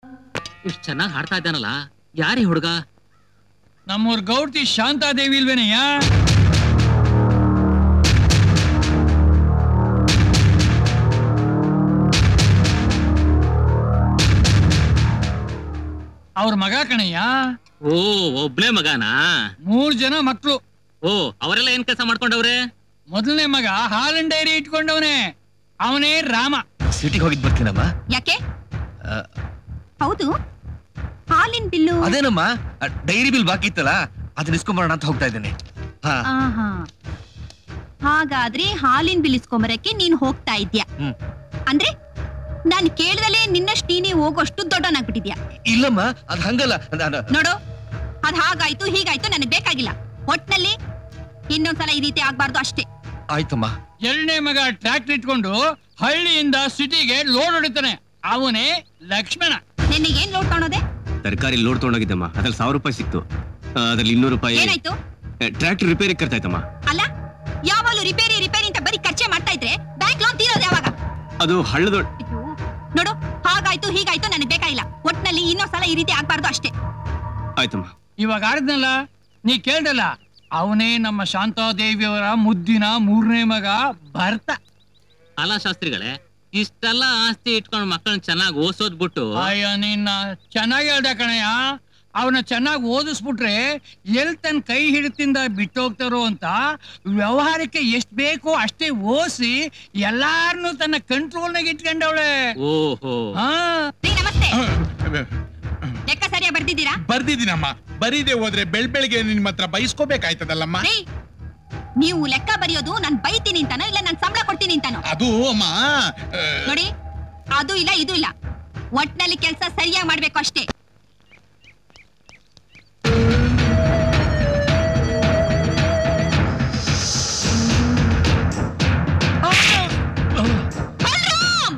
ಇಷ್ಟ್ ಚೆನ್ನಾಗಿ ಹಾಡ್ತಾ ಇದ್ದಾನಲ್ಲ ಯಾರಿ ಹುಡುಗ ನಮ್ಮೂರ್ ಗೌಡ್ತಿ ಶಾಂತಾದೇವಿ ಇಲ್ವೇನಯ್ಯ ಅವ್ರ ಮಗ ಕಣಯ್ಯ ಓ ಒಬ್ನೇ ಮಗನಾ ಮೂರ್ ಜನ ಮಕ್ಳು ಓ ಅವರೆಲ್ಲ ಏನ್ ಕೆಲಸ ಮಾಡ್ಕೊಂಡವ್ರೆ ಮೊದಲನೇ ಮಗ ಹಾಲಿನ ಡೈರಿ ಇಟ್ಕೊಂಡವನೇ ಅವನೇ ರಾಮ ಸಿಟಿಗೆ ಹೋಗಿದ್ ಬರ್ತೀನಮ್ಮ ಯಾಕೆ ಆ, ಹೌದು ಹಾಲಿನ ಬಿಲ್ಲು ಅದೇನಮ್ಮ ಡೈರಿ ಬಿಲ್ ಬಾಕಿ ಇತ್ತಲ್ಲ ಅದನ್ನ ಇಸ್ಕೊಂಬರೋಣ ಅಂತ ಹೋಗ್ತಾ ಇದ್ದೇನೆ ಹಾ ಆಹಾ. ಹಾಗಾದ್ರೆ ಹಾಲಿನ ಬಿಲ್ ಇಸ್ಕೊಂಬರಕ್ಕೆ ನೀನ್ ಹೋಗ್ತಾ ಇದ್ಯಾ ಹ್ಮ್. ಅಂದ್ರೆ ನಾನ್ ಕೇಳ್ದಲೇ ನಿನ್ನಷ್ಟು ನೀನೇ ಹೋಗೋಷ್ಟು ದೊಡ್ಡವನಾಗ್ಬಿಟ್ಟಿದ್ಯಾ ಇಲ್ಲಮ್ಮ ಅದ್ ಹಂಗಲ್ಲ ನಾನು ನೋಡು ಅದ್ ಹಾಗಾಯ್ತು ಹೀಗಾಯ್ತು ನನಗೆ ಬೇಕಾಗಿಲ್ಲ ಒಟ್ನಲ್ಲಿ ಇನ್ನೊಂದ್ಸಲ ಈ ರೀತಿ ಆಗ್ಬಾರ್ದು ಅಷ್ಟೇ ಆಯ್ತಮ್ಮ ಎರಡನೇ ಮಗ ಟ್ರ್ಯಾಕ್ಟರ್ ಇಟ್ಕೊಂಡು ಹಳ್ಳಿಯಿಂದ ಸಿಟಿಗೆ ಲೋಡ್ ಹೊಡಿತಾನೆ ಅವನೇ ಲಕ್ಷ್ಮಣ ನಿನ್ನೆ ಏನ್ ಲೋಡ್ ಕಾಣೋದೆ ತರಕಾರಿ ಲೋಡ್ ತಗೊಂಡೋಗಿದ್ದಮ್ಮ ಅದ್ರಲ್ಲಿ ಸಾವಿರ ರೂಪಾಯಿ ಸಿಕ್ತು ಆ, ಅದ್ರಲ್ಲಿ ಇನ್ನೂರು ರೂಪಾಯಿ ಏನಾಯ್ತು ಟ್ರ್ಯಾಕ್ಟರ್ ರಿಪೇರಿ ಕರ್ತಾಯ್ತಮ್ಮ ಅಲ್ಲ ಯಾವಾಗ್ಲೂ ರಿಪೇರಿ ರಿಪೇರಿ ಅಂತ ಬರೀ ಖರ್ಚೆ ಮಾಡ್ತಾ ಇದ್ರೆ ಬ್ಯಾಂಕ್ ಲೋನ್ ತೀರೋದು ಯಾವಾಗ ಅದು ಹಳ್ಳದ ಅಯ್ಯೋ, ನೋಡು ಹಾಗಾಯ್ತು ಹೀಗಾಯ್ತು ನನಗೆ ಬೇಕಾಗಿಲ್ಲ ಒಟ್ನಲ್ಲಿ ಇನ್ನೊಂದ್ಸಲ ಈ ರೀತಿ ಆಗ್ಬಾರ್ದು ಅಷ್ಟೇ ಆಯ್ತಮ್ಮ ಇವಾಗ ಆಡಿದ್ನಲ್ಲ ನೀ ಕೇಳ್ದಲ್ಲ ಅವನೇ ನಮ್ಮ ಶಾಂತಾದೇವಿಯವರ ಮುದ್ದಿನ ಮೂರನೇ ಮಗ ಭರ್ತ ಅಲ್ಲ ಶಾಸ್ತ್ರಿಗಳೇ ಇಷ್ಟೆಲ್ಲ ಆಸ್ತಿ ಇಟ್ಕೊಂಡು ಮಕ್ಕಳನ್ನ ಚೆನ್ನಾಗಿ ಓದಿಸೋದ್ ಬಿಟ್ಟು ಅಯ್ಯ ನಿನ್ನ ಚೆನ್ನಾಗಿ ಹೇಳ್ದ ಕಣಯ್ಯ ಅವನ ಚೆನ್ನಾಗಿ ಓದಿಸ್ಬಿಟ್ರೆ ಎಲ್ ತನ್ನ ಕೈ ಹಿಡಿತಿಂದ ಬಿಟ್ಟೋಗ್ತಾರೋ ಅಂತ ವ್ಯವಹಾರಕ್ಕೆ ಎಷ್ಟ್ ಬೇಕೋ ಅಷ್ಟೇ ಓದಿಸಿ ಎಲ್ಲಾರನು ತನ್ನ ಕಂಟ್ರೋಲ್ನಾಗ ಇಟ್ಕೊಂಡವಳೆ ಓಹೋ ಹಾ ರೀ ನಮಸ್ತೆ ಲೆಕ್ಕ ಸರಿಯಾಗಿ ಬರ್ದಿದ್ದೀರಾ ಬರ್ದಿದ್ದೀನಮ್ಮ ಬರೀದೆ ಹೋದ್ರೆ ಬೆಳ್ ಬೆಳಿಗ್ಗೆ ನಿಮ್ ಹತ್ರ ಬೈಸ್ಕೋಬೇಕಾಯ್ತದಲ್ಲಮ್ಮ ರೀ ನೀವು ಲೆಕ್ಕ ಬರೆಯೋದು ನಾನ್ ಬೈತೀನಿ ಅಂತಾನೋ ಇಲ್ಲ ನಾನ್ ಸಂಬಳ ಕೊಡ್ತೀನಿ ಅಂತಾನೋ ಅದು ಅಮ್ಮ ಆ, ನೋಡಿ ಅದು ಇಲ್ಲ ಇದು ಇಲ್ಲ ಒಟ್ನಲ್ಲಿ ಕೆಲಸ ಸರಿಯಾಗಿ ಮಾಡ್ಬೇಕು ಅಷ್ಟೇ ಬಲರಾಮ್!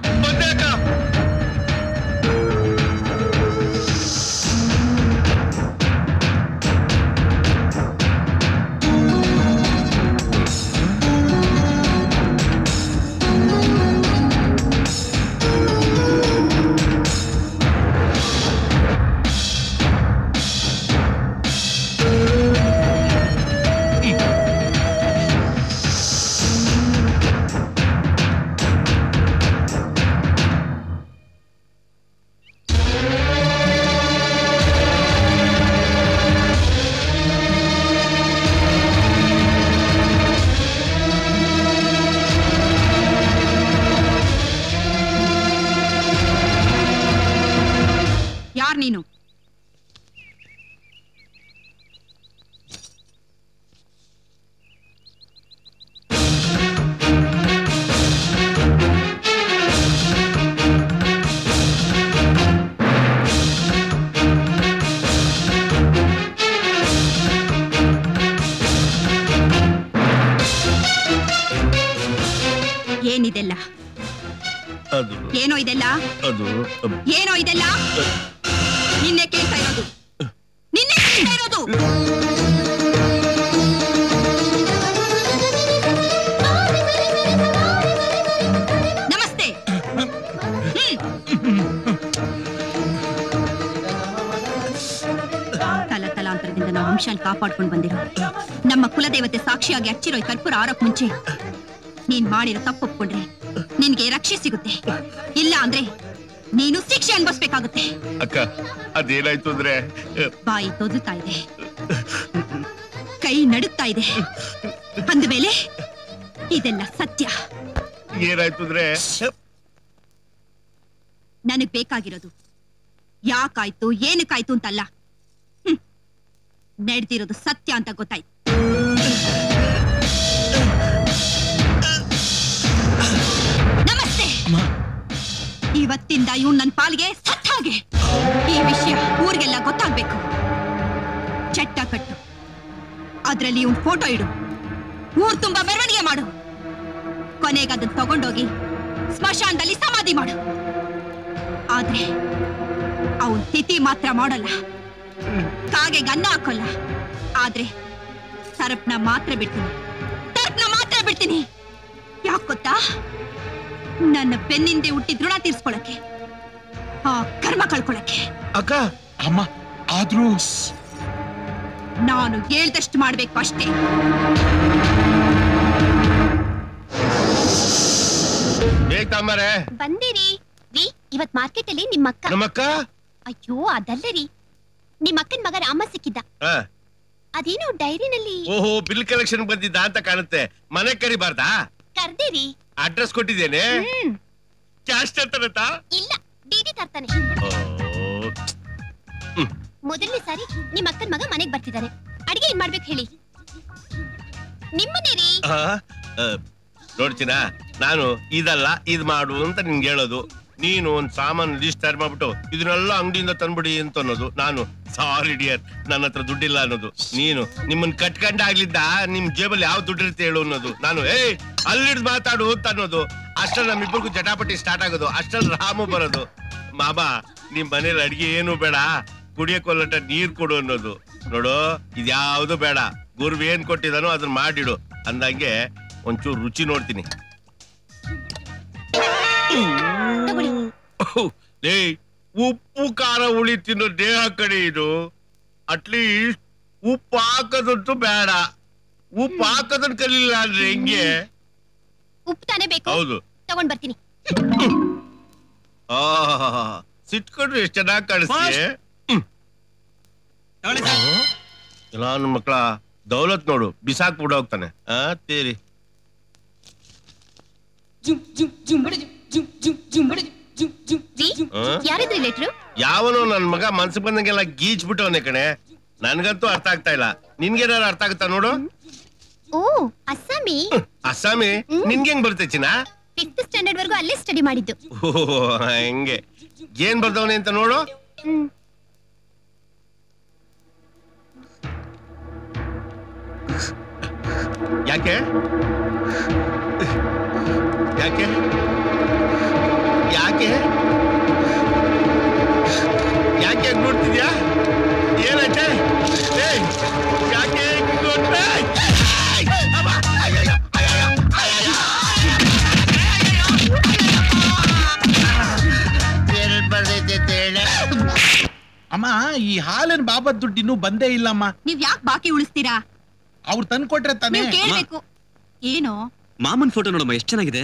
ಯಾರ್ ನೀನು ಏನಿದೆಲ್ಲ ಅದು ಏನೋ ಇದೆಲ್ಲ ಅದು ಏನೋ ಇದೆಲ್ಲ ನಿನ್ನೆ ಕೇಳ್ತಾ ಇರೋದು ನಿನ್ನೆ ಕೇಳ್ತಾ ಇರೋದು ನಮಸ್ತೆ ತಲ ತಲಾಂತರದಿಂದ ನಾವು ವಂಶಾಲ್ ಕಾಪಾಡ್ಕೊಂಡು ಬಂದಿರೋ ನಮ್ಮ ಕುಲದೇವತೆ ಸಾಕ್ಷಿಯಾಗಿ ಹಚ್ಚಿರೋ ಈ ಕರ್ಪೂರ ಆರೋಕ್ ಮುಂಚೆ ನೀನ್ ಮಾಡಿರೋ ತಪ್ಪು ಒಪ್ಕೊಂಡ್ರೆ ನಿನ್ಗೆ ರಕ್ಷೆ ಸಿಗುತ್ತೆ ಇಲ್ಲ ಅಂದ್ರೆ ನೀನು ಶಿಕ್ಷೆ ಅನ್ಭವಿಸ್ಬೇಕಾಗುತ್ತೆ ಅಕ್ಕ ಅದೇನಾಯ್ತು ಅಂದ್ರೆ ಬಾಯಿ ತೊದುತ್ತಾ ಇದೆ ಕೈ ನಡುಗ್ತಾ ಇದೆ ಅಂದಮೇಲೆ ಇದೆಲ್ಲ ಸತ್ಯ ಏನಾಯ್ತು ಅಂದ್ರೆ ನನಗ್ ಬೇಕಾಗಿರೋದು ಯಾಕಾಯ್ತು ಏನಕ್ಕಾಯ್ತು ಅಂತಲ್ಲ ಹ್ಮ್. ನಡೆದಿರೋದು ಸತ್ಯ ಅಂತ ಗೊತ್ತಾಯ್ತು ನಮಸ್ತೆ ಇವತ್ತಿಂದ ಇವ್ನು ನನ್ನ ಪಾಲ್ಗೆ ಸತ್ತ ಹಾಗೆ ಈ ವಿಷಯ ಊರಿಗೆಲ್ಲ ಗೊತ್ತಾಗ್ಬೇಕು ಚಟ್ಟ ಕಟ್ಟು ಅದ್ರಲ್ಲಿ ಇವ್ನ್ ಫೋಟೋ ಇಡು ಊರ್ ತುಂಬಾ ಮೆರವಣಿಗೆ ಮಾಡು ಕೊನೆಗೆ ಅದನ್ನ ತಗೊಂಡೋಗಿ ಸ್ಮಶಾನದಲ್ಲಿ ಸಮಾಧಿ ಮಾಡು ಆದ್ರೆ ಅವನ್ ತಿಥಿ ಮಾತ್ರ ಮಾಡಲ್ಲ ಕಾಗೆ ಗನ್ನ ಹಾಕೋಲ್ಲ ಆದ್ರೆ ತರಪ್ನ ಮಾತ್ರ ಬಿಡ್ತೀನಿ ತರಪ್ನ ಮಾತ್ರ ಬಿಡ್ತೀನಿ ಯಾಕ್ ಗೊತ್ತಾ ನನ್ನ ಬೆನ್ನಿಂದೆ ಹುಟ್ಟಿ ಋಣ ತೀರ್ಸ್ಕೊಳಕ್ಕೆ ಆ ಕರ್ಮ ಕಳ್ಕೊಳಕ್ಕೆ ಅಕ್ಕ ಅಮ್ಮ ಆದ್ರೂ ನಾನು ಹೇಳ್ದಷ್ಟು ಮಾಡ್ಬೇಕು ಅಷ್ಟೇ ಬೇಗ ತಾಂಬಾರೆ ಬಂದಿರಿ ರೀ ಇವತ್ ಮಾರ್ಕೆಟ್ ಅಲ್ಲಿ ನಿಮ್ಮ ಅಕ್ಕ ನಮ್ಮಕ್ಕ ಅಯ್ಯೋ ಅದಲ್ಲ ರೀ ನಿಮ್ಮ ಅಕ್ಕನ ಮಗ ರಾಮ ಸಿಕ್ಕಿದ್ದ ಆ, ಅದೇನೋ ಡೈರಿನಲ್ಲಿ ಓಹೋ ಬಿಲ್ ಕಲೆಕ್ಷನ್ ಬಂದಿದ್ದ ಅಂತ ಕಾಣುತ್ತೆ ಮನೆ ಕರಿಬಾರ್ದಾ ಕರ್ದಿರಿ ಅಡ್ರೆಸ್ ಕೊಟ್ಟಿದ್ದೇನೆ ಹ್ಮ್ ಕ್ಯಾಶ್ ತರ್ತಾನಂತ ಇಲ್ಲ ಡಿಡಿ ತರ್ತಾನೆ ಮೊದಲನೇ ಸಾರಿ ನಿಮ್ಮ ಅಕ್ಕನ ಮಗ ಮನೆಗ್ ಬರ್ತಿದ್ದಾನೆ ಅಡಿಗೆ ಏನ್ ಮಾಡ್ಬೇಕು ಹೇಳಿ ನಿಮ್ಮನೆ ರೀ ನೋಡ್ತೀನ ನಾನು ಇದಲ್ಲ ಇದ್ ಮಾಡು ಅಂತ ನಿನ್ಗೆ ಹೇಳೋದು ನೀನು ಒಂದ್ ಸಾಮಾನು ಲಿಸ್ಟ್ ತಯಾರು ಮಾಡ್ಬಿಟ್ಟು ಇದನ್ನೆಲ್ಲ ಅಂಗಡಿಯಿಂದ ತಂದ್ಬಿಡಿ ಅಂತ ಅನ್ನೋದು ನಾನು ಸಾರಿ ಡಿಯರ್ ನನ್ನ ಹತ್ರ ದುಡ್ಡಿಲ್ಲ ಅನ್ನೋದು ನೀನು ನಿಮ್ಮನ್ ಕಟ್ಕೊಂಡಾಗ್ಲಿದ್ದ ನಿಮ್ ಜೇಬಲ್ಲಿ ಯಾವ ದುಡ್ಡು ಇರುತ್ತೆ ಹೇಳು ಅನ್ನೋದು ನಾನು ಏಯ್ ಅಲ್ಲಿಡ್ ಮಾತಾಡು ಅಂತ ಅನ್ನೋದು ಅಷ್ಟ್ರಲ್ಲಿ ನಮ್ಮಿಬ್ಬರಿಗೂ ಜಟಾಪಟಿ ಸ್ಟಾರ್ಟ್ ಆಗೋದು ಅಷ್ಟ್ರಲ್ಲಿ ರಾಮು ಬರೋದು ಮಾಮ ನಿಮ್ ಮನೇಲಿ ಅಡಿಗೆ ಏನು ಬೇಡ ಕುಡಿಯಕ್ ಒಂದ್ ಲೋಟ ನೀರ್ ಕೊಡು ಅನ್ನೋದು ನೋಡು ಇದ್ಯಾವ್ದು ಬೇಡ ಗುರುವ್ ಏನ್ ಕೊಟ್ಟಿದಾನೋ ಅದನ್ನ ಮಾಡಿಡು ಅಂದಂಗೆ ಒಂಚೂರು ರುಚಿ ನೋಡ್ತೀನಿ ತಗೊಳ್ಳಿ ಲೇ ಉಪ್ಪು ಖಾರ ಹುಳಿ ತಿನ್ನೋ ದೇಹ ಕಡೆ ಇದು ಅಟ್ಲೀಸ್ಟ್ ಉಪ್ಪು ಹಾಕೋದಂತೂ ಬೇಡ ಉಪ್ಪು ಹಾಕೋದನ್ ಕಲಿಲ್ಲ ಅಂದ್ರೆ ಹೆಂಗೆ ಉಪ್ಪು ತಾನೇ ಬೇಕು ಹೌದು ತಗೊಂಡ್ ಬರ್ತೀನಿ ಆಹ್, ಸಿಟ್ಕೊಂಡ್ರೆ ಎಷ್ಟು ಚೆನ್ನಾಗಿ ಕಾಣಿಸ್ತೀಯ ತಗೊಳ್ಳಿ ಸರ್. ಎಲ್ಲ ನನ್ನ ಮಕ್ಕಳ ದೌಲತ್ ನೋಡು ಬಿಸಾಕ್ ಬಿಡ ಹೋಗ್ತಾನೆ ಆ ತೇರಿ ರೀ ಆ? ಯಾರಿದ್ರಿ ಲೆಟ್ರು ಯಾವನೋ ನನ್ ಮಗ ಮನ್ಸು ಬಂದಂಗೆಲ್ಲ ಗೀಚ್ ಬಿಟ್ಟವನೆ ಕಣೆ ನನ್ಗಂತೂ ಅರ್ಥ ಆಗ್ತಾ ಇಲ್ಲ ನಿನ್ಗೇನಾರು ಅರ್ಥ ಆಗುತ್ತಾ ನೋಡು ಓ ಅಸ್ಸಾಮಿ ಅಸ್ಸಾಮಿ ನಿನ್ಗೆ ಹೆಂಗ್ ಬರುತ್ತೆ ಚಿನ್ನ ಫಿಫ್ತ್ ಸ್ಟ್ಯಾಂಡರ್ಡ್ ವರ್ಗು ಅಲ್ಲೇ ಸ್ಟಡಿ ಮಾಡಿದ್ದು ಓ ಹೆಂಗೆ ಏನ್ ಬರ್ದವನೆ ಅಂತ ನೋಡು ಹ್ಮ್ ಯಾಕೆ ಯಾಕೆ ಯಾಕೆ ಯಾಕೆ ಹಂಗ್ ನೋಡ್ತಿದ್ಯಾ ಏನಾಯ್ತೆ ಏಯ್, ಯಾಕೆ ಹಿಂಗ್ ನೋಡ್ದೆ? ಅಬ್ಬಾ, ಅಯ್ಯಯ್ಯೋ, ಅಯ್ಯಯ್ಯೋ, ಅಯ್ಯಯ್ಯೋ. ಅಮ್ಮ ಈ ಹಾಲಿನ ಬಾಬದ್ ದುಡ್ಡು ಇನ್ನೂ ಬಂದೇ ಇಲ್ಲಮ್ಮ ನೀವ್ ಯಾಕೆ ಬಾಕಿ ಉಳಿಸ್ತೀರಾ ಅವ್ರು ತಂದ್ಕೊಟ್ರೆ ತಾನೇ ನೀವ್ ಕೇಳ್ಬೇಕು ಏನು ಮಾಮನ್ ಫೋಟೋ ನೋಡಮ್ಮ ಎಷ್ಟು ಚೆನ್ನಾಗಿದೆ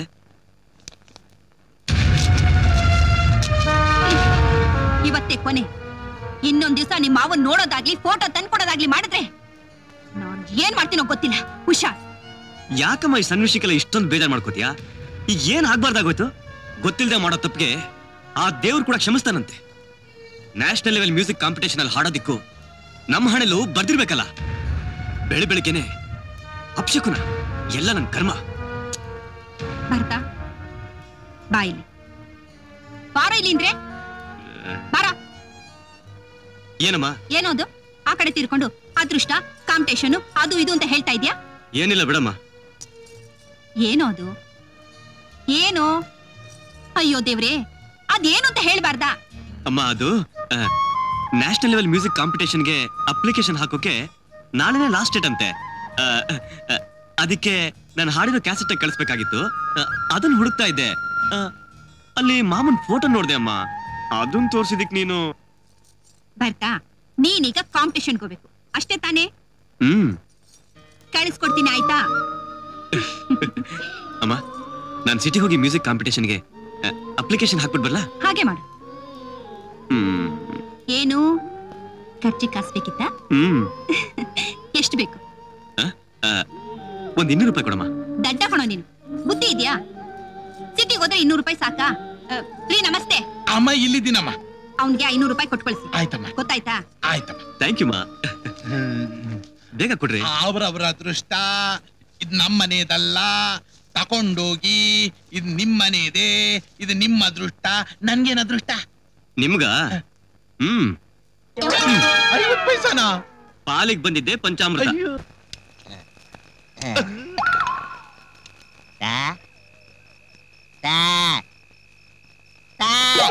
ಇವತ್ತೇ ಕೊನೆ ಇನ್ನೊಂದ್ ದಿವಸ ನಿಮ್ ಮಾವನ್ ನೋಡೋದಾಗ್ಲಿ ಫೋಟೋ ತಂದ್ಕೊಡೋದಾಗ್ಲಿ ಮಾಡಿದ್ರೆ ನಾನ್ ಏನ್ ಮಾಡ್ತೀನೋ ಗೊತ್ತಿಲ್ಲ ಹುಷಾರ್ ಯಾಕಮ್ಮ ಈ ಸಣ್ಣ ವಿಷಯಕ್ಕೆಲ್ಲ ಇಷ್ಟೊಂದು ಬೇಜಾರ್ ಮಾಡ್ಕೋತೀಯಾ ಈಗ ಏನ್ ಆಗ್ಬಾರ್ದಾಗೋಯ್ತು ಗೊತ್ತಿಲ್ಲದೆ ಮಾಡೋ ತಪ್ಪಿಗೆ ಆ ದೇವ್ರು ಕೂಡ ಕ್ಷಮಿಸ್ತಾನಂತೆ ನ್ಯಾಷನಲ್ ಲೆವೆಲ್ ಮ್ಯೂಸಿಕ್ ಕಾಂಪಿಟೇಷನ್ ಅಲ್ಲಿ ಹಾಡೋದಿಕ್ಕು ನಮ್ಮ ಹಣೆಲು ಬರ್ದಿರ್ಬೇಕಲ್ಲ ಬೆಳಿ ಬೆಳಿಗ್ಗೆನೆ ಅಪ್ಶಕುನ ಎಲ್ಲ ನನ್ ಕರ್ಮ ಬರ್ತಾ ಬಾ ಇಲ್ಲಿ ಬಾರ ಇಲ್ಲಿ ಅಂದ್ರೆ ಬಾರ ಏನಮ್ಮ ಏನೋದು ಆ ಕಡೆ ತಿರ್ಕೊಂಡು ಅದೃಷ್ಟ ಕಾಂಪಿಟೇಷನ್ ಅದು ಇದು ಅಂತ ಹೇಳ್ತಾ ಇದ್ಯಾ ಏನಿಲ್ಲ ಬಿಡಮ್ಮ ಏನೋ ಅದು ಏನು ಅಯ್ಯೋ ದೇವ್ರೇ ಅದೇನು ಅಂತ ಹೇಳ್ಬಾರ್ದಾ ಅಮ್ಮ ಅದು ನ್ಯಾಷನಲ್ ಲೆವೆಲ್ ಮ್ಯೂಸಿಕ್ ಕಾಂಪಿಟೇಷನ್ಗೆ ಅಪ್ಲಿಕೇಶನ್ ಹಾಕೋಕೆ ನಾಳೆನೇ ಲಾಸ್ಟ್ ಡೇಟ್ ಅಂತೆ ಆ, ಆ, ಅದಕ್ಕೆ ನಾನು ಹಾಡಿರೋ ಕ್ಯಾಸೆಟ್ ಕಳಿಸ್ಬೇಕಾಗಿತ್ತು ಆ, ಅದನ್ನ ಹುಡುಕ್ತಾ ಇದ್ದೆ ಆ, ಅಲ್ಲಿ ಮಾಮನ್ ಫೋಟೋ ನೋಡ್ದೆ ಅಮ್ಮ ಅದನ್ನ ತೋರ್ಸಿದಿಕ್ ನೀನು ಬರ್ತಾ ನೀನೀಗ ಕಾಂಪಿಟೇಷನ್ ಹೋಗ್ಬೇಕು ಅಷ್ಟೇ ತಾನೇ ಹ್ಮ್ ಕಳಿಸ್ಕೊಡ್ತೀನಿ ಆಯ್ತಾ ಅಮ್ಮ ನಾನು ಸಿಟಿ ಹೋಗಿ ಮ್ಯೂಸಿಕ್ ಕಾಂಪಿಟೇಷನ್ಗೆ ಅಪ್ಲಿಕೇಶನ್ ಹಾಕ್ಬಿಟ್ಟು ಬರ್ಲಾ ಹಾಗೆ ಮಾಡು ಹ್ಮ್ ಏನು ಖರ್ಚಿಗೆ ಕಾಸು ಬೇಕಿತ್ತಾ ಹ್ಮ್ ಎಷ್ಟು ಬೇಕು ಆ, ಒಂದ್ ಇನ್ನೂರು ರೂಪಾಯಿ ಕೊಡಮ್ಮ ದಡ್ಡ ಕಣೋ ನೀನು ಬುದ್ಧಿ ಇದೆಯಾ ಸಿಟಿಗೆ ಹೋದ್ರೆ ಇನ್ನೂರು ರೂಪಾಯಿ ಸಾಕಾ ಅ, ರೀ ನಮಸ್ತೆ ಅಮ್ಮ ಇಲ್ಲಿದ್ದೀನಮ್ಮ ಅವ್ನ್ಗೆ ಐನೂರು ರೂಪಾಯಿ ಕೊಟ್ಟು ಕಳಿಸಿ ಆಯ್ತಮ್ಮ ಗೊತ್ತಾಯ್ತಾ ಆಯ್ತಮ್ಮ ಥ್ಯಾಂಕ್ ಯು ಮಾ ಬೇಗ ಕೊಡ್ರಿ ಅವ್ರವ್ರ ಅದೃಷ್ಟ ಇದ್ ನಮ್ಮನೇದಲ್ಲ ತಕೊಂಡೋಗಿ ಇದ್ ನಿಮ್ಮನೇದೆ ಇದು ನಿಮ್ಮ ಅದೃಷ್ಟ ನನ್ಗೇನ್ ಅದೃಷ್ಟ ನಿಮ್ಗ ಹ್ಮ್ ಐವತ್ ಪೈಸಾನಾ ಪಾಲಿಗೆ ಬಂದಿದ್ದೆ ಪಂಚಾಮೃತ ಅಯ್ಯೋ ತಾ ತಾ ತಾ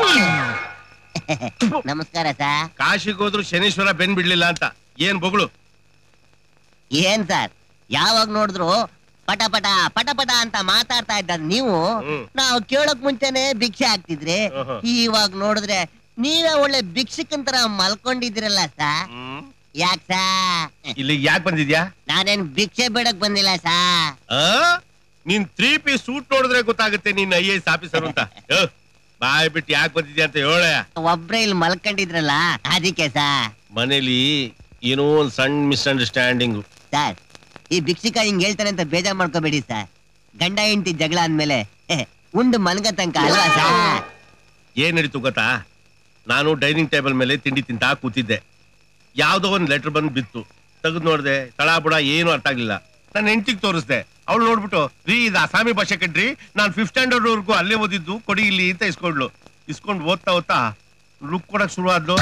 ನಮಸ್ಕಾರ ಸಾ ಕಾಶಿಗೆ ಹೋದ್ರು ಶನೀಶ್ವರ ಬೆನ್ ಬಿಡ್ಲಿಲ್ಲ ಅಂತ ಏನ್ ಬೊಗಳು ಏನ್ ಸರ್ ಯಾವಾಗ ನೋಡಿದ್ರು ಪಟ ಪಟ ಪಟ ಪಟ ಅಂತ ಮಾತಾಡ್ತಾ ಇದ್ದ ನೀವು ಹ್ಮ್. ನಾವು ಕೇಳೋಕ್ ಮುಂಚೆನೆ ಭಿಕ್ಷೆ ಹಾಕ್ತಿದ್ರಿ ಆಹಾ. ಇವಾಗ ನೋಡಿದ್ರೆ ನೀವೇ ಒಳ್ಳೆ ಭಿಕ್ಷಕನ್ ತರ ಮಲ್ಕೊಂಡಿದ್ದೀರಲ್ಲ ಸಾ ಯಾಕ್ ಸಾ ಇಲ್ಲಿ ಯಾಕೆ ಬಂದಿದ್ಯಾ ನಾನೇನ್ ಭಿಕ್ಷೆ ಬೇಡಕ್ ಬಂದಿಲ್ಲ ಸಾ ಆ? ನೀನ್ ತ್ರೀ ಪೀಸ್ ಸೂಟ್ ನೋಡಿದ್ರೆ ಗೊತ್ತಾಗುತ್ತೆ ನೀನ್ ಐ ಎಸ್ ಆಫೀಸರ್ ಅಂತ ಯೋ, ಬಾಯ್ ಬಿಟ್ಟು ಯಾಕೆ ಬಂದಿದ್ಯಾ ಅಂತ ಹೇಳ ಒಬ್ರೇ ಇಲ್ಲಿ ಮಲ್ಕೊಂಡಿದ್ರಲ್ಲ ಅದಕ್ಕೆ ಸಾ ಮನೇಲಿ ಏನೋ ಒಂದ್ ಸಣ್ಣ ಮಿಸ್ಅಂಡರ್ಸ್ಟ್ಯಾಂಡಿಂಗ್ ಸರ್ ಈ ಭಿಕ್ಷುಕ ಹಿಂಗ್ ಹೇಳ್ತಾನೆ ಅಂತ ಬೇಜಾರ್ ಮಾಡ್ಕೋಬೇಡಿ ಸರ್ ಗಂಡ ಹೆಂಡತಿ ಜಗಳ ಅಂದ್ಮೇಲೆ ಉಂಡು ಮನ್ಗ ತನಕ ಅಲ್ವಾ ಸರ್ ಏನ್ ನಡೀತು ಗೊತ್ತಾ ನಾನು ಡೈನಿಂಗ್ ಟೇಬಲ್ ಮೇಲೆ ತಿಂಡಿ ತಿಂತಾ ಕೂತಿದ್ದೆ ಯಾವ್ದೋ ಒಂದ್ ಲೆಟರ್ ಬಂದ್ ಬಿತ್ತು ತೆಗೆದು ನೋಡ್ದೆ ತಳ ಬುಡ ಏನು ಅರ್ಥ ಆಗ್ಲಿಲ್ಲ ನನ್ನ ಹೆಂಡತಿಗೆ ತೋರಿಸ್ದೆ ಅವಳು ನೋಡ್ಬಿಟ್ಟು ರೀ ಇದು ಅಸಾಮಿ ಭಾಷೆ ಕಣ್ರಿ ನಾನು ಫಿಫ್ತ್ ಸ್ಟ್ಯಾಂಡರ್ಡ್ ವರ್ಗು ಅಲ್ಲೇ ಓದಿದ್ದು ಕೊಡಿ ಇಲ್ಲಿ ಅಂತ ಇಸ್ಕೊಂಡ್ಲು ಇಸ್ಕೊಂಡು ಓದ್ತಾ ಓದ್ತಾ ಲುಕ್ ಕೊಡಕ್ ಶುರು ಆದ್ಲು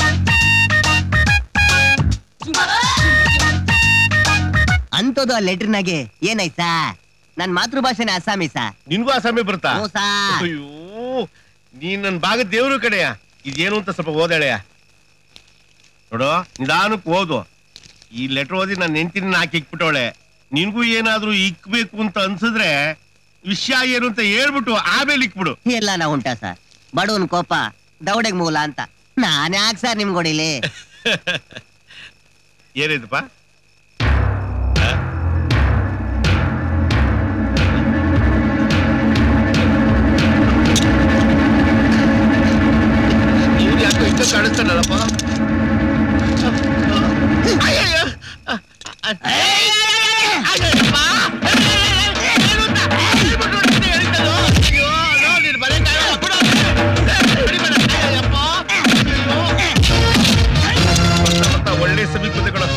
ಅಂತದ್ದು ಆ ಲೆಟರ್ನಾಗೆ ಏನಾಯ್ತು ಸಾ ನನ್ ಮಾತೃಭಾಷೆನ ಅಸ್ಸಾಮಿ ಸಾ ನಿನ್ಗೂ ಅಸಾಮಿ ಬರ್ತಾ ಹ್ಞೂ ಸಾ ಅಯ್ಯೋ ನೀನ್ ನನ್ ಭಾಗದ ದೇವ್ರು ಕಡೆಯ ಇದೇನು ಅಂತ ಸ್ವಲ್ಪ ಓದಾಳೆಯ ನೋಡು ನಿಧಾನಕ್ಕೆ ಓದು ಈ ಲೆಟರ್ ಓದಿ ನನ್ನ ಹೆಂಡತಿನ ಹಾಕಿ ಇಕ್ಬಿಟ್ಟವಳೆ ನಿನ್ಗೂ ಏನಾದ್ರೂ ಇಕ್ಬೇಕು ಅಂತ ಅನ್ಸಿದ್ರೆ ವಿಷಯ ಏನು ಅಂತ ಹೇಳ್ಬಿಟ್ಟು ಆಮೇಲೆ ಇಕ್ಬಿಡು ಎಲ್ಲ ನಾ ಉಂಟಾ ಸರ್ ಬಡವನ್ ಕೋಪ ದೌಡೆಗ್ ಮೂಲ ಅಂತ ನಾನ್ ಯಾಕೆ ಸರ್ ನಿಮ್ಗೆ ಹೊಡಿಲಿ ಏನಿದಪ್ಪ ಇವ್ರು ಯಾಕೋ ಇಷ್ಟ ಕಾಣಿಸ್ತಾನಲ್ಲಪ್ಪ ಅಯ್ಯಯ್ಯೋ. ಅಯ್ಯಪ್ಪ. ಅಯ್ಯೋ, ನೋಡಿ, ಬರೋಕ್ಕಾಗಲ್ಲ. ಬಿಡು. ಬಿಡಿಬೇಡ. ಅಯ್ಯಪ್ಪ. ಬರ್ತಾ ಬರ್ತಾ ಒಳ್ಳೆ ಸಮೀಪ ಬಂದೆ ಕಣೋ.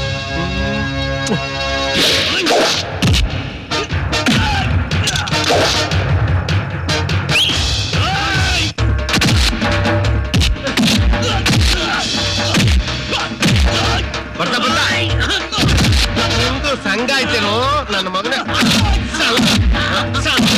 ಬರ್ತಾ ಬರ್ತಾ ನಿಮ್ದು ಸಂಘ ಐತೇನೋ ನನ್ನ ಮಗನ ಸಂಘ ಸಂಘ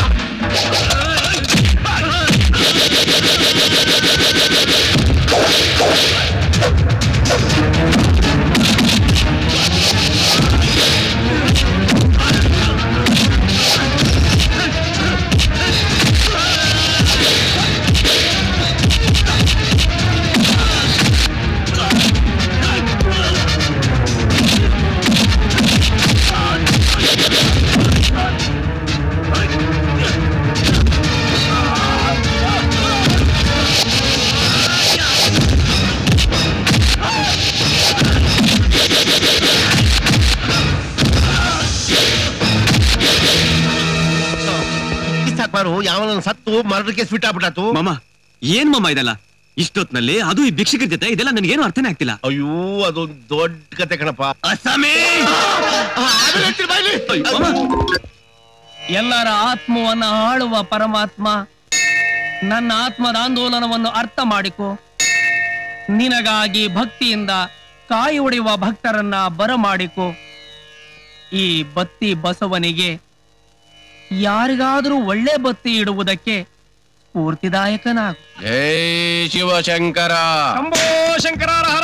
ಸಾಕ್ಬಾರು ಯಾವನ ಸತ್ತು ಮರ್ಡರ್ ಕೇಸ್ ಬಿಟ್ಟ ಆಗ್ಬಿಟ್ಟಾತು ಮಾಮ ಏನ್ ಮಾಮ ಇದೆಲ್ಲ ಇಷ್ಟೊತ್ನಲ್ಲಿ ಅದು ಈ ಭಿಕ್ಷಕರ ಜೊತೆ ಇದೆಲ್ಲ ನನಗೇನು ಅರ್ಥನೇ ಆಗ್ತಿಲ್ಲ ಅಯ್ಯೋ ಅದೊಂದು ದೊಡ್ಡ ಕತೆ ಕಣಪ್ಪ ಅಸ್ಸಾಮಿ ಆಮೇಲೆ ಹೇಳ್ತೀನಿ ಬಾಯ್ಲಿ. ಅಯ್ಯೋ, ಮಾಮ. ಎಲ್ಲರ ಆತ್ಮವನ್ನ ಆಳುವ ಪರಮಾತ್ಮ ನನ್ನ ಆತ್ಮದ ಆಂದೋಲನವನ್ನು ಅರ್ಥ ಮಾಡಿಕೊ ನಿನಗಾಗಿ ಭಕ್ತಿಯಿಂದ ಕಾಯಿ ಹೊಡೆಯುವ ಭಕ್ತರನ್ನ ಬರಮಾಡಿಕೊ ಈ ಬತ್ತಿ ಬಸವನಿಗೆ ಯಾರಿಗಾದರೂ ಒಳ್ಳೆ ಬತ್ತಿ ಇಡುವುದಕ್ಕೆ ಸ್ಫೂರ್ತಿದಾಯಕನಾಗು ಜೈ ಶಿವಶಂಕರ ಶಂಭೋ ಶಂಕರಾರ ಹರ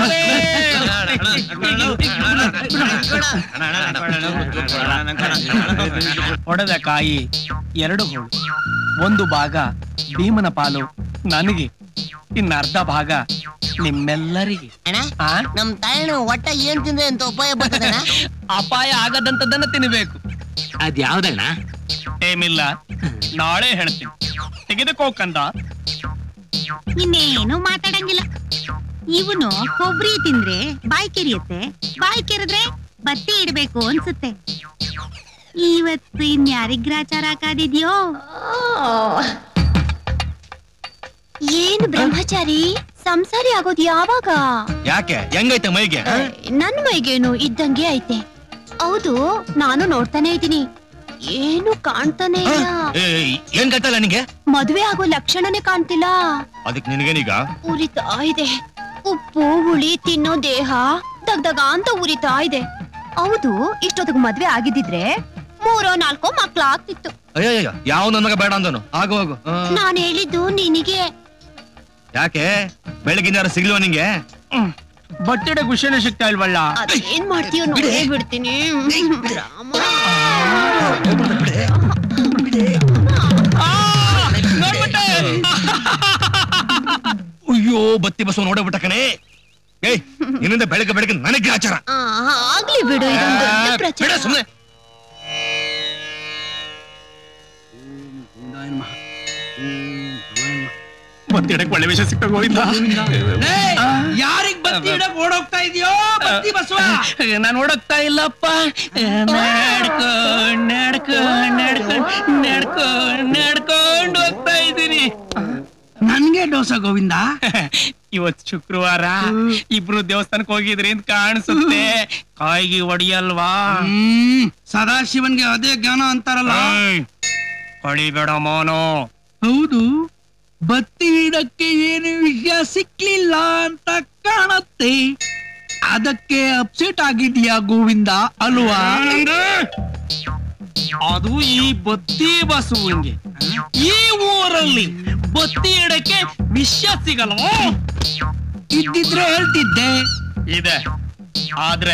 ಹೊಡೆದ ಕಾಯಿ ಎರಡು ಹೋಳು ಒಂದು ಭಾಗ ಭೀಮನ ಪಾಲು ನನಗೆ ಇನ್ನ ಅರ್ಧ ಭಾಗ ನಿಮ್ಮೆಲ್ಲರಿಗೆ ಅಣ್ಣ ಆ? ನಮ್ ತಾಯಣ್ಣ ಒಟ್ಟ ಏನ್ ತಿಂದ್ರೆ ಅಂತ ಉಪಾಯ ಬರ್ತದಣ್ಣ ಅಪಾಯ ಆಗದಂತದನ್ನ ತಿನ್ನಬೇಕು ಅದ್ ಯಾವ್ದಣ್ಣ ಏಮಿಲ್ಲ ನಾಳೆ ಹೇಳ್ತೀನಿ ತೆಗೆದುಕೋ ಕಂದ ಇನ್ನೇನು ಮಾತಾಡಂಗಿಲ್ಲ ಇವನು ಕೊಬ್ಬರಿ ತಿಂದ್ರೆ ಬಾಯಿ ಕೆರಿಯುತ್ತೆ ಬಾಯಿ ಕೆರೆದ್ರೆ ಬತ್ತಿ ಇಡ್ಬೇಕು ಅನ್ಸುತ್ತೆ ಇವತ್ತು ಇನ್ಯಾರಿಗ್ ಗ್ರಾಚಾರ ಕಾದಿದ್ಯೋ ಏನು ಬ್ರಹ್ಮಚಾರಿ ಸಂಸಾರಿ ಆಗೋದ್ ಯಾವಾಗ ಯಾಕೆ ಹೆಂಗೈತೆ ಮೈಗೆ ನನ್ ಮೈಗೇನು ಇದ್ದಂಗೆ ಐತೆ ಹೌದು ನಾನು ನೋಡ್ತಾನೆ ಇದ್ದೀನಿ ಏನು ಕಾಣ್ತಾನೆ ಇಲ್ಲ ಏ, ಏನ್ ಕಟ್ಟಲ್ಲ ನಿಂಗೆ ಮದ್ವೆ ಆಗೋ ಲಕ್ಷಣನೇ ಕಾಣ್ತಿಲ್ಲ ಅದಕ್ ನಿನಗೇನೀಗ ಉರಿತಾ ಇದೆ ಉಪ್ಪು ಹುಳಿ ತಿನ್ನೋ ದೇಹ ದಗ್ದಗ ಅಂತ ಉರಿತಾ ಇದೆ ಹೌದು ಇಷ್ಟೊತ್ತಿಗೆ ಮದ್ವೆ ಆಗಿದ್ದಿದ್ರೆ ಮೂರೋ ನಾಲ್ಕೋ ಮಕ್ಳು ಆಗ್ತಿತ್ತು ಅಯ್ಯಯ್ಯ ಯಾವ ನನಗ ಬೇಡ ಅಂದನು ಆಗು ಹೋಗು ಆ, ನಾನ್ ಹೇಳಿದ್ದು ನಿನಗೆ ಯಾಕೆ ಬೆಳಗಿನ ಯಾರು ಸಿಗ್ಲಿವ ನಿಂಗೆ ಬಟ್ಟಿಡ ಖುಷಿನೇ ಸಿಗ್ತಾ ಇಲ್ವಲ್ಲ ಅದೇನ್ ಮಾಡ್ತೀಯೋ ನೋಡೇ ಬಿಡ್ತೀನಿ ರಾಮ. ಅಯ್ಯೋ ಅಯ್ಯೋ ಬತ್ತಿ ಬಸವ ನೋಡಬಿಟ್ಟ ಕಣೆ ಏಯ್ ಇನ್ನಿಂದ ಬೆಳಗ್ಗೆ ಬೆಳಗ್ಗೆ ನನಗೆ ಆಚಾರ ಆ, ಆಗ್ಲಿ ಬಿಡು ಇದೊಂದು ದೊಡ್ಡ ಪ್ರಚಾರ. ಬಿಡ ಸುಮ್ಮನೆ ಬತ್ತಿಡಕ್ ಒಳ್ಳೆ ವಿಷಯ ಸಿಕ್ಕ ಗೋವಿಂದ ಯಾರಿಗ್ ಬತ್ತಿ ಇಡಕ್ ಓಡೋಗ್ತಾ ಇದೆಯೋ ಬತ್ತಿ ಬಸವ ನಾನು ಓಡೋಗ್ತಾ ಇಲ್ಲಪ್ಪ ನಡ್ಕೊಂಡ್ ನಡ್ಕೊಂಡ್ ನಡ್ಕೊಂಡ್ ನಡ್ಕೊಂಡ್ ನಡ್ಕೊಂಡ್ ಹೋಗ್ತಾ ಇದ್ದೀನಿ ನನ್ಗೆ ಡೋಸ ಗೋವಿಂದ ಇವತ್ ಶುಕ್ರವಾರ ಇಬ್ರು ದೇವಸ್ಥಾನಕ್ಕೆ ಹೋಗಿದ್ರಿ ಅಂತ ಕಾಣಿಸುತ್ತೆ ಕಾಯಿಗೆ ಹೊಡಿಯಲ್ವಾ ಹ್ಮ್ ಸದಾಶಿವನ್ಗೆ ಅದೇ ಜ್ಞಾನ ಅಂತಾರಲ್ಲ ಏಯ್, ಹೊಡಿಬೇಡ ಮೋನು ಹೌದು ಬತ್ತಿ ಇಡಕ್ಕೆ ಏನು ವಿಷಯ ಸಿಕ್ಲಿಲ್ಲ ಅಂತ ಕಾಣುತ್ತೆ ಅದಕ್ಕೆ ಅಪ್ಸೆಟ್ ಆಗಿದ್ಯಾ ಗೋವಿಂದ ಅಲ್ವಾ ಅದು ಈ ಬತ್ತಿ ಬಸವಂಗೆ ಈ ಊರಲ್ಲಿ ಬತ್ತಿ ಇಡಕ್ಕೆ ವಿಷಯ ಸಿಗಲ್ವಾ ಇದ್ದಿದ್ರೆ ಹೇಳ್ತಿದ್ದೆ ಇದೆ ಆದ್ರೆ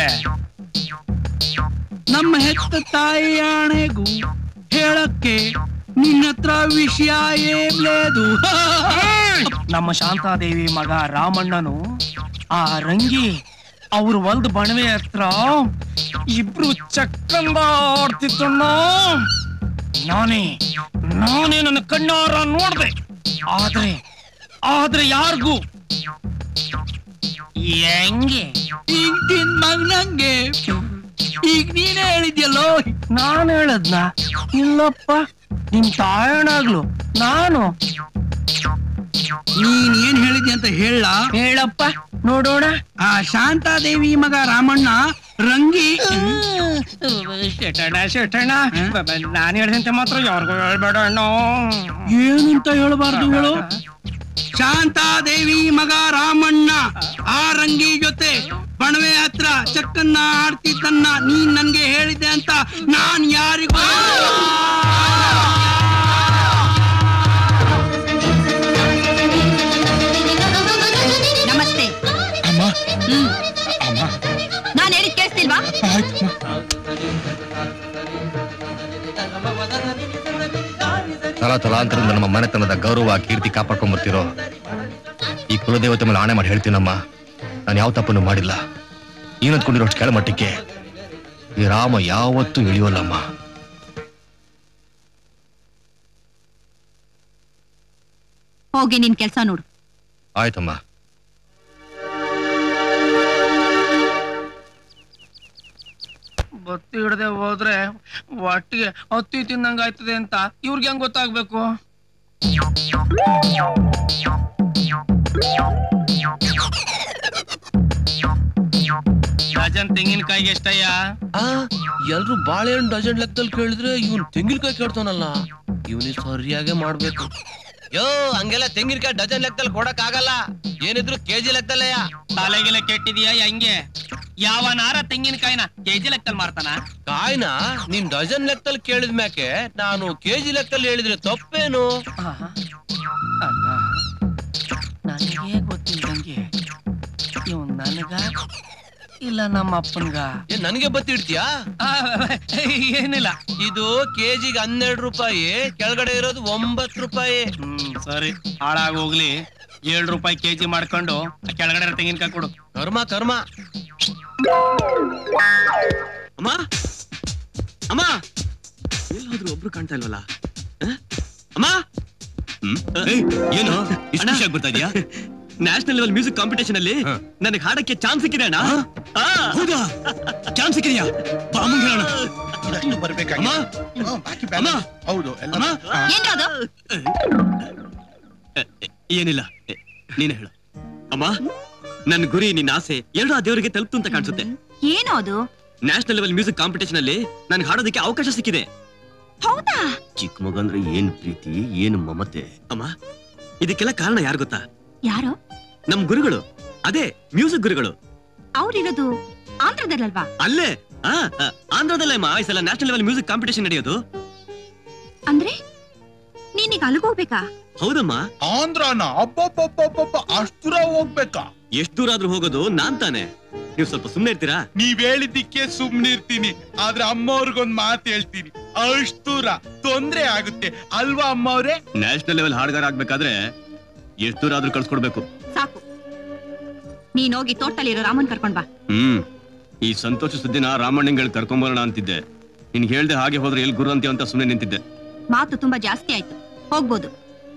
ನಮ್ಮ ಹೆತ್ತ ತಾಯಿ ಆಣೆಗೂ ಹೇಳಕ್ಕೆ ನಿನ್ನ ಹತ್ರ ವಿಷಯ ಏನ್ ಲೇದು ನಮ್ಮ ಶಾಂತಾದೇವಿ ಮಗ ರಾಮಣ್ಣನು ಆ ರಂಗಿ ಅವ್ರ ಹೊಲ್ದ ಬಣವೆ ಹತ್ರ ಇಬ್ರು ಚಕ್ಕಂದ ಆಡ್ತಿದ್ದಣ್ಣ ನಾನೇ ನಾನೇ ನನ್ನ ಕಣ್ಣಾರ ನೋಡ್ದೆ ಆದ್ರೆ ಆದ್ರೆ ಯಾರಿಗೂ ಹೆಂಗೆ ಈಗ ನಿನ್ ಮಗನಂಗೆ ಈಗ ನೀನೇ ಹೇಳಿದ್ಯಲ್ಲೋ ನಾನ್ ಹೇಳದ್ನ ಇಲ್ಲಪ್ಪ ನಿಮ್ ತಾಯಣಾಗ್ಲು ನಾನು ನೀನ್ ಏನ್ ಹೇಳಿದ್ಯ ಅಂತ ಹೇಳ ಹೇಳಪ್ಪ ನೋಡೋಣ ಆ ಶಾಂತಾದೇವಿ ಮಗ ರಾಮಣ್ಣ ರಂಗಿ ಶೆಟಣ ಶೆಟಣ ನಾನು ಹೇಳ್ದಂತೆ ಮಾತ್ರ ಯಾರಿಗೂ ಹೇಳ್ಬೇಡ ಅಣ್ಣ ಏನಂತ ಹೇಳಬಾರ್ದು ಹೇಳು ಶಾಂತಾದೇವಿ ಮಗ ರಾಮಣ್ಣ ಆ ರಂಗಿ ಜೊತೆ ಬಣವೆ ಹತ್ರ ಚಕ್ಕನ್ನ ಆಡ್ತಿದ್ದನ್ನ ನೀನ್ ನನ್ಗೆ ಹೇಳಿದ್ದೆ ಅಂತ ನಾನ್ ಯಾರಿಗೂ ನಮಸ್ತೆ ಹ್ಮ್ ನಾನ್ ಹೇಳಿದ್ ಕೇಳಿಸ್ತಿಲ್ವಾ ತಲಾ ತಲಾಂತರದಿಂದ ನಮ್ಮ ಮನೆತನದ ಗೌರವ ಕೀರ್ತಿ ಕಾಪಾಡ್ಕೊಂಡ್ ಬರ್ತಿರೋ ಈ ಕುಲದೇವತೆ ಮೇಲೆ ಆಣೆ ಮಾಡಿ ಹೇಳ್ತೀನಮ್ಮ ನಾನು ಯಾವ ತಪ್ಪನ್ನು ಮಾಡಿಲ್ಲ ನೀನಂದ್ಕೊಂಡಿರೋಷ್ಟು ಕೆಳಮಟ್ಟಕ್ಕೆ ಈ ರಾಮ ಯಾವತ್ತೂ ಇಳಿಯೋಲ್ಲಮ್ಮ ಹೋಗಿ ನಿನ್ ಕೆಲ್ಸ ನೋಡು ಆಯ್ತಮ್ಮ ಬತ್ತಿ ಹಿಡದೆ ಹೋದ್ರೆ ಒಟ್ಟಿಗೆ ಹತ್ತಿ ತಿನ್ನಂಗ ಆಯ್ತದೆ ಅಂತ ಇವ್ರಿಗೆ ಹೆಂಗ್ ಗೊತ್ತಾಗ್ಬೇಕು ಡಜನ್ ತೆಂಗಿನಕಾಯಿಗೆ ಎಷ್ಟಯ್ಯ ಎಲ್ರು ಬಾಳೆಹಣ್ಣು ಡಜನ್ ಲೆಕ್ಕದಲ್ಲಿ ಕೇಳಿದ್ರೆ ಇವನ್ ತೆಂಗಿನಕಾಯಿ ಕೇಳ್ತಾನಲ್ಲ ಇವನಿಗೆ ಸರಿಯಾಗೆ ಮಾಡ್ಬೇಕು ಯೋ ಹಂಗೆಲ್ಲ ತೆಂಗಿನಕಾಯಿ ಡಜನ್ ಲೆಕ್ಕದಲ್ಲಿ ಕೊಡಕ್ ಆಗಲ್ಲ ಏನಿದ್ರು ಕೆಜಿ ಲೆಕ್ಕದಲ್ಲಯ್ಯ ತಲೆಗೆಲೆ ಕೆಟ್ಟಿದ್ಯಾ ಹೆಂಗೆ ಯಾವನಾರ ತೆಂಗಿನಕಾಯಿನ ಕೆಜಿ ಲೆಕ್ಕದಲ್ಲಿ ಮಾರ್ತಾನ ಕಾಯ್ನ ನೀನ್ ಡಜನ್ ಲೆಕ್ಕದಲ್ಲಿ ಕೇಳಿದ ಮ್ಯಾಕೆ ನಾನು ಕೆಜಿ ಲೆಕ್ಕದಲ್ಲಿ ಹೇಳಿದ್ರೆ ತಪ್ಪೇನು ಅಲ್ಲ ನನಗೆ ಗೊತ್ತಿಲ್ದಂಗೆ ಇವ್ ನನಗ ಇಲ್ಲ ನಮ್ಮ ಅಪ್ಪನ್ಗ ಏನ್ ನನಗೆ ಬತ್ತಿ ಇಡ್ತೀಯಾ ಆ, ಏನಿಲ್ಲ ಇದು ಕೆಜಿಗೆ ಹನ್ನೆರಡು ರೂಪಾಯಿ ಕೆಳಗಡೆ ಇರೋದು ಒಂಬತ್ತು ರೂಪಾಯಿ ಹ್ಮ್ ಸರಿ ಹಾಳಾಗ್ ಹೋಗ್ಲಿ ಏಳು ರೂಪಾಯಿ ಕೆಜಿ ಮಾಡ್ಕೊಂಡು ಆ ಕೆಳಗಡೆ ಇರೋ ತೆಂಗಿನಕಾಯಿ ಕೊಡು ಕರ್ಮ ಕರ್ಮ ಅಮ್ಮ ಅಮ್ಮ ಎಲ್ಲಾದ್ರೂ ಒಬ್ರು ಕಾಣ್ತಾ ಇಲ್ವಲ್ಲ ಆ? ಅಮ್ಮ ಹ್ಮ್? ಏಯ್, ಏನು ಇಷ್ಟು ಖುಷಿಯಾಗಿ ಬರ್ತಾ ಇದೀಯಾ ನ್ಯಾಷನಲ್ ಲೆವೆಲ್ ಮ್ಯೂಸಿಕ್ ಕಾಂಪಿಟೇಷನ್ ಅಲ್ಲಿ ನನಗೆ ಹಾಡಕ್ಕೆ ಚಾನ್ಸ್ ಸಿಕ್ಕಿದೆ ಅಣ್ಣ ಹೌದಾ ಚಾನ್ಸ್ ಸಿಕ್ಕಿದ್ಯಾ ಬಾ ಅಮ್ಮಂಗ್ ಹೇಳೋಣ ಅಮ್ಮ ಅಮ್ಮ ಹೌದು ಎಲ್ಲ ಅಮ್ಮ ಏನ್ರದು ಎ, ಎ, ಏನಿಲ್ಲ ಎ, ನೀನೇ ಹೇಳು ಅಮ್ಮ ನನ್ನ ಗುರಿ ನಿನ್ನ ಆಸೆ ಎರಡು ಆ ದೇವರಿಗೆ ತಲುಪ್ತು ಅಂತ ಕಾಣಿಸುತ್ತೆ ಏನೋ ಅದು ನ್ಯಾಷನಲ್ ಲೆವೆಲ್ ಮ್ಯೂಸಿಕ್ ಕಾಂಪಿಟೇಷನ್ ಅಲ್ಲಿ ನನಗೆ ಹಾಡೋದಕ್ಕೆ ಅವಕಾಶ ಸಿಕ್ಕಿದೆ ಹೌದಾ ಚಿಕ್ಕ ಮಗ ಅಂದ್ರೆ ಏನ್ ಪ್ರೀತಿ ಏನು ಮಮತೆ ಅಮ್ಮ ಇದಕ್ಕೆಲ್ಲ ಕಾರಣ ಯಾರು ಗೊತ್ತಾ ಯಾರು ನಮ್ ಗುರುಗಳು ಅದೇ ಮ್ಯೂಸಿಕ್ ಗುರುಗಳು ಅವ್ರಿರೋದು ಆಂಧ್ರದಲ್ಲಲ್ವಾ ಅಲ್ಲೇ ಆ, ಆ, ಆಂಧ್ರದಲ್ಲೇ ಅಮ್ಮ ಈ ಸಲ ನ್ಯಾಷನಲ್ ಲೆವೆಲ್ ಮ್ಯೂಸಿಕ್ ಕಾಂಪಿಟೇಷನ್ ನಡೆಯೋದು ಅಂದ್ರೆ ನೀನೀಗ ಅಲ್ಲಿಗೆ ಹೋಗ್ಬೇಕಾ ಹೌದಮ್ಮ ಆಂಧ್ರನ ಅಬ್ಬಬ್ಬಬ್ಬಬ್ಬ ಅಷ್ಟು ದೂರ ಹೋಗ್ಬೇಕಾ ಎಷ್ಟ್ ದೂರ ಆದ್ರೂ ಹೋಗೋದು ನಾನ್ ತಾನೆ ನೀವು ಸ್ವಲ್ಪ ಸುಮ್ನೆ ಇರ್ತೀರಾ ನೀವ್ ಹೇಳಿದ್ದಕ್ಕೆ ಸುಮ್ನಿರ್ತೀನಿ ಆದ್ರೆ ಅಮ್ಮವ್ರಿಗೊಂದ್ ಮಾತು ಹೇಳ್ತೀನಿ ಅಷ್ಟು ದೂರ ತೊಂದ್ರೆ ಆಗುತ್ತೆ ಅಲ್ವಾ ಅಮ್ಮವ್ರೆ ನ್ಯಾಷನಲ್ ಲೆವೆಲ್ ಹಾಡ್ಗಾರ ಆಗ್ಬೇಕಾದ್ರೆ ಎಷ್ಟ್ ದೂರ ಆದ್ರೂ ಕಳ್ಸ್ಕೊಡ್ಬೇಕು ಸಾಕು ನೀನೋಗಿ ತೋಟದಲ್ಲಿರೋ ರಾಮನ್ ಕರ್ಕೊಂಡ್ ಬಾ ಹ್ಮ್ ಈ ಸಂತೋಷ ಸುದ್ದಿನ ರಾಮಣ್ಣಂಗಳು ಕರ್ಕೊಂಬರೋಣ ಅಂತಿದ್ದೆ ನಿನ್ಗೆ ಹೇಳ್ದೆ ಹಾಗೆ ಹೋದ್ರೆ ಎಲ್ಲಿ ಗುರು ಅಂತೀಯ ಅಂತ ಸುಮ್ಮನೆ ನಿಂತಿದ್ದೆ ಮಾತು ತುಂಬಾ ಜಾಸ್ತಿ ಆಯ್ತು ಹೋಗ್ಬೋದು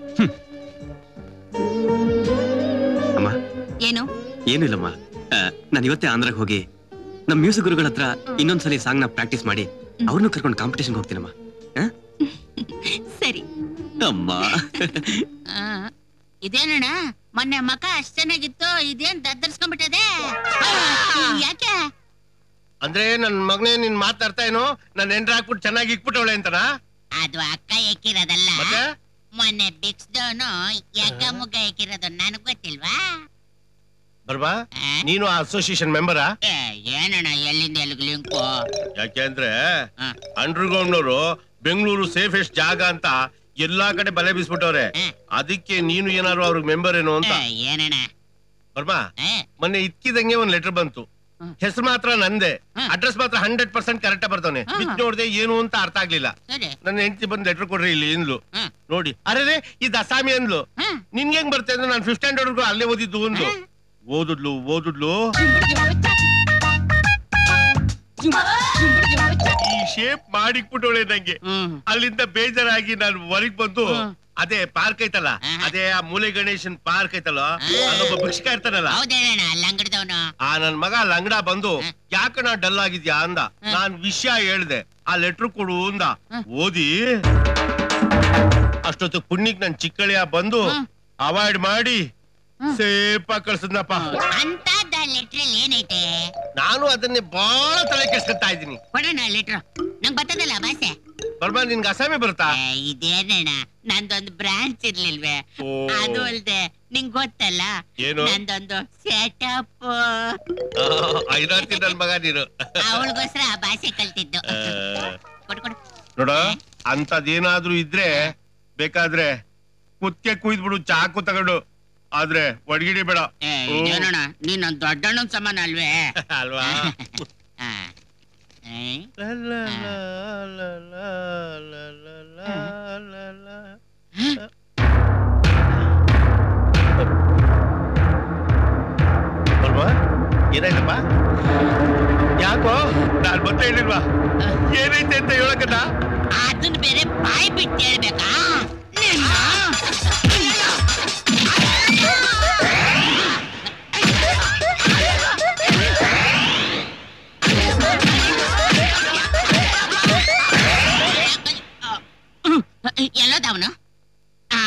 ಅಮ್ಮ ಏನು ಏನೂ ಇಲ್ಲಮ್ಮ ನಾನು ಇವತ್ತೇ ಆಂಧ್ರಕ್ಕೆ ಹೋಗಿ ನಮ್ಮ ಮ್ಯೂಸಿಕ್ ಗುರುಗಳ ಹತ್ರ ಇನ್ನೊಂದ್ಸಲಿ ಸಾಂಗ್ ನ ಪ್ರಾಕ್ಟೀಸ್ ಮಾಡಿ ಅವ್ರನ್ನೂ ಕರ್ಕೊಂಡು ಕಾಂಪಿಟೇಷನ್ ಹೋಗ್ತೀನಮ್ಮ ಆ? ಸರಿ ಅಮ್ಮ ಆ, ಇದೇನಣ್ಣ ಮೊನ್ನೆ ಮಕ ಅಷ್ಟ್ ಚೆನ್ನಾಗಿತ್ತು ಇದೇನ್ ದದ್ದರ್ಸ್ಕೊಂಡ್ಬಿಟ್ಟದೆ ಯಾಕೆ ಅಂದ್ರೆ ನನ್ ಮಗನೇ ನಿನ್ ಮಾತಾಡ್ತಾ ಏನೋ ನನ್ನ ಎಂಟ್ರ ಹಾಕ್ಬಿಟ್ಟು ಚೆನ್ನಾಗಿ ಇಕ್ಬಿಟ್ಟವಳೆ ಅಂತನಾ ಅದು ಅಕ್ಕ ಎಕ್ಕಿರೋದಲ್ಲ ಮತ್ತೆ ಮೊನ್ನೆ ಬಿಕ್ಸ್ದವನು ಯಗ್ಗ ಮುಗ್ಗ ಎಕ್ಕಿರೋದು ನನಗ್ ಗೊತ್ತಿಲ್ವಾ ಬರ್ಬಾ ಆ? ನೀನು ಆ ಅಸೋಸಿಯೇಷನ್ ಮೆಂಬರಾ ಏ, ಏನಣ್ಣ ಎಲ್ಲಿಂದ ಎಲ್ಲಿಗೆ ಲಿಂಕು ಯಾಕೆಂದ್ರೆ ಹಾ. ಅಂಡರ್ಗ್ರೌಂಡ್ನವರು ಬೆಂಗಳೂರು ಸೇಫೆಸ್ಟ್ ಜಾಗ ಅಂತ ಎಲ್ಲಾ ಕಡೆ ಬಲೆ ಬೀಸ್ಬಿಟ್ಟವ್ರೆ ಹಾ. ಅದಕ್ಕೆ ನೀನು ಏನಾದ್ರು ಅವ್ರಿಗೆ ಮೆಂಬರ್ ಏನೋ ಅಂತ ಏ, ಏನಣ್ಣ ಬರ್ಮಾ ಏ, ಮೊನ್ನೆ ಇದ್ಕಿದಂಗೆ ಒಂದ್ ಲೆಟರ್ ಬಂತು ಹ್ಮ್. ಹೆಸರು ಮಾತ್ರ ನಂದೆ ಹ್ಮ್. ಅಡ್ರೆಸ್ ಮಾತ್ರ ಹಂಡ್ರೆಡ್ ಪರ್ಸೆಂಟ್ ಕರೆಕ್ಟ್ ಬರ್ತವನೆ ಹ್ಮ್. ಬಿತ್ ನೋಡ್ದೆ ಏನು ಅಂತ ಅರ್ಥ ಆಗ್ಲಿಲ್ಲ ಸರಿ ನನ್ನ ಹೆಂಡತಿ ಬಂದ್ ಲೆಟರ್ ಕೊಡ್ರಿ ಇಲ್ಲಿ ಇಂದ್ಲು ಹ್ಮ್. ನೋಡಿ ಅರೆ ಇದು ಅಸಾಮಿ ಅಂದ್ಲು ಹ್ಮ್. ನಿನ್ಗೆ ಹೆಂಗ್ ಬರ್ತೇ ಅಂದ್ರೆ ನಾನು ಫಿಫ್ತ್ ಸ್ಟ್ಯಾಂಡರ್ಡ್ ಅಲ್ಲೇ ಓದಿದ್ದು ಅಂದ್ಲು ಹ್ಮ್. ಓದಿದ್ಲು ಓದಿದ್ಲು ಈ ಶೇಪ್ ಮಾಡಿಕ್ಬಿಟ್ಟವಳೆ ನಂಗೆ ಹ್ಮ್ ಅಲ್ಲಿಂದ ಬೇಜಾರಾಗಿ ನಾನು ಹೊರಗ್ ಬಂದು ಹ್ಮ್. ಅದೇ ಪಾರ್ಕ್ ಐತಲ್ಲ ಹಾ. ಅದೇ ಆ ಮೂಲೆ ಗಣೇಶನ್ ಪಾರ್ಕ್ ಐತಲ್ಲ ಹಾ. ಅಲ್ಲೊಬ್ಬ ಭಿಕ್ಷಕ ಇರ್ತಾನಲ್ಲ ಹೌದೇನಣ್ಣ ಅಲ್ಲಿ ಅಂಗಡಿದವನು ಆ ನನ್ ಮಗ ಲಂಗಡ ಬಂದು ಹಾ. ಯಾಕಣ್ಣ ಡಲ್ ಆಗಿದ್ಯಾ ಅಂದ ಹಾ. ನಾನ್ ವಿಷಯ ಹೇಳ್ದೆ ಆ ಲೆಟ್ರ್ ಕೊಡು ಅಂದ ಹಾ. ಓದಿ ಅಷ್ಟೊತ್ತು ಪುಣ್ಯಕ್ ನನ್ ಚಿಕ್ಕಳಿಯ ಬಂದು ಹಾ. ಅವಾಯ್ಡ್ ಮಾಡಿ ಹಾ. ಸೇಫ್ ಆಗಿ ಕಳ್ಸದ್ನಪ್ಪ ಅಂತದ ಲೆಟ್ರಲ್ಲಿ ಏನೈತೆ ನಾನು ಅದನ್ನೇ ಬಹಳ ತಲೆ ಕೆಡ್ಸ್ಕೊತಾ ಇದ್ದೀನಿ ಕೊಡೋಣ ಲೆಟ್ರು ನಂಗ್ ಬರ್ತದಲ್ಲ ಭಾಷೆ ಬರ್ಬಾ ನಿನ್ಗೆ ಅಸಾಮಿ ಬರುತ್ತಾ ಏ, ಇದೇನಣ್ಣ ನಂದೊಂದು ಬ್ರಾಂಚ್ ಇರ್ಲಿಲ್ವೇ ಓ. ಅದು ಅಲ್ದೆ ನಿಂಗ್ ಗೊತ್ತಲ್ಲ ಏನು ನಂದೊಂದು ಸೆಟಪ್ ಐದಾರ್ತಿ ನನ್ ಮಗ ನೀನು ಅವಳಿಗೋಸ್ಕರ ಆ ಭಾಷೆ ಕಲ್ತಿದ್ದು ಆ, ಕೊಡು ಕೊಡು ನೋಡ ಅಂತದೇನಾದ್ರೂ ಇದ್ರೆ ಬೇಕಾದ್ರೆ ಕುತ್ತೆ ಕುಯ್ದ್ಬಿಡು ಚಾಕು ತಗೊಂಡು ಆದ್ರೆ ಒಡಗಿಡಿ ಬೇಡ ಏ, ಓ. ಇದೇನಣ್ಣ ನೀನ್ ನನ್ ದೊಡ್ಡಣ್ಣನ್ ಸಮಾನ ಅಲ್ವೇ ಅಲ್ವಾ ಆ. ಏ? ಅಲ್ವಾ ಏನಾಯ್ತಪ್ಪ ಯಾಕೋ ನಾನ್ ಮತ್ತೆ ಹೇಳಿಲ್ವಾ ಏನೈತೆ ಅಂತ ಹೇಳಕದ ಅದನ್ನ ಬೇರೆ ಬಾಯಿ ಬಿಟ್ಟು ಹೇಳ್ಬೇಕಾ ನಿನ್ನ? ಎಲ್ಲೋದವನು ಆ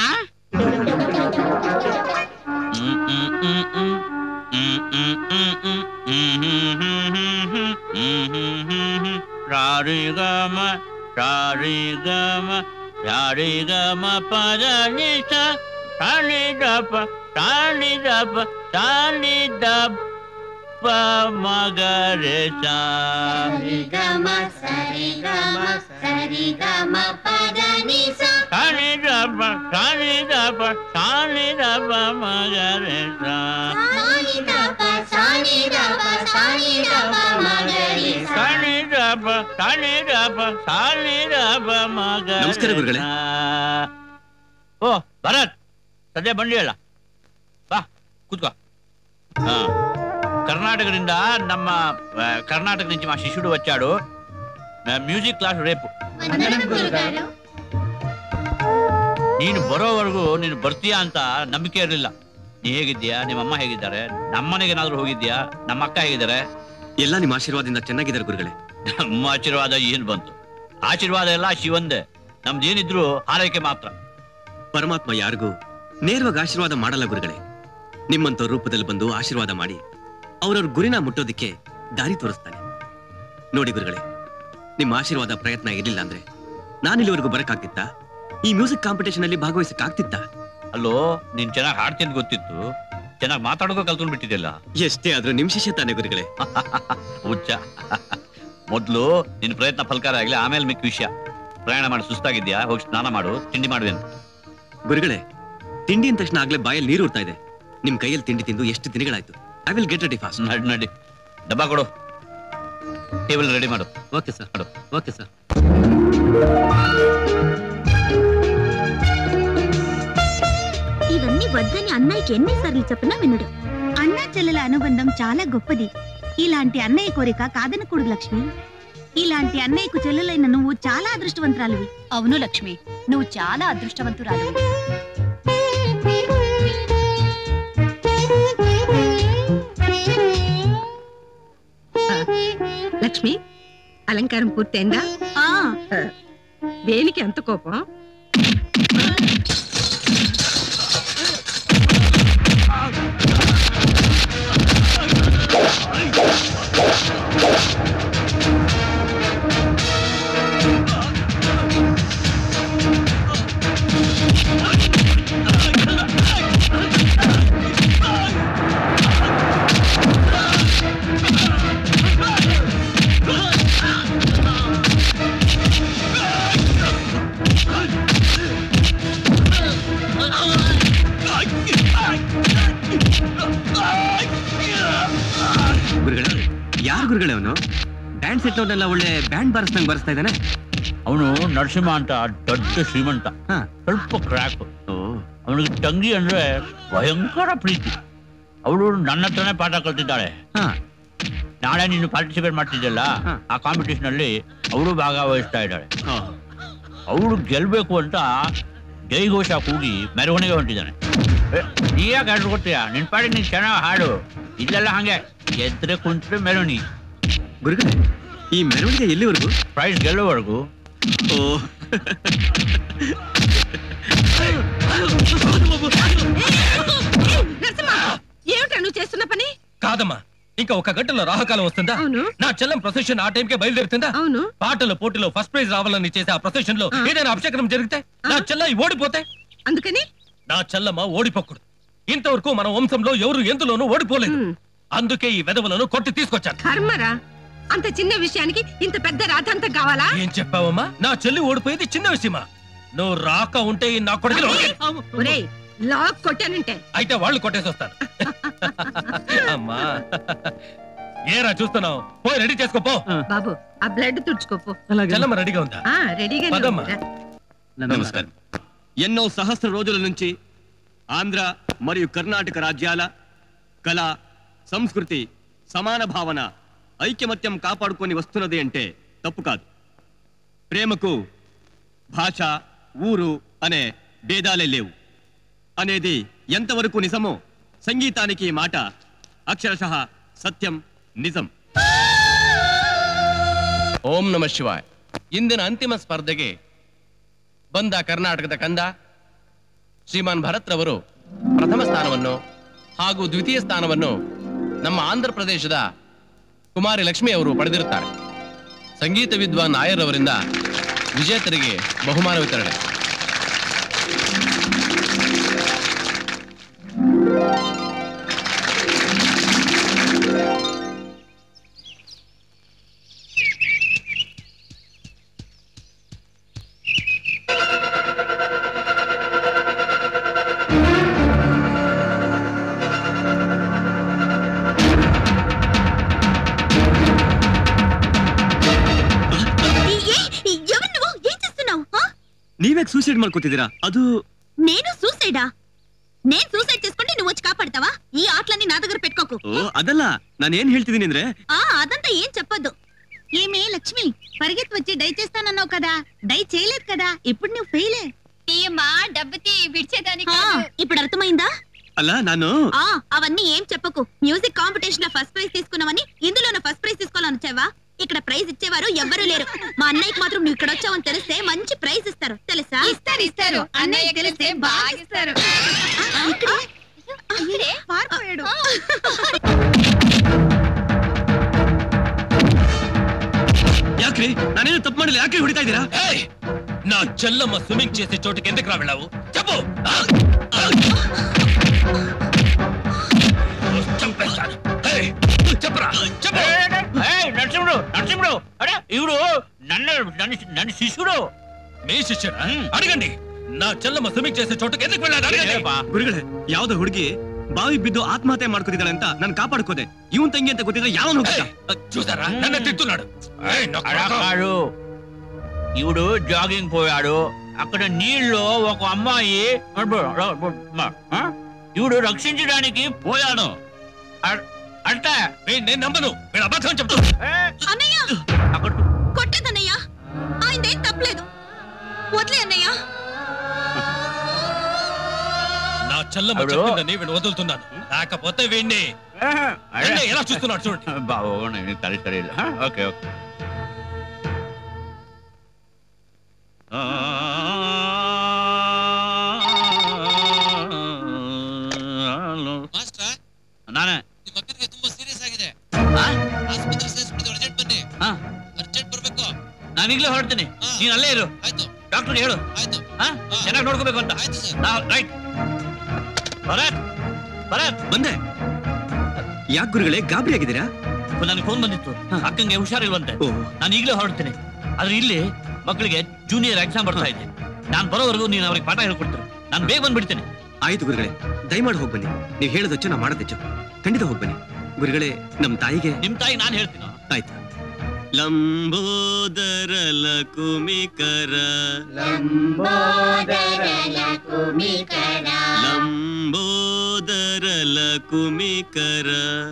ಸಾರಿಗಮ ಸಾರಿಗಮ ಸಾರಿಗಮ ಪದ ನಿಸ ಸಾನಿದಪ ಸಾನಿದಪ ಸಾನಿದಪ ಮಗರೆ ಸಾ ಸಾನಿದಪ ಸಾನಿದಪ ಸಾನಿದಪ ಮಗರೆ ಸಾ ಸಾನಿದಪ ಸಾನಿದಪ ಸಾನಿದಪ ಮಗರೆ ನಮಸ್ಕಾರ ಗುರುಗಳೇ. ಸಾ. ಓ ಭರತ್ ಸದ್ಯ ಬಂದಿಯಲ್ಲ ಬಾ ಕೂತ್ಕೋ ಹಾ ಕರ್ನಾಟಕದಿಂದ ನಮ್ಮ ಆ, కర్ణాటక నుంచి మా శిష్యుడు వచ్చాడు ఆ, మ్యూజిక్ క్లాస్ రేపు ನೀನು ಬರೋವರೆಗೂ ನೀನು ಬರ್ತೀಯಾ ಅಂತ ನಂಬಿಕೆ ಇರಲಿಲ್ಲ ನೀ ಹೇಗಿದ್ದೀಯಾ ನಿಮ್ಮ ಅಮ್ಮ ಹೇಗಿದ್ದಾರೆ ನಮ್ಮನೆಗೇನಾದ್ರೂ ಹೋಗಿದ್ಯಾ ನಮ್ಮ ಅಕ್ಕ ಹೇಗಿದ್ದಾರೆ ಎಲ್ಲ ನಿಮ್ಮ ಆಶೀರ್ವಾದದಿಂದ ಚೆನ್ನಾಗಿದ್ದಾರೆ ಗುರುಗಳೇ ನಮ್ಮ ಆಶೀರ್ವಾದ ಏನ್ ಬಂತು ಆಶೀರ್ವಾದ ಎಲ್ಲ ಶಿವಂದೆ ನಮ್ದೇನಿದ್ರು ಹಾರೈಕೆ ಮಾತ್ರ ಪರಮಾತ್ಮ ಯಾರಿಗೂ ನೇರವಾಗಿ ಆಶೀರ್ವಾದ ಮಾಡಲ್ಲ ಗುರುಗಳೇ ನಿಮ್ಮಂತ ರೂಪದಲ್ಲಿ ಬಂದು ಆಶೀರ್ವಾದ ಮಾಡಿ ಅವ್ರವ್ರ ಗುರಿನ ಮುಟ್ಟೋದಿಕ್ಕೆ ದಾರಿ ತೋರಿಸ್ತಾನೆ ನೋಡಿ ಗುರುಗಳೇ ನಿಮ್ಮ ಆಶೀರ್ವಾದ ಪ್ರಯತ್ನ ಇರಲಿಲ್ಲ ಅಂದ್ರೆ ನಾನು ಇಲ್ಲಿವರೆಗೂ ಬರಕ್ಕಾಗ್ತಿತ್ತಾ ಈ ಮ್ಯೂಸಿಕ್ ಕಾಂಪಿಟೇಷನ್ ಅಲ್ಲಿ ಭಾಗವಹಿಸಕ್ಕಾಗ್ತಿತ್ತಾ ಅಲ್ಲೋ ನೀನ್ ಚೆನ್ನಾಗಿ ಹಾಡ್ತೀನಿ ಗೊತ್ತಿತ್ತು ಚೆನ್ನಾಗಿ ಮಾತಾಡೋಕೆ ಕಲ್ತ್ಕೊಂಡ್ ಬಿಟ್ಟಿದ್ಯಲ್ಲ ಎಷ್ಟೇ ಆದ್ರೂ ನಿಮ್ ಶಿಷ್ಯ ತಾನೆ ಗುರುಗಳೇ ಹುಚ್ಚ ಮೊದ್ಲು ನಿನ್ ಪ್ರಯತ್ನ ಫಲಕಾರ ಆಗ್ಲಿ ಆಮೇಲೆ ಮಿಕ್ಕ ವಿಷಯ ಪ್ರಯಾಣ ಮಾಡಿ ಸುಸ್ತಾಗಿದ್ಯಾ ಹೋಗಿ ಸ್ನಾನ ಮಾಡು ತಿಂಡಿ ಮಾಡುವೇನು ಗುರುಗಳೇ ತಿಂಡಿ ಅಂದ ತಕ್ಷಣ ಆಗ್ಲೇ ಬಾಯಲ್ಲಿ ನೀರು ಉರ್ತಾ ಇದೆ ನಿಮ್ ಕೈಯಲ್ಲಿ ತಿಂಡಿ ತಿಂದು ಎಷ್ಟು ದಿನಗಳಾಯ್ತು I will get ready fast ನಡಿ ನಡಿ ಡಬ್ಬ ಕೊಡು ಟೇಬಲ್ ರೆಡಿ ಮಾಡು ಓಕೆ ಸರ್ ಮಾಡು ಓಕೆ ಸರ್ ಇದೊಂದು ఇవన్నీ వద్దని అన్నయ్యకి ఎన్నిసార్లు చెప్పినా వినడు అన్న చెల్లెల అనుబంధం చాలా గొప్పది ఇలాంటి అన్నయ్య కోరిక కాదనకూడదు లక్ష్మి ఇలాంటి అన్నయ్యకు చెల్లెలైన నువ్వు చాలా అదృష్టవంతురాలివి అవును లక్ష్మి నువ్వు చాలా అదృష్టవంతురాలు లక్ష్మి అలంకారం పూర్తయిందా ఆ దేనికి ఎంత కోపం ಗುರುಗಳೇ ಯಾರು ಗುರುಗಳೇ ಅವನು ಡ್ಯಾನ್ಸ್ ಸೆಟ್ ಅವನ್ನೆಲ್ಲ ಒಳ್ಳೆ ಬ್ಯಾಂಡ್ ಬಾರಿಸ್ದಂಗ್ ಬಾರಿಸ್ತಾ ಇದ್ದಾನೆ ಅವನು ನರಸಿಂಹ ಅಂತ ದೊಡ್ಡ ಶ್ರೀಮಂತ ಹಾ. ಸ್ವಲ್ಪ ಕ್ರ್ಯಾಕ್ ಓ ಅವನಿಗೆ ತಂಗಿ ಅಂದ್ರೆ ಭಯಂಕರ ಪ್ರೀತಿ ಅವಳು ನನ್ನ ಹತ್ರನೇ ಪಾಠ ಕಲ್ತಿದ್ದಾಳೆ ಹಾ ನಾಳೆ ನೀನು ಪಾರ್ಟಿಸಿಪೇಟ್ ಮಾಡ್ತಿದ್ದಲ್ಲ ಹಾ. ಆ ಕಾಂಪಿಟೇಷನ್ ಅಲ್ಲಿ ಅವಳು ಭಾಗವಹಿಸ್ತಾ ಇದ್ದಾಳೆ ಓ. ಅವಳು ಗೆಲ್ಬೇಕು ಅಂತ ಜೈಘೋಷ ಕೂಗಿ ಮೆರವಣಿಗೆ ಹೊಂಟಿದ್ದಾನೆ ಏ, ನೀ ಯಾಕೆ ಹಾಡು ಕೊಡ್ತೀಯ ನಿನ್ ಪಾಡಿಗೆ ನೀನ್ ಚೆನ್ನಾಗಿ ಹಾಡು ಇಲ್ಲೆಲ್ಲ ಹಂಗೆ ಎದ್ರೆ ಕುಂತ್ರೆ ಮೆರವಣಿಗೆ ಗುರುಗಳೇ ಈ ಮೆರವಣಿಗೆ ಎಲ್ಲಿವರೆಗೂ ಪ್ರೈಸ್ ಗೆಲ್ಲೋವರೆಗೂ ಓ నరసింహ ఏమిటా నువ్వు చేస్తున్న పని కాదమ్మా ఇంకా ఒక గంటలో రాహకాలం వస్తుందా అవును నా చెల్లం ప్రొసెషన్ ఆ టైంకే బయలుదేరుతుందా అవును పాటల పోటీలో ఫస్ట్ ప్రైజ్ రావాలని చేసే ఆ ప్రొసెషన్ లో ఆ. ఏదైనా అపశకనం జరిగితే నా చెల్ల ఓడిపోతే అందుకని నా చెల్లమ్మ ఓడిపోకూడదు ఇంతవరకు మన వంశంలో ఎవరు ఎందులోనూ ఓడిపోలేదు ఉమ్, అందుకే ఈ వెధవలను కొట్టి తీసుకొచ్చాను కర్మరా అంత చిన్న విషయానికి ఇంత పెద్ద రాధాంతం కావాలా ఏం చెప్పావమ్మా నా చెల్లి ఓడిపోయేది చిన్న విషయమా నువ్వు రాక ఉంటే ఈ నా కొడుకులు ఒరేయ్ లాక్ కొట్టానంటే అయితే వాళ్ళు కొట్టేసి వస్తాను అమ్మా ఏరా చూస్తున్నావు పోయి రెడీ చేసుకో పో బాబు ఆ బ్లడ్ తుడుచుకోపో చెల్లమ్మ రెడీగా ఉందా ఆ రెడీగా పదమ్మా. నమస్కారం ఎన్నో సహస్ర రోజుల నుంచి ఆంధ్ర మరియు కర్ణాటక రాజ్యాల కళ సంస్కృతి సమాన భావన ఐక్యమత్యం కాపాడుకొని వస్తున్నది అంటే తప్పు కాదు ప్రేమకు భాష ఊరు అనే భేదాలే లేవు అనేది ఎంతవరకు నిజమో సంగీతానికి ఈ మాట అక్షరశః సత్యం ನಿಜಂ ಓಂ ನಮ ಶಿವಾಯ್ ಇಂದಿನ ಅಂತಿಮ ಸ್ಪರ್ಧೆಗೆ ಬಂದ ಕರ್ನಾಟಕದ ಕಂದ ಶ್ರೀಮಾನ್ ಭರತ್ ರವರು ಪ್ರಥಮ ಸ್ಥಾನವನ್ನು ಹಾಗೂ ದ್ವಿತೀಯ ಸ್ಥಾನವನ್ನು ನಮ್ಮ ಆಂಧ್ರ ಪ್ರದೇಶದ ಕುಮಾರಿ ಲಕ್ಷ್ಮಿ ಅವರು ಪಡೆದಿರುತ್ತಾರೆ ಸಂಗೀತ ವಿದ್ವಾನ್ ನಾಯರ್ ಅವರಿಂದ ವಿಜೇತರಿಗೆ ಬಹುಮಾನ ವಿತರಣೆ ఎవరు నువ్వు ఏం చేస్తున్నావు ನೀವ್ಯಾಕೆ ಸೂಸೈಡ್ ಮಾಡ್ಕೋತಿದ್ದೀರಾ ಅದು నేను సూసైడా నేను సూసైడ్ చేసుకుంటే నువ్వు వచ్చి కాపాడతావా ఈ ఆటలన్నీ నా దగ్గర పెట్టుకోకు ಓ ಅದಲ್ಲ ನಾನು ಏನ್ ಹೇಳ್ತಿದ್ದೀನಿ ಅಂದ್ರೆ ఆ అదంతా ఏం చెప్పొద్దు ఏమే లక్ష్మి పరిగెత్తి వచ్చి డై చేస్తానన్నావు కదా డై చేయలేదు కదా ఇప్పుడు నువ్వు ఫెయిలే తీయమ్మా డబ్బుతి విడిచేదానికి ఇప్పుడు అర్థమైందా ಅಲ್ಲ ನಾನು ఆ అవన్నీ ఏం చెప్పకు మ్యూజిక్ కాంపిటీషన్ లో ఫస్ట్ ప్రైజ్ తీసుకున్నావని ఇందులో ఫస్ట్ ప్రైజ్ తీసుకోవాలని వచ్చావా ఇక్కడ ప్రైజ్ ఇచ్చేవారు ఎవ్వరూ లేరు మా అన్నయ్యకి మాత్రం నువ్వు ఇక్కడ వచ్చావని తెలిస్తే మంచి ప్రైజ్ ఇస్తారు తెలుసా ఇస్తారు ఇస్తారు అన్నయ్య తెలిస్తే బాగా ఇస్తారు ఇక్కడే? పారిపోయాడు. ಯಾಕ್ರಿ ನಾನೇನು ತಪ್ಪು ಮಾಡಿಲ್ಲ ಯಾಕೆ ಹೊಡಿತಾ ಇದ್ದೀರಾ ఏయ్! నా చెల్లమ్మ స్విమ్మింగ్ చేసే చోటుకి ఎందుకు రా వెళ్ళావు చెప్పు ఆ! ఆ! చంపేస్తాను ఏయ్! చెప్పరా చెప్పు ఏయ్, నరసింహుడు నరసింహుడు అరే ఇవిడు నన్ను నన్ను నన్ను శిష్యుడు మీ శిష్యుడా అడగండి నా చెల్లమ్మ స్విమ్మింగ్ చేసే చోటుకి ఎందుకు వెళ్ళాడు అడగండి ಏನಪ್ಪಾ? ಗುರುಗಳೇ ಯಾವ್ದೋ ಹುಡುಗಿ ಬಾವಿ ಬಿದ್ದು ಆತ್ಮಹತ್ಯೆ ಮಾಡ್ಕೊತಿದ್ದಾಳೆ ಅಂತ ನಾನು ಕಾಪಾಡ್ಕೋದೆ ಇವನ್ ತಂಗಿ ಅಂತ ಗೊತ್ತಿದ್ರೆ ಯಾವನು ఏయ్! చూసారా నన్ను తిట్టున్నాడు ఏయ్, నా అలా కొడుకు. కాదు ఇవిడు జాగింగ్ పోయాడు అక్కడ నీళ్ళు ఒక అమ్మాయి ఇవిడు రక్షించడానికి పోయాను అ- అంటే నేను నమ్మను వీడు అబద్ధం చెప్తా అన్నయ్య కొట్టదన్నయ్య ఆయనదేం తప్పలేదు వదిలే అన్నయ్య నా చెల్లమ్మ అప్పుడు- చెప్పిందని వీడు వదులుతున్నాను లేకపోతే వీడిని అన్నయ్య ఎలా చూస్తున్నాడు చూడండి బాగున్నాయి సరే సరే ఓకే ఓకే ನಾನೇ ತುಂಬಾ ಸೀರಿಯಸ್ ಆಗಿದೆ ಆ? ಆಸ್ಪತ್ರೆ ಸೇರಿಸ್ಬಿಟ್ಟು ಅರ್ಜೆಂಟ್ ಬನ್ನಿ ಆ? ಅರ್ಜೆಂಟ್ ಬರ್ಬೇಕು ನಾನು ಈಗಲೇ ಹೊರಡ್ತೀನಿ ನೀನ್ ಅಲ್ಲೇ ಇರು ಆಯ್ತು ಡಾಕ್ಟರ್ ಹೇಳು ಆಯ್ತು ಚೆನ್ನಾಗಿ ನೋಡ್ಕೋಬೇಕು ಅಂತ ಆಯ್ತು ಸರ್ ರೈಟ್ ಭರತ್ ಭರತ್ ಬಂದೆ ಯಾಕೆ ಗುರುಗಳೇ ಗಾಬರಿ ಆಗಿದ್ದೀರಾ ನನಗೆ ಫೋನ್ ಬಂದಿತ್ತು ಅಕ್ಕಂಗೆ ಹುಷಾರಿಲ್ವಂತೆ ಓ ನಾನು ಈಗಲೇ ಹೊರಡ್ತೀನಿ ಆದ್ರೆ ಇಲ್ಲಿ ಮಕ್ಕಳಿಗೆ ಜೂನಿಯರ್ ಎಕ್ಸಾಮ್ ಬರ್ತಾ ಇದೆ ನಾನು ಬರೋವರೆಗೂ ನೀನು ಅವ್ರಿಗೆ ಪಾಠ ಹೇಳ್ಕೊಡ್ತೀನಿ ನಾನು ಬೇಗ ಬಂದ್ಬಿಡ್ತೀನಿ ಆಯ್ತು ಗುರುಗಳೇ ದಯಮಾಡಿ ಹೋಗ್ಬನ್ನಿ ನೀವು ಹೇಳೋದಚ್ಚು ನಾ ಮಾಡೋದಚ್ಚು ಖಂಡಿತ ಹೋಗ್ಬನ್ನಿ ಗುರುಗಳೇ ನಮ್ ತಾಯಿಗೆ ನಿಮ್ ತಾಯಿ ನಾನು ಹೇಳ್ತೀನಿ ಆಯ್ತು ಲಂಬೋದರ ಲಕುಮಿಕರ ಲಂಬೋದರ ಲಕುಮಿಕರ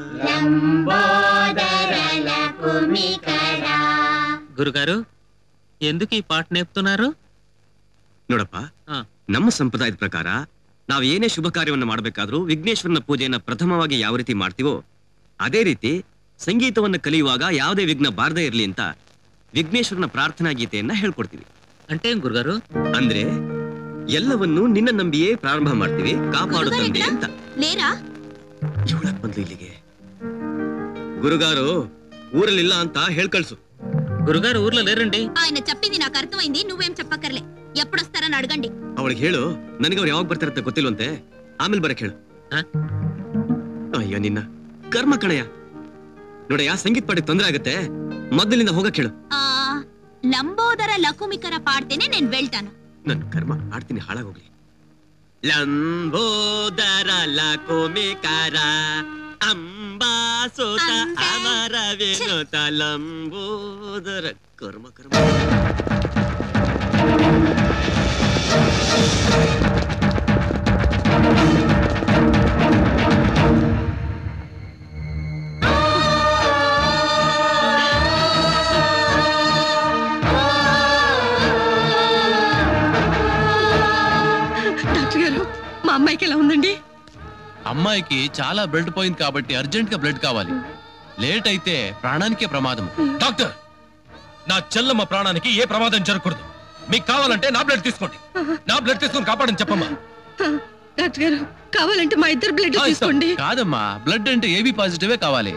గురుగారు ఎందుకు ఈ పాట నేర్పుతున్నారు ನೋಡಪ್ಪ ಹಾ. ನಮ್ಮ ಸಂಪ್ರದಾಯದ ಪ್ರಕಾರ ನಾವು ಏನೇ ಶುಭ ಕಾರ್ಯವನ್ನ ಮಾಡಬೇಕಾದ್ರೂ ವಿಘ್ನೇಶ್ವರನ ಪೂಜೆಯನ್ನ ಪ್ರಥಮವಾಗಿ ಯಾವ ರೀತಿ ಮಾಡ್ತೀವೋ ಅದೇ ರೀತಿ ಸಂಗೀತವನ್ನ ಕಲಿಯುವಾಗ ಯಾವುದೇ ವಿಘ್ನ ಬಾರದೇ ಇರಲಿ ಅಂತ ವಿಘ್ನೇಶ್ವರನ ಪ್ರಾರ್ಥನಾ ಗೀತೆಯನ್ನ ಹೇಳ್ಕೊಡ್ತೀವಿ అంటే ఏం గురుగారు ಅಂದ್ರೆ ಎಲ್ಲವನ್ನೂ ನಿನ್ನ ನಂಬಿಯೇ ಪ್ರಾರಂಭ ಮಾಡ್ತೀವಿ ಕಾಪಾಡು ತಂದೆ ಅಂತ లేరా ಇವಳಕ್ ಬಂದ್ಲು ಇಲ್ಲಿಗೆ ಗುರುಗಾರು ಊರಲ್ಲಿಲ್ಲ ಅಂತ ಹೇಳ್ಕಳ್ಸು గురుగారు ఊర్లో లేరండి ఆయన చెప్పింది నాకు అర్థమైంది నువ్వేం చెప్పక్కర్లే ఎప్పుడొస్తారని అడగండి ಅವಳಿಗೆ ಹೇಳು ನನಗೆ ಅವ್ರು ಯಾವಾಗ ಬರ್ತಾರಂತ ಗೊತ್ತಿಲ್ವಂತೆ ಆಮೇಲೆ ಬರಕ್ ಹೇಳು ಅಯ್ಯೋ ನಿನ್ನ ಕರ್ಮ ಕಣಯ್ಯ ನೋಡಯ್ಯ ಸಂಗೀತ ಪಾಠಕ್ಕೆ ತೊಂದರೆ ಆಗುತ್ತೆ ಮೊದಲಿನಿಂದ ಹೋಗಕ್ ಹೇಳು ఆ లంబోదర లకుమికర పాడితేనే నేను వెళ్తాను ನನ್ನ ಕರ್ಮ ಆಡ್ತೀನಿ ಹಾಳಾಗೋಗ್ಲಿ ಲಂಬೋದರ ಲಕೋಮಿಕಾರ ಅಂಬಾಸುತ ಅಮರ ವಿನುತ ಲಂಬೋದರ ಕರ್ಮ ಕರ್ಮ డాక్టర్ గారు మా అమ్మాయికి ఎలా ఉందండి అమ్మాయికి చాలా బ్లడ్ పోయింది కాబట్టి అర్జెంట్ గా బ్లడ్ కావాలి లేట్ అయితే ప్రాణానికే ప్రమాదం డాక్టర్ నా చెల్లమ్మ ప్రాణానికి ఏ ప్రమాదం జరగకూడదు మీకు కావాలంటే నా బ్లడ్ తీసుకోండి నా బ్లడ్ తీసుకొని కాపాడని చెప్పమ్మా డాక్టర్ గారు కావాలంటే మా ఇద్దరు బ్లడ్ తీసుకోండి కాదమ్మా బ్లడ్ అంటే ఏబి పాజిటివే కావాలి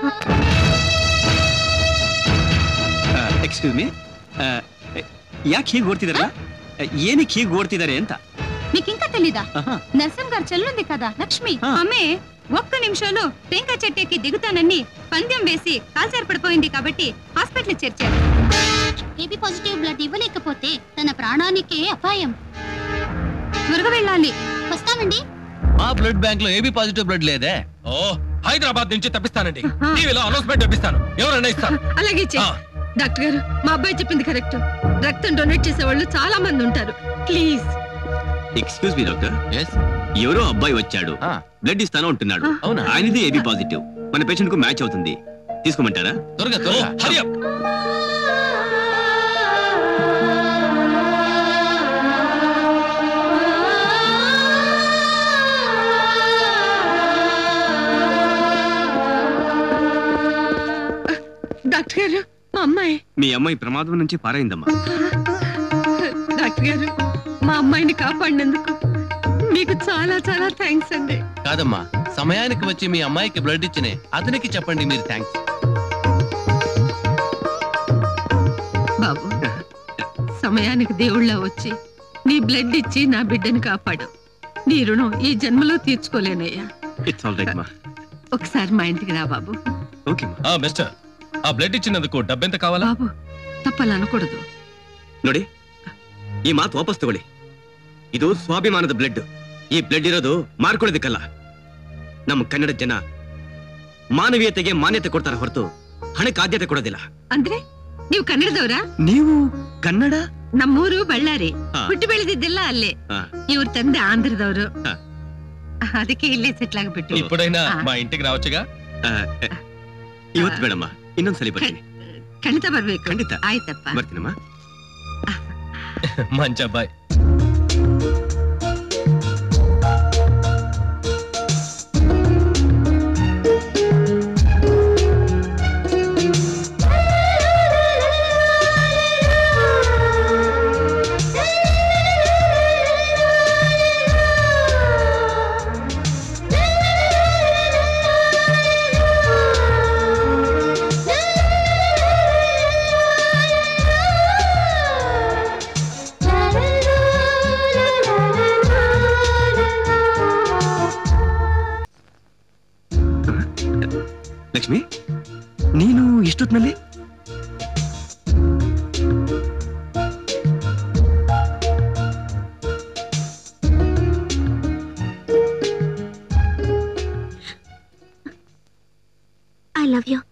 ಎಕ್ಸ್ಕ್ಯೂಸ್ ಮೀ ಯಾಕೆ ಹೀಗೆ ಓಡ್ತಿದಾರಲ್ಲ ಏನಕ್ಕೆ ಹೀಗೆ ಓಡ್ತಿದ್ದಾರೆ ಅಂತ మీకు ఇంకా తెలీదా నరసింహ గారు చెల్లుంది కదా లక్ష్మి ఆమె ఒక్క నిమిషంలో టెంకాయ చెట్టు ఎక్కి దిగుతానని పందెం వేసి కాల్చారు పడిపోయింది కాబట్టి హాస్పిటల్ చేర్చారు ఏబీ పాజిటివ్ బ్లడ్ ఇవ్వలేకపోతే తన ప్రాణానికే అపాయం త్వరగా వెళ్ళాలి వస్తామండి మా బ్లడ్ బ్యాంక్ లో ఏబి పాజిటివ్ బ్లడ్ లేదే ఓ హైదరాబాద్ నుంచి తెప్పిస్తానండి టీవీలో అనౌన్స్మెంట్ తెప్పిస్తాను ఎవరైనా ఇస్తారు అలాగే చెయ్యి. డాక్టర్ గారు మా అబ్బాయి చెప్పింది కరెక్ట్ రక్తం డొనేట్ చేసే వాళ్ళు చాలా మంది ఉంటారు ప్లీజ్ ఎక్స్క్యూజ్ మీ డాక్టర్ ఎవరో అబ్బాయి వచ్చాడు బ్లడ్ ఇస్తాను అంటున్నాడు అవునా? ఆయనది ఏబి పాజిటివ్ మన పేషెంట్ కు మ్యాచ్ అవుతుంది తీసుకోమంటారా త్వరగా త్వరగా హరి డాక్టర్ గారు మా అమ్మాయి మీ అమ్మాయి ప్రమాదం నుంచి పారైందమ్మా డాక్టర్ గారు మా అమ్మాయిని కాపాడినందుకు మీకు చాలా చాలా థ్యాంక్స్ అండి కాదమ్మా సమయానికి వచ్చి మీ అమ్మాయికి బ్లడ్ ఇచ్చినే అతనికి చెప్పండి మీరు థ్యాంక్స్ బాబు సమయానికి దేవుళ్ళ వచ్చి నీ బ్లడ్ ఇచ్చి నా బిడ్డని కాపాడు నీ రుణం ఈ జన్మలో తీర్చుకోలేనయ్యా ఇట్స్ ఆల్ రైట్ మా ఒకసారి మా ఇంటికి రా బాబు ఓకే ఆ మిస్టర్ ఆ బ్లడ్ ఇచ్చినందుకు డబ్బెంత కావాలా బాబు ತಪ್ಪಲ್ಲನಕೂಡದು ನೋಡಿ ಈ ಮಾತು ವಾಪಸ್ ತಗೊಳ್ಳಿ ಇದು ಸ್ವಾಭಿಮಾನದ ಬ್ಲಡ್ ಈ ಬ್ಲಡ್ ಇರೋದು ಮಾರ್ಕೊಳ್ಳೋದಕ್ಕಲ್ಲ ನಮ್ಮ ಕನ್ನಡ ಜನ ಮಾನವೀಯತೆಗೆ ಮಾನ್ಯತೆ ಕೊಡ್ತಾರೆ ಹೊರತು ಹಣಕ್ಕೆ ಆದ್ಯತೆ ಕೊಡೋದಿಲ್ಲ ಅಂದ್ರೆ ನೀವು ಕನ್ನಡದವರಾ ನೀವು ಕನ್ನಡ ನಮ್ಮೂರು ಬಳ್ಳಾರಿ ಹಾ. ಹುಟ್ಟು ಬೆಳೆದಿದ್ದೆಲ್ಲ ಅಲ್ಲೇ ಹಾ. ಇವ್ರ ತಂದೆ ಆಂಧ್ರದವರು ಹಾ. ಅದಕ್ಕೆ ಇಲ್ಲೇ ಸೆಟ್ಲ್ ಆಗ್ಬಿಟ್ಟು ఇప్పుడైనా ఆ. మా ఇంటికి రావచ్చుగా ಆ, ಇವತ್ತು ಬೇಡಮ್ಮ ಇನ್ನೊಂದ್ಸಲಿ ಬರ್ತೀನಿ ಖಂಡಿತ ಬರ್ಬೇಕು ಖಂಡಿತ ಆಯ್ತಪ್ಪ ಬರ್ತೀನಮ್ಮ మంచి అబ్బాయి ಲಕ್ಷ್ಮಿ ನೀನು ಇಷ್ಟೊತ್ತಿನಲ್ಲಿ ಐ ಲವ್ ಯು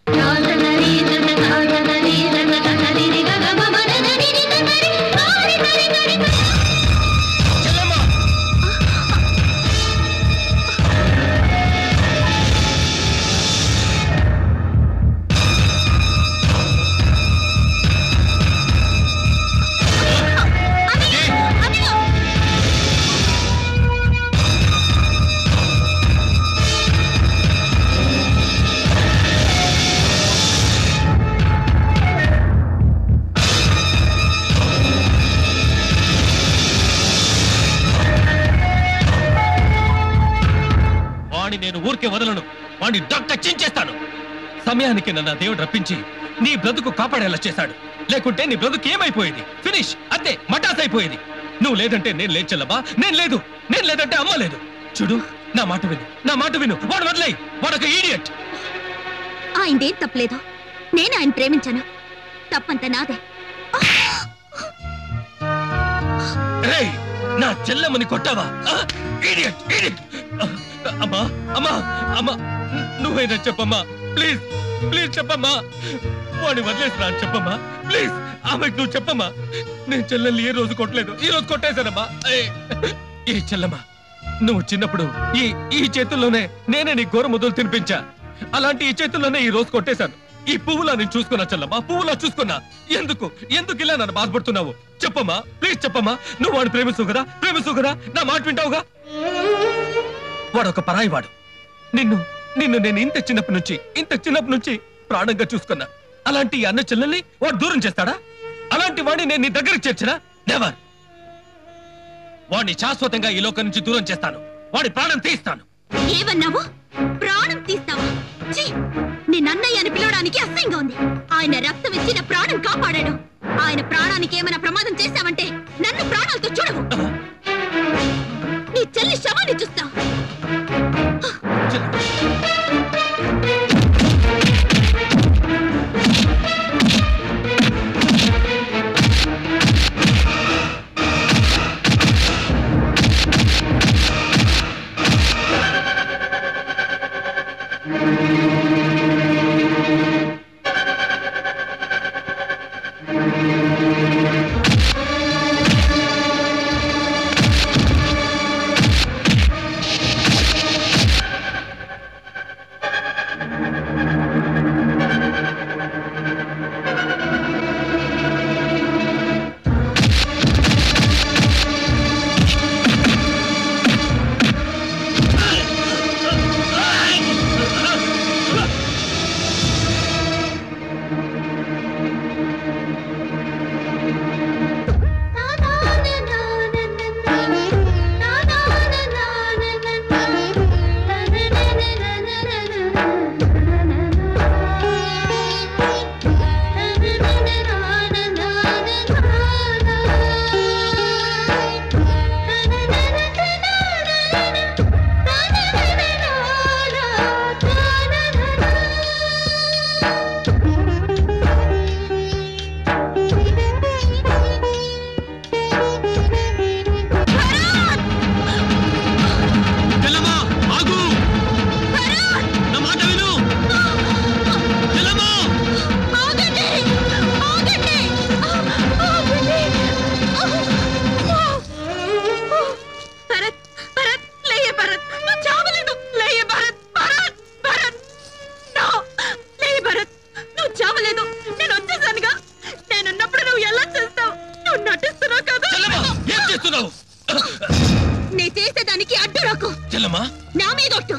వాణ్ణి నేను ఊరికే వదలను వాణ్ణి డొక్క చించేస్తాను సమయానికి నన్ను ఆ దేవుడు రప్పించి నీ బ్రతుకు కాపాడేలా చేశాడు లేకుంటే నీ బ్రతుకు ఏమైపోయేది ఫినిష్ అంతే మటాస్ అయిపోయేది నువ్వు లేదంటే నేను లేదు చెల్లబా నేను లేదు నేను లేదంటే అమ్మ లేదు చూడు నా మాట విను నా మాట విను వాడు వదిలేయ్ వాడొక ఈడియట్ ఆయనదేం తప్పలేదు నేను ఆయన ప్రేమించాను తప్పంత నాదే రేయ్ నా చెల్లెమ్మని కొట్టావా ఈడియట్ ఈడియట్ అమ్మా అమ్మా అమ్మా ను- నువ్వైనా చెప్పమ్మా ప్లీజ్ ప్లీజ్ చెప్పమ్మా వాడిని వదిలేసిరా అని చెప్పమ్మా ప్లీజ్ ఆమెకు నువ్వు చెప్పమ్మా నేను చెల్లెల్ని ఏ రోజు కొట్టలేదు ఈ రోజు కొట్టేశానమ్మా ఏయ్, ఏ చెల్లమ్మా నువ్వు చిన్నప్పుడు ఈ ఈ చేతుల్లోనే నేనే నీ గోర ముద్దలు తినిపించా అలాంటి ఈ చేతుల్లోనే ఈ రోజు కొట్టేశాను ఈ పువ్వులా నేను చూసుకున్నా చెల్లమ్మా పువ్వులా చూసుకున్నా ఎందుకు ఎందుకు ఇలా నన్ను బాధపడుతున్నావు చెప్పమ్మా ప్లీజ్ చెప్పమ్మా నువ్వు వాడిని ప్రేమిస్తావు కదా ప్రేమిస్తావు కదా నా మాట వింటావుగా వాడు ఒక పరాయి వాడు నిన్ను నిన్ను నేను ఇంత చిన్నప్పటి నుంచి ఇంత చిన్నప్పటి నుంచి ప్రాణంగా చూసుకున్నా అలాంటి ఈ అన్న చెల్లెల్ని వాడు దూరం చేస్తాడా అలాంటి వాడిని నేను నీ దగ్గరికి చేర్చినా నెవర్ వాడిని శాశ్వతంగా ఈ లోకం నుంచి దూరం చేస్తాను వాడి ప్రాణం తీస్తాను ఏమన్నావు ప్రాణం తీస్తావా ఛీ! నేను అన్నయ్య అని పిలవడానికి అసహ్యంగా ఉంది ఆయన రక్తం ఇచ్చి నా ప్రాణం కాపాడాడు ఆయన ప్రాణానికి ఏమైనా ప్రమాదం చేశావంటే నన్ను ప్రాణాలతో చూడవు నీ చెల్లి శవాన్ని చూస్తా చెల్లమ్మా నా మీద ఒట్టు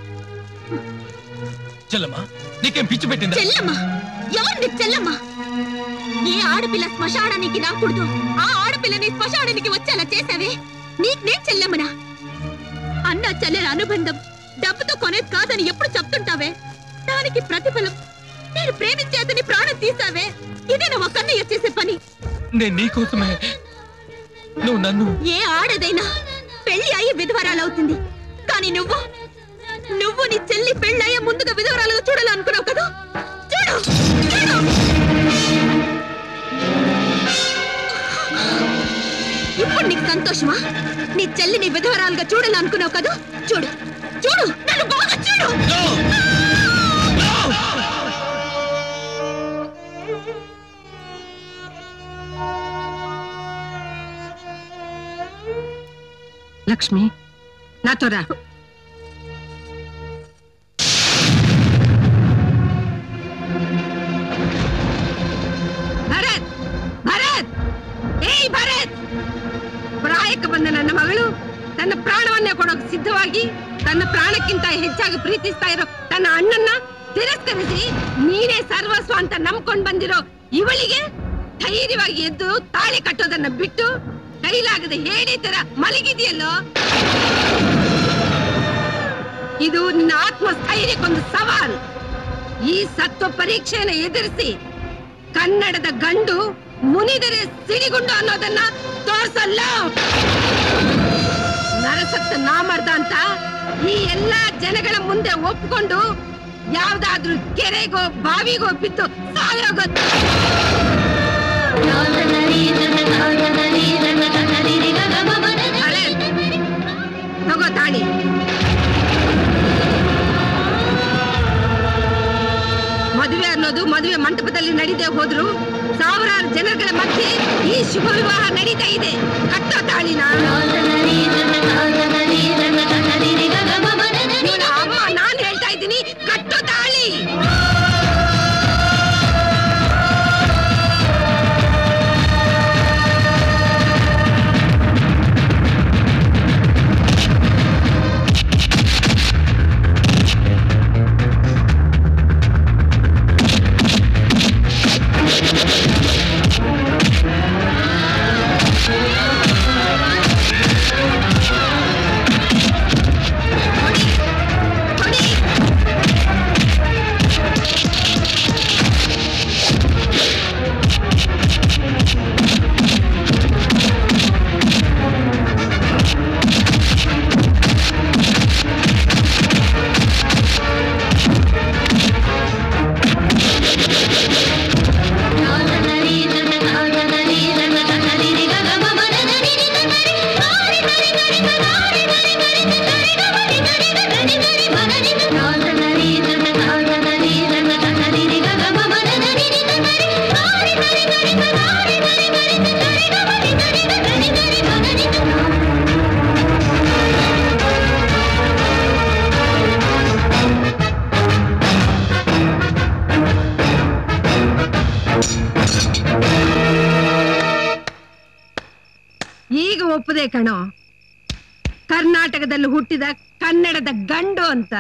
చెల్లమ్మా నీకేం పిచ్చి పెట్టిందా చెల్లమ్మ ఎవరు నీకు చెల్లమ్మ ఏ ఆడపిల్ల శ్మశానానికి రాకూడదు ఆ ఆడపిల్లని శ్మశానానికి వచ్చేలా చేసావే నీకు నేను చెల్లమ్మనా అన్న చెల్లెల అనుబంధం డబ్బుతో కొనేది కాదని ఎప్పుడు చెప్తుంటావే దానికి ప్రతిఫలం నేను ప్రేమించే అతని ప్రాణం తీసావే ఇదే నా కన్నయ్య చేసే పని నేను నీకోసమే నువ్వు నన్ను ఏ ఆడదైనా పెళ్లి అయ్యి విధవరాలవుతుంది కానీ నువ్వు నువ్వు నీ చెల్లి పెళ్ళయ్యే ముందుగా విధవరాలుగా చూడాలనుకున్నావు కదా చూడు చూడు ఇప్పుడు నీకు సంతోషమా నీ చెల్లిని విధవరాలుగా చూడాలనుకున్నావు కదా చూడు చూడు నన్ను బాగా చూడు లక్ష్మి నాతో రా ಭರತ್ ಭರತ್ ಏಯ್ ಭರತ್ ಪ್ರಾಯಕ್ಕೆ ಬಂದ ನನ್ನ ಮಗಳು ತನ್ನ ಪ್ರಾಣವನ್ನೇ ಕೊಡೋಕೆ ಸಿದ್ಧವಾಗಿ ತನ್ನ ಪ್ರಾಣಕ್ಕಿಂತ ಹೆಚ್ಚಾಗಿ ಪ್ರೀತಿಸ್ತಾ ಇರೋ ತನ್ನ ಅಣ್ಣನ್ನ ತಿರಸ್ಕರಿಸಿ ನೀನೇ ಸರ್ವಸ್ವ ಅಂತ ನಂಬ್ಕೊಂಡ್ ಬಂದಿರೋ ಇವಳಿಗೆ ಧೈರ್ಯವಾಗಿ ಎದ್ದು ತಾಳಿ ಕಟ್ಟೋದನ್ನ ಬಿಟ್ಟು ಕೈಲಾಗದೆ ಹೇಳಿ ತರ ಮಲಗಿದೆಯಲ್ಲೋ ಇದು ನಿನ್ನ ಆತ್ಮಸ್ಥೈರ್ಯಕ್ಕೊಂದು ಸವಾಲ್ ಈ ಸತ್ವ ಪರೀಕ್ಷೆಯನ್ನು ಎದುರಿಸಿ ಕನ್ನಡದ ಗಂಡು ಮುನಿದರೆ ಸಿಡಿಗುಂಡು ಅನ್ನೋದನ್ನ ತೋರ್ಸಲ್ಲ ನರಸತ್ತ ನಾಮರ್ದ ಅಂತ ಈ ಎಲ್ಲಾ ಜನಗಳ ಮುಂದೆ ಒಪ್ಕೊಂಡು ಯಾವ್ದಾದ್ರೂ ಕೆರೆಗೋ ಬಾವಿಗೋ ಬಿದ್ದು ಸಾಯೋಗೋ ಅರೆ, ತಗೋ ತಾಳಿ ಮದುವೆ ಅನ್ನೋದು ಮದುವೆ ಮಂಟಪದಲ್ಲಿ ನಡೀದೇ ಹೋದ್ರು ಸಾವಿರಾರು ಜನಗಳ ಮಧ್ಯೆ ಈ ಶುಭ ವಿವಾಹ ನಡೀತಾ ಇದೆ ಕಟ್ಟೋ ತಾಳಿನ ಇವ್ನ ಅಮ್ಮ ನಾನ್ ಹೇಳ್ತಾ ಇದ್ದೀನಿ ಕಟ್ಟೋ ತಾಳಿ ಈಗ ಒಪ್ಪದೆ ಕಣೋ ಕರ್ನಾಟಕದಲ್ಲಿ ಹುಟ್ಟಿದ ಕನ್ನಡದ ಗಂಡು ಅಂತ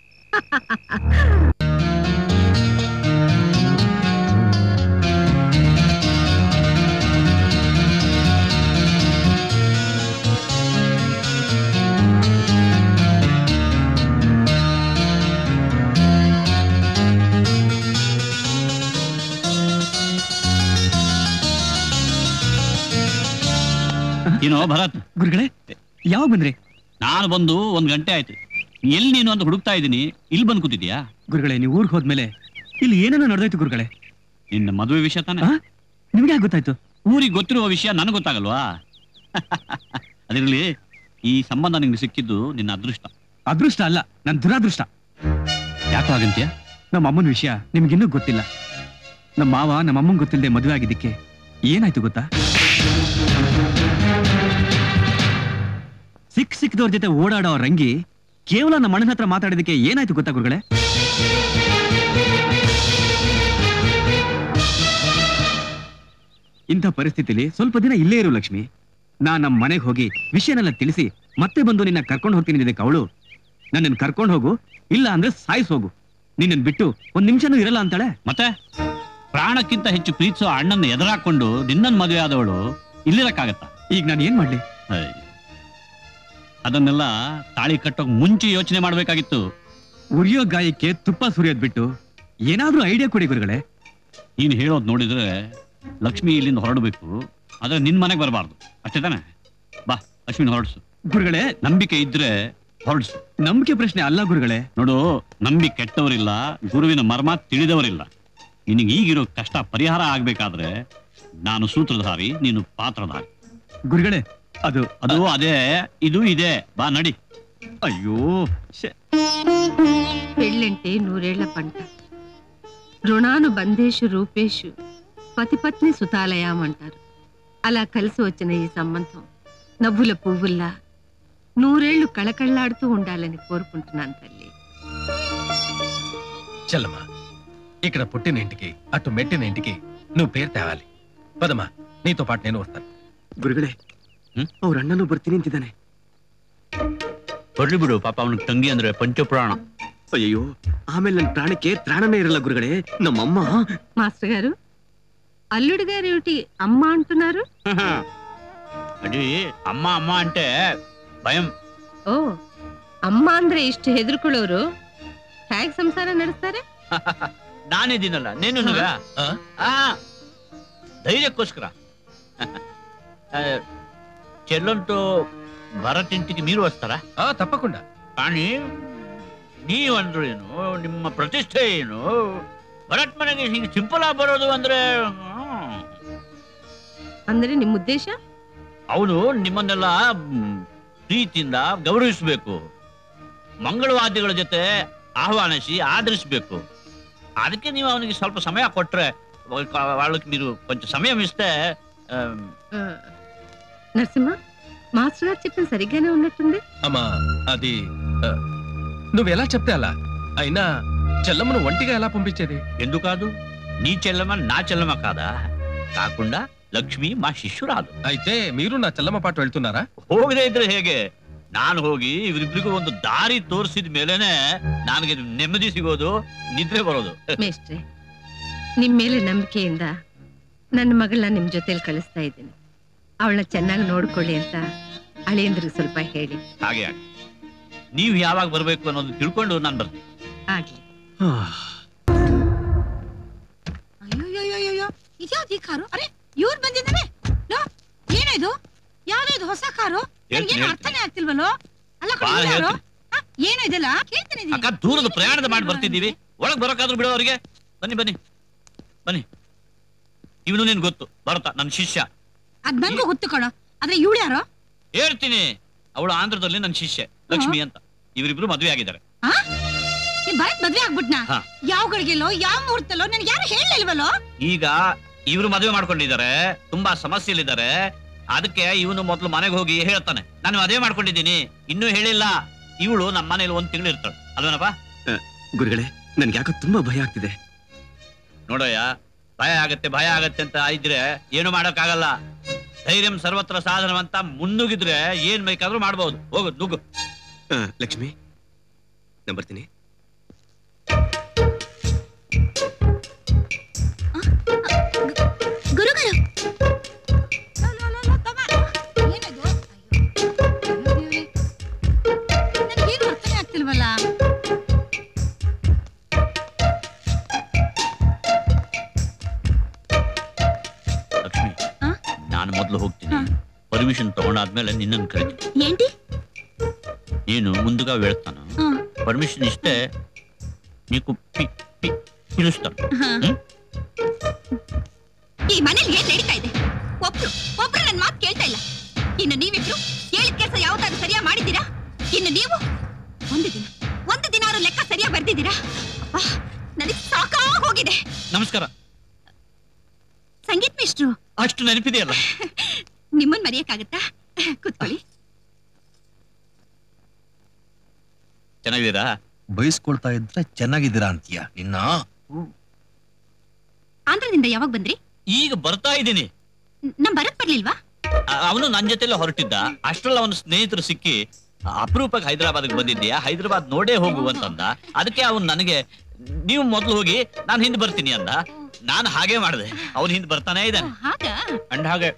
ಏನೋ ಭರತ್ ಗುರುಗಳೇ ಯಾವಾಗ ಬಂದ್ರಿ ನಾನು ಬಂದು ಒಂದ್ ಗಂಟೆ ಆಯ್ತು ಎಲ್ಲಿ ನೀನು ಅಂತ ಹುಡುಕ್ತಾ ಇದ್ದೀನಿ ಇಲ್ಲಿ ಬಂದು ಕೂತಿದ್ಯಾ ಗುರುಗಳೇ ನೀವು ಊರಿಗೆ ಹೋದ್ಮೇಲೆ ಇಲ್ಲಿ ಏನೇನೋ ನಡೆದೋಯ್ತು ಗುರುಗಳೇ ನಿನ್ನ ಮದುವೆ ವಿಷಯ ತಾನೆ ನಿಮ್ಗೆ ಯಾಕೆ ಗೊತ್ತಾಯ್ತು ಊರಿಗೆ ಗೊತ್ತಿರುವ ವಿಷಯ ನನಗೆ ಗೊತ್ತಾಗಲ್ವಾ ಅದಿರಲಿ ಈ ಸಂಬಂಧ ನಿಂಗೆ ಸಿಕ್ಕಿದ್ದು ನಿನ್ನ ಅದೃಷ್ಟ ಅದೃಷ್ಟ ಅಲ್ಲ ನನ್ ದುರಾದೃಷ್ಟ ಯಾಕೋ ಹಾಗಂತ್ಯ ನಮ್ಮ ಅಮ್ಮನ ವಿಷಯ ನಿಮ್ಗಿನ್ನೂ ಗೊತ್ತಿಲ್ಲ ನಮ್ಮ ಮಾವ ನಮ್ಮ ಅಮ್ಮಂಗ್ ಗೊತ್ತಿಲ್ಲದೆ ಮದುವೆ ಆಗಿದ್ದಕ್ಕೆ ಏನಾಯ್ತು ಗೊತ್ತಾ ಸಿಕ್ ಸಿಕ್ದವ್ರ ಜೊತೆ ಓಡಾಡೋ ರಂಗಿ ಕೇವಲ ನಮ್ಮ ಅಣ್ಣನ ಹತ್ರ ಮಾತಾಡಿದಕ್ಕೆ ಏನಾಯ್ತು ಗೊತ್ತಾ ಗುರುಗಳೇ ಇಂಥ ಪರಿಸ್ಥಿತಿಲಿ ಸ್ವಲ್ಪ ದಿನ ಇಲ್ಲೇ ಇರು ಲಕ್ಷ್ಮಿ ನಾ ನಮ್ಮ ಮನೆಗೆ ಹೋಗಿ ವಿಷಯನೆಲ್ಲ ತಿಳಿಸಿ ಮತ್ತೆ ಬಂದು ನಿನ್ನ ಕರ್ಕೊಂಡು ಹೋಗ್ತೀನಿ ಇದಕ್ಕೆ ಅವಳು ನನ್ನ ಕರ್ಕೊಂಡು ಹೋಗು ಇಲ್ಲ ಅಂದ್ರೆ ಸಾಯಿಸ್ ಹೋಗು ನಿನ್ನ ಬಿಟ್ಟು ಒಂದ್ ನಿಮಿಷನೂ ಇರಲ್ಲ ಅಂತಾಳೆ ಮತ್ತೆ ಪ್ರಾಣಕ್ಕಿಂತ ಹೆಚ್ಚು ಪ್ರೀತಿಸೋ ಅಣ್ಣನ ಎದುರಾಕೊಂಡು ನಿನ್ನನ್ ಮದುವೆ ಆದವಳು ಇಲ್ಲಿರಕ್ಕಾಗತ್ತ ಈಗ ನಾನು ಏನ್ ಮಾಡ್ಲಿ ಅದನ್ನೆಲ್ಲ ತಾಳಿ ಕಟ್ಟೋಕ್ ಮುಂಚೆ ಯೋಚನೆ ಮಾಡ್ಬೇಕಾಗಿತ್ತು ಉರಿಯೋ ಗಾಯಕ್ಕೆ ತುಪ್ಪ ಸುರಿಯೋದ್ ಬಿಟ್ಟು ಏನಾದ್ರೂ ಐಡಿಯಾ ಕೊಡಿ ಗುರುಗಳೇ ನೀನ್ ಹೇಳೋದ್ ನೋಡಿದ್ರೆ ಲಕ್ಷ್ಮಿ ಇಲ್ಲಿಂದ ಹೊರಡಬೇಕು ಆದ್ರೆ ನಿನ್ ಮನೆಗೆ ಬರಬಾರ್ದು ಅಷ್ಟೇ ತಾನೆ ಬಾ ಲಕ್ಷ್ಮಿನ ಹೊರಡ್ಸು ಗುರುಗಳೇ ನಂಬಿಕೆ ಇದ್ರೆ ಹೊರಡ್ಸು ನಂಬಿಕೆ ಪ್ರಶ್ನೆ ಅಲ್ಲ ಗುರುಗಳೇ ನೋಡು ನಂಬಿ ಕೆಟ್ಟವರಿಲ್ಲ ಗುರುವಿನ ಮರ್ಮ ತಿಳಿದವರಿಲ್ಲ ನಿನಗೆ ಈಗಿರೋ ಕಷ್ಟ ಪರಿಹಾರ ಆಗ್ಬೇಕಾದ್ರೆ ನಾನು ಸೂತ್ರಧಾರಿ ನೀನು ಪಾತ್ರಧಾರಿ ಗುರುಗಳೇ ಅದು ಅದು ಅದೇ ಇದು ಇದೆ ಬಾ ನಡಿ అయ్యో పెళ్ళంటే నూరేళ్ల పంట రుణాను బంధేషు రూపేషు పతిపత్ని సుతాలయాం అంటారు అలా కలిసి వచ్చిన ఈ సంబంధం నవ్వుల పువ్వుల్లా నూరేళ్లు కళకళ్లాడుతూ ఉండాలని కోరుకుంటున్నాను తల్లి చెల్లమ్మా ఇక్కడ పుట్టిన ఇంటికి అటు మెట్టిన ఇంటికి నువ్వు పేరు తేవాలి పదమ్మా నీతో పాటు నేను వస్తాను ಗುರುಗಳೇ ಅವ್ರ ಅಣ್ಣನೂ ಬರ್ತೀನಿ ಅಂತಿದ್ದಾನೆ ಬರ್ಲಿ ಬಿಡು ಪಾಪ ಅವನಿಗೆ ತಂಗಿ ಅಂದ್ರೆ ಪಂಚಪುರಾಣ ಅಯ್ಯೋ ಆಮೇಲೆ ನನ್ನ ಪ್ರಾಣಕ್ಕೆ ತ್ರಾಣನೇ ಇರಲ್ಲ ಗುರುಗಳೇ ನಮ್ಮಮ್ಮ మాస్టర్ గారు అల్లుడి గారు ఏమిటి అమ్మ అంటున్నారు ಅಡಿ ಅಮ್ಮ ಅಮ್ಮ అంటే ಭಯಂ ఓ ಅಮ್ಮ ಅಂದ್ರೆ ಇಷ್ಟು ಹೆದರ್ಕೊಳ್ಳೋರು ಹೇಗ್ ಸಂಸಾರ ನಡೆಸ್ತಾರೆ ನಾನಿದ್ದೀನಲ್ಲ ನೀನು ಆ ధైర్ಯಕ್ಕೋಸ್ಕರ ఆ, చెల్లంటూ భరత్ ఇంటికి మీరు వస్తారా తప్పకుండా కానీ ನೀವಂದ್ರು ಏನು ನಿಮ್ಮ ಪ್ರತಿಷ್ಠೆ ಏನು ಭರತ್ ಮನೆಗೆ ಹೀಗೆ ಸಿಂಪಲ್ ಆಗಿ ಬರೋದು ಅಂದ್ರೆ ಹ್ಮ್. ಅಂದ್ರೆ ನಿಮ್ ಉದ್ದೇಶ ಅವನು ನಿಮ್ಮನ್ನೆಲ್ಲ ಮ್, ಪ್ರೀತಿಯಿಂದ ಗೌರವಿಸಬೇಕು ಮಂಗಳವಾದ್ಯಗಳ ಜೊತೆ ಆಹ್ವಾನಿಸಿ ಆದರಿಸಬೇಕು ಅದಕ್ಕೆ ನೀವು ಅವನಿಗೆ ಸ್ವಲ್ಪ ಸಮಯ ಕೊಟ್ರೆ వాళ్ళకి మీరు కొంచెం సమయం ఇస్తే ఆమ్, ఆ, నరసింహ మాస్టర్ గారు చెప్పిన సరిగ్గానే ఉన్నట్టుంది అమ్మా అది ఆ, నువ్వెలా చెప్తే అలా అయినా చెల్లమ్మను ఒంటిగా ఎలా పంపించేది ఎందుకు కాదు నీ చెల్లెమ్మ నా చెల్లెమ్మ కాదా కాకుండా ಲಕ್ಷ್ಮಿ ಮಾ ಶಿಷ್ಯುರಾದು అయితే మీరు నా చెల్లమ్మ పాటు వెళ్తున్నారా ಹೋಗದೆ ಇದ್ರೆ ಹೇಗೆ ನಾನು ಹೋಗಿ ಇವರಿಬ್ರಿಗೂ ಒಂದು ದಾರಿ ತೋರಿಸಿದ ಮೇಲೆನೆ ನನಗೆ ನೆಮ್ಮದಿ ಸಿಗೋದು ನಿದ್ರೆ ಬರೋದು ಮೇಷ್ಟ್ರೆ ನಿಮ್ ಮೇಲೆ ನಂಬಿಕೆಯಿಂದ ನನ್ನ ಮಗಳನ್ನ ನಿಮ್ ಜೊತೆಲಿ ಕಳಿಸ್ತಾ ಇದ್ದೀನಿ ಅವಳನ್ನ ಚೆನ್ನಾಗಿ ನೋಡ್ಕೊಳ್ಳಿ ಅಂತ ಅಳಿಯಂದ್ರಿಗೆ ಸ್ವಲ್ಪ ಹೇಳಿ ಹಾಗೆ ಆಗಿ ನೀವು ಯಾವಾಗ ಬರ್ಬೇಕು ಅನ್ನೋದು ತಿಳ್ಕೊಂಡು ನಾನು ಬರ್ತೀನಿ ಆಗ್ಲಿ ಅಯ್ಯೋಯ್ಯೋಯ್ಯೋ ಇದ್ಯಾವ್ದು ಈ ಕಾರು ಅರೆ ಇವ್ರು ಬಂದಿದ್ದಾನೆ ಲೋ, ಏನಿದು ಯಾವ್ದು ಇದು ಹೊಸ ಕಾರು ಹೇಳ್ತೀನಿ, ನನ್ಗೇನು ಅರ್ಥನೇ ಆಗ್ತಿಲ್ವಲ್ಲೋ ಅಲ್ಲ ಕಣೋ, ಬಾ, ಇವ್ರು ಯಾರು? ಹೇಳ್ತೀನಿ. ಆ, ಏನು ಇದೆಲ್ಲ ಕೇಳ್ತೀನಿ ಇದೀನಿ. ಅಕ್ಕ ದೂರದ ಪ್ರಯಾಣದ ಮಾಡಿ ಬರ್ತಿದ್ದೀವಿ ಒಳಗ್ ಬರೋಕಾದ್ರೂ ಬಿಡೋ ಅವರಿಗೆ ಬನ್ನಿ ಬನ್ನಿ ಬನ್ನಿ ಇವನು ನಿನ್ ಗೊತ್ತು ಭರತ ನನ್ನ ಶಿಷ್ಯ ಅದ್ ನನ್ಗೂ ಗೊತ್ತು ಕಣೋ ಆದ್ರೆ ಇವಳು ಯಾರೋ ಹೇಳ್ತೀನಿ ಅವಳು ಆಂಧ್ರದಲ್ಲಿ ನನ್ನ ಶಿಷ್ಯ ಲಕ್ಷ್ಮಿ ಅಂತ ಇವರಿಬ್ರು ಮದುವೆ ಆಗಿದ್ದಾರೆ ಆ ಈ ಭರತ್ ಮದ್ವೆ ಆಗ್ಬಿಟ್ನಾ ಹಾ. ಯಾವ ಗಳಿಗೆಲ್ಲೋ ಯಾವ ಮುಹೂರ್ತಲ್ಲೋ ನನ್ಗೆ ಯಾರು ಹೇಳಲಿಲ್ವಲ್ಲೋ ಈಗ ಇವ್ರು ಮದುವೆ ಮಾಡ್ಕೊಂಡಿದ್ದಾರೆ ತುಂಬಾ ಸಮಸ್ಯೆಲಿದ್ದಾರೆ ಅದಕ್ಕೆ ಇವನು ಮೊದಲು ಮನೆಗೆ ಹೋಗಿ ಹೇಳ್ತಾನೆ ನಾನು ಮದುವೆ ಮಾಡ್ಕೊಂಡಿದ್ದೀನಿ ಇನ್ನೂ ಹೇಳಿಲ್ಲ ಇವಳು ನಮ್ಮ ಮನೇಲಿ ಒಂದ್ ತಿಂಗಳು ಇರ್ತಾಳೆ ಅಲ್ವೇನಪ್ಪ ಗುರುಗಳೇ ನನ್ಗೆ ಯಾಕೋ ತುಂಬಾ ಭಯ ಆಗ್ತಿದೆ ನೋಡಯ್ಯ ಭಯ ಆಗತ್ತೆ ಭಯ ಆಗತ್ತೆ ಅಂತ ಇದ್ರೆ ಏನು ಮಾಡಕ್ಕಾಗಲ್ಲ ಧೈರ್ಯಂ ಸರ್ವತ್ರ ಸಾಧನವಂತ ಮುನ್ನುಗ್ಗಿದ್ರೆ ಏನ್ ಬೇಕಾದ್ರೂ ಮಾಡ್ಬೋದು ಹೋಗು ನುಗ್ಗು ಆ, ಲಕ್ಷ್ಮಿ ನಾನು ಬರ್ತೀನಿ ಗುರುಗಳು ನನ್ಗೇನು ಅರ್ಥನೇ ಆಗ್ತಿಲ್ವಲ್ಲ ಲಕ್ಷ್ಮಿ ನಾನು ಮೊದಲು ಹೋಗ್ತೀನಿ ಪರ್ಮಿಷನ್ ತಗೊಂಡಾದ್ಮೇಲೆ ನಿನ್ನನ್ನು ಕರಿತೀನಿ ఏంటి నేను ముందుగా వెళ్తాను ఆ. పర్మిషన్ ఇస్తే నీకు పి- పి- పిలుస్తాను హ్మ్? ಈ ಮನೇಲಿ ಏನ್ ನಡೀತಾ ಇದೆ ಒಬ್ರು ಒಬ್ರು ನನ್ ಮಾತು ಕೇಳ್ತಾ ಇಲ್ಲ ಇನ್ನು ನೀವಿಬ್ರು ಹೇಳಿದ ಕೆಲಸ ಯಾವ್ದಾದ್ರು ಸರಿಯಾ ಮಾಡಿದ್ದೀರಾ ಇನ್ನು ನೀವು ಒಂದು ದಿನ ಒಂದು ದಿನ ಅವ್ರ ಲೆಕ್ಕ ಸರಿಯಾ ಬರ್ದಿದ್ದೀರಾ ಅಬ್ಬಾ ನನಗೆ ಸಾಕಾಗ್ ಹೋಗಿದೆ ನಮಸ್ಕಾರ ಸಂಗೀತ್ ಮಿಶ್ರು ಅಷ್ಟು ನೆನಪಿದೆಯಲ್ಲ ನಿಮ್ಮನ್ ಮರೆಯಕ್ಕಾಗತ್ತಾ ಕೂತ್ಕೊಳ್ಳಿ ಚೆನ್ನಾಗಿದ್ದೀರಾ ಬಯಸ್ಕೊಳ್ತಾ ಇದ್ರೆ ಚೆನ್ನಾಗಿದ್ದೀರಾ ಅಂತೀಯ ಇನ್ನ ಆಂಧ್ರದಿಂದ ಯಾವಾಗ ಬಂದ್ರಿ ಈಗ ಬರ್ತಾ ಇದ್ದೀನಿ ನ್- ನಮ್ ಭರತ್ ಬರ್ಲಿಲ್ವಾ ಅವನು ನನ್ನ ಜೊತೆಲ್ಲ ಹೊರಟಿದ್ದ ಅಷ್ಟ್ರಲ್ಲಿ ಅವನ ಸ್ನೇಹಿತರು ಸಿಕ್ಕಿ ಅಪರೂಪಕ್ಕೆ ಹೈದರಾಬಾದ್ಗೆ ಬಂದಿದ್ದೀಯಾ ಹೈದರಾಬಾದ್ ನೋಡೇ ಹೋಗು ಅಂತಂದ ಅದಕ್ಕೆ ಅವನು ನನಗೆ ನೀವು ಮೊದಲು ಹೋಗಿ ನಾನು ಹಿಂದೆ ಬರ್ತೀನಿ ಅಂದ ನಾನು ಹಾಗೆ ಮಾಡಿದೆ ಅವನು ಹಿಂದೆ ಬರ್ತಾನೆ ಇದ್ದಾನೆ ಹಾಗಾ ಅಂಡ್ ಹಾಗೆ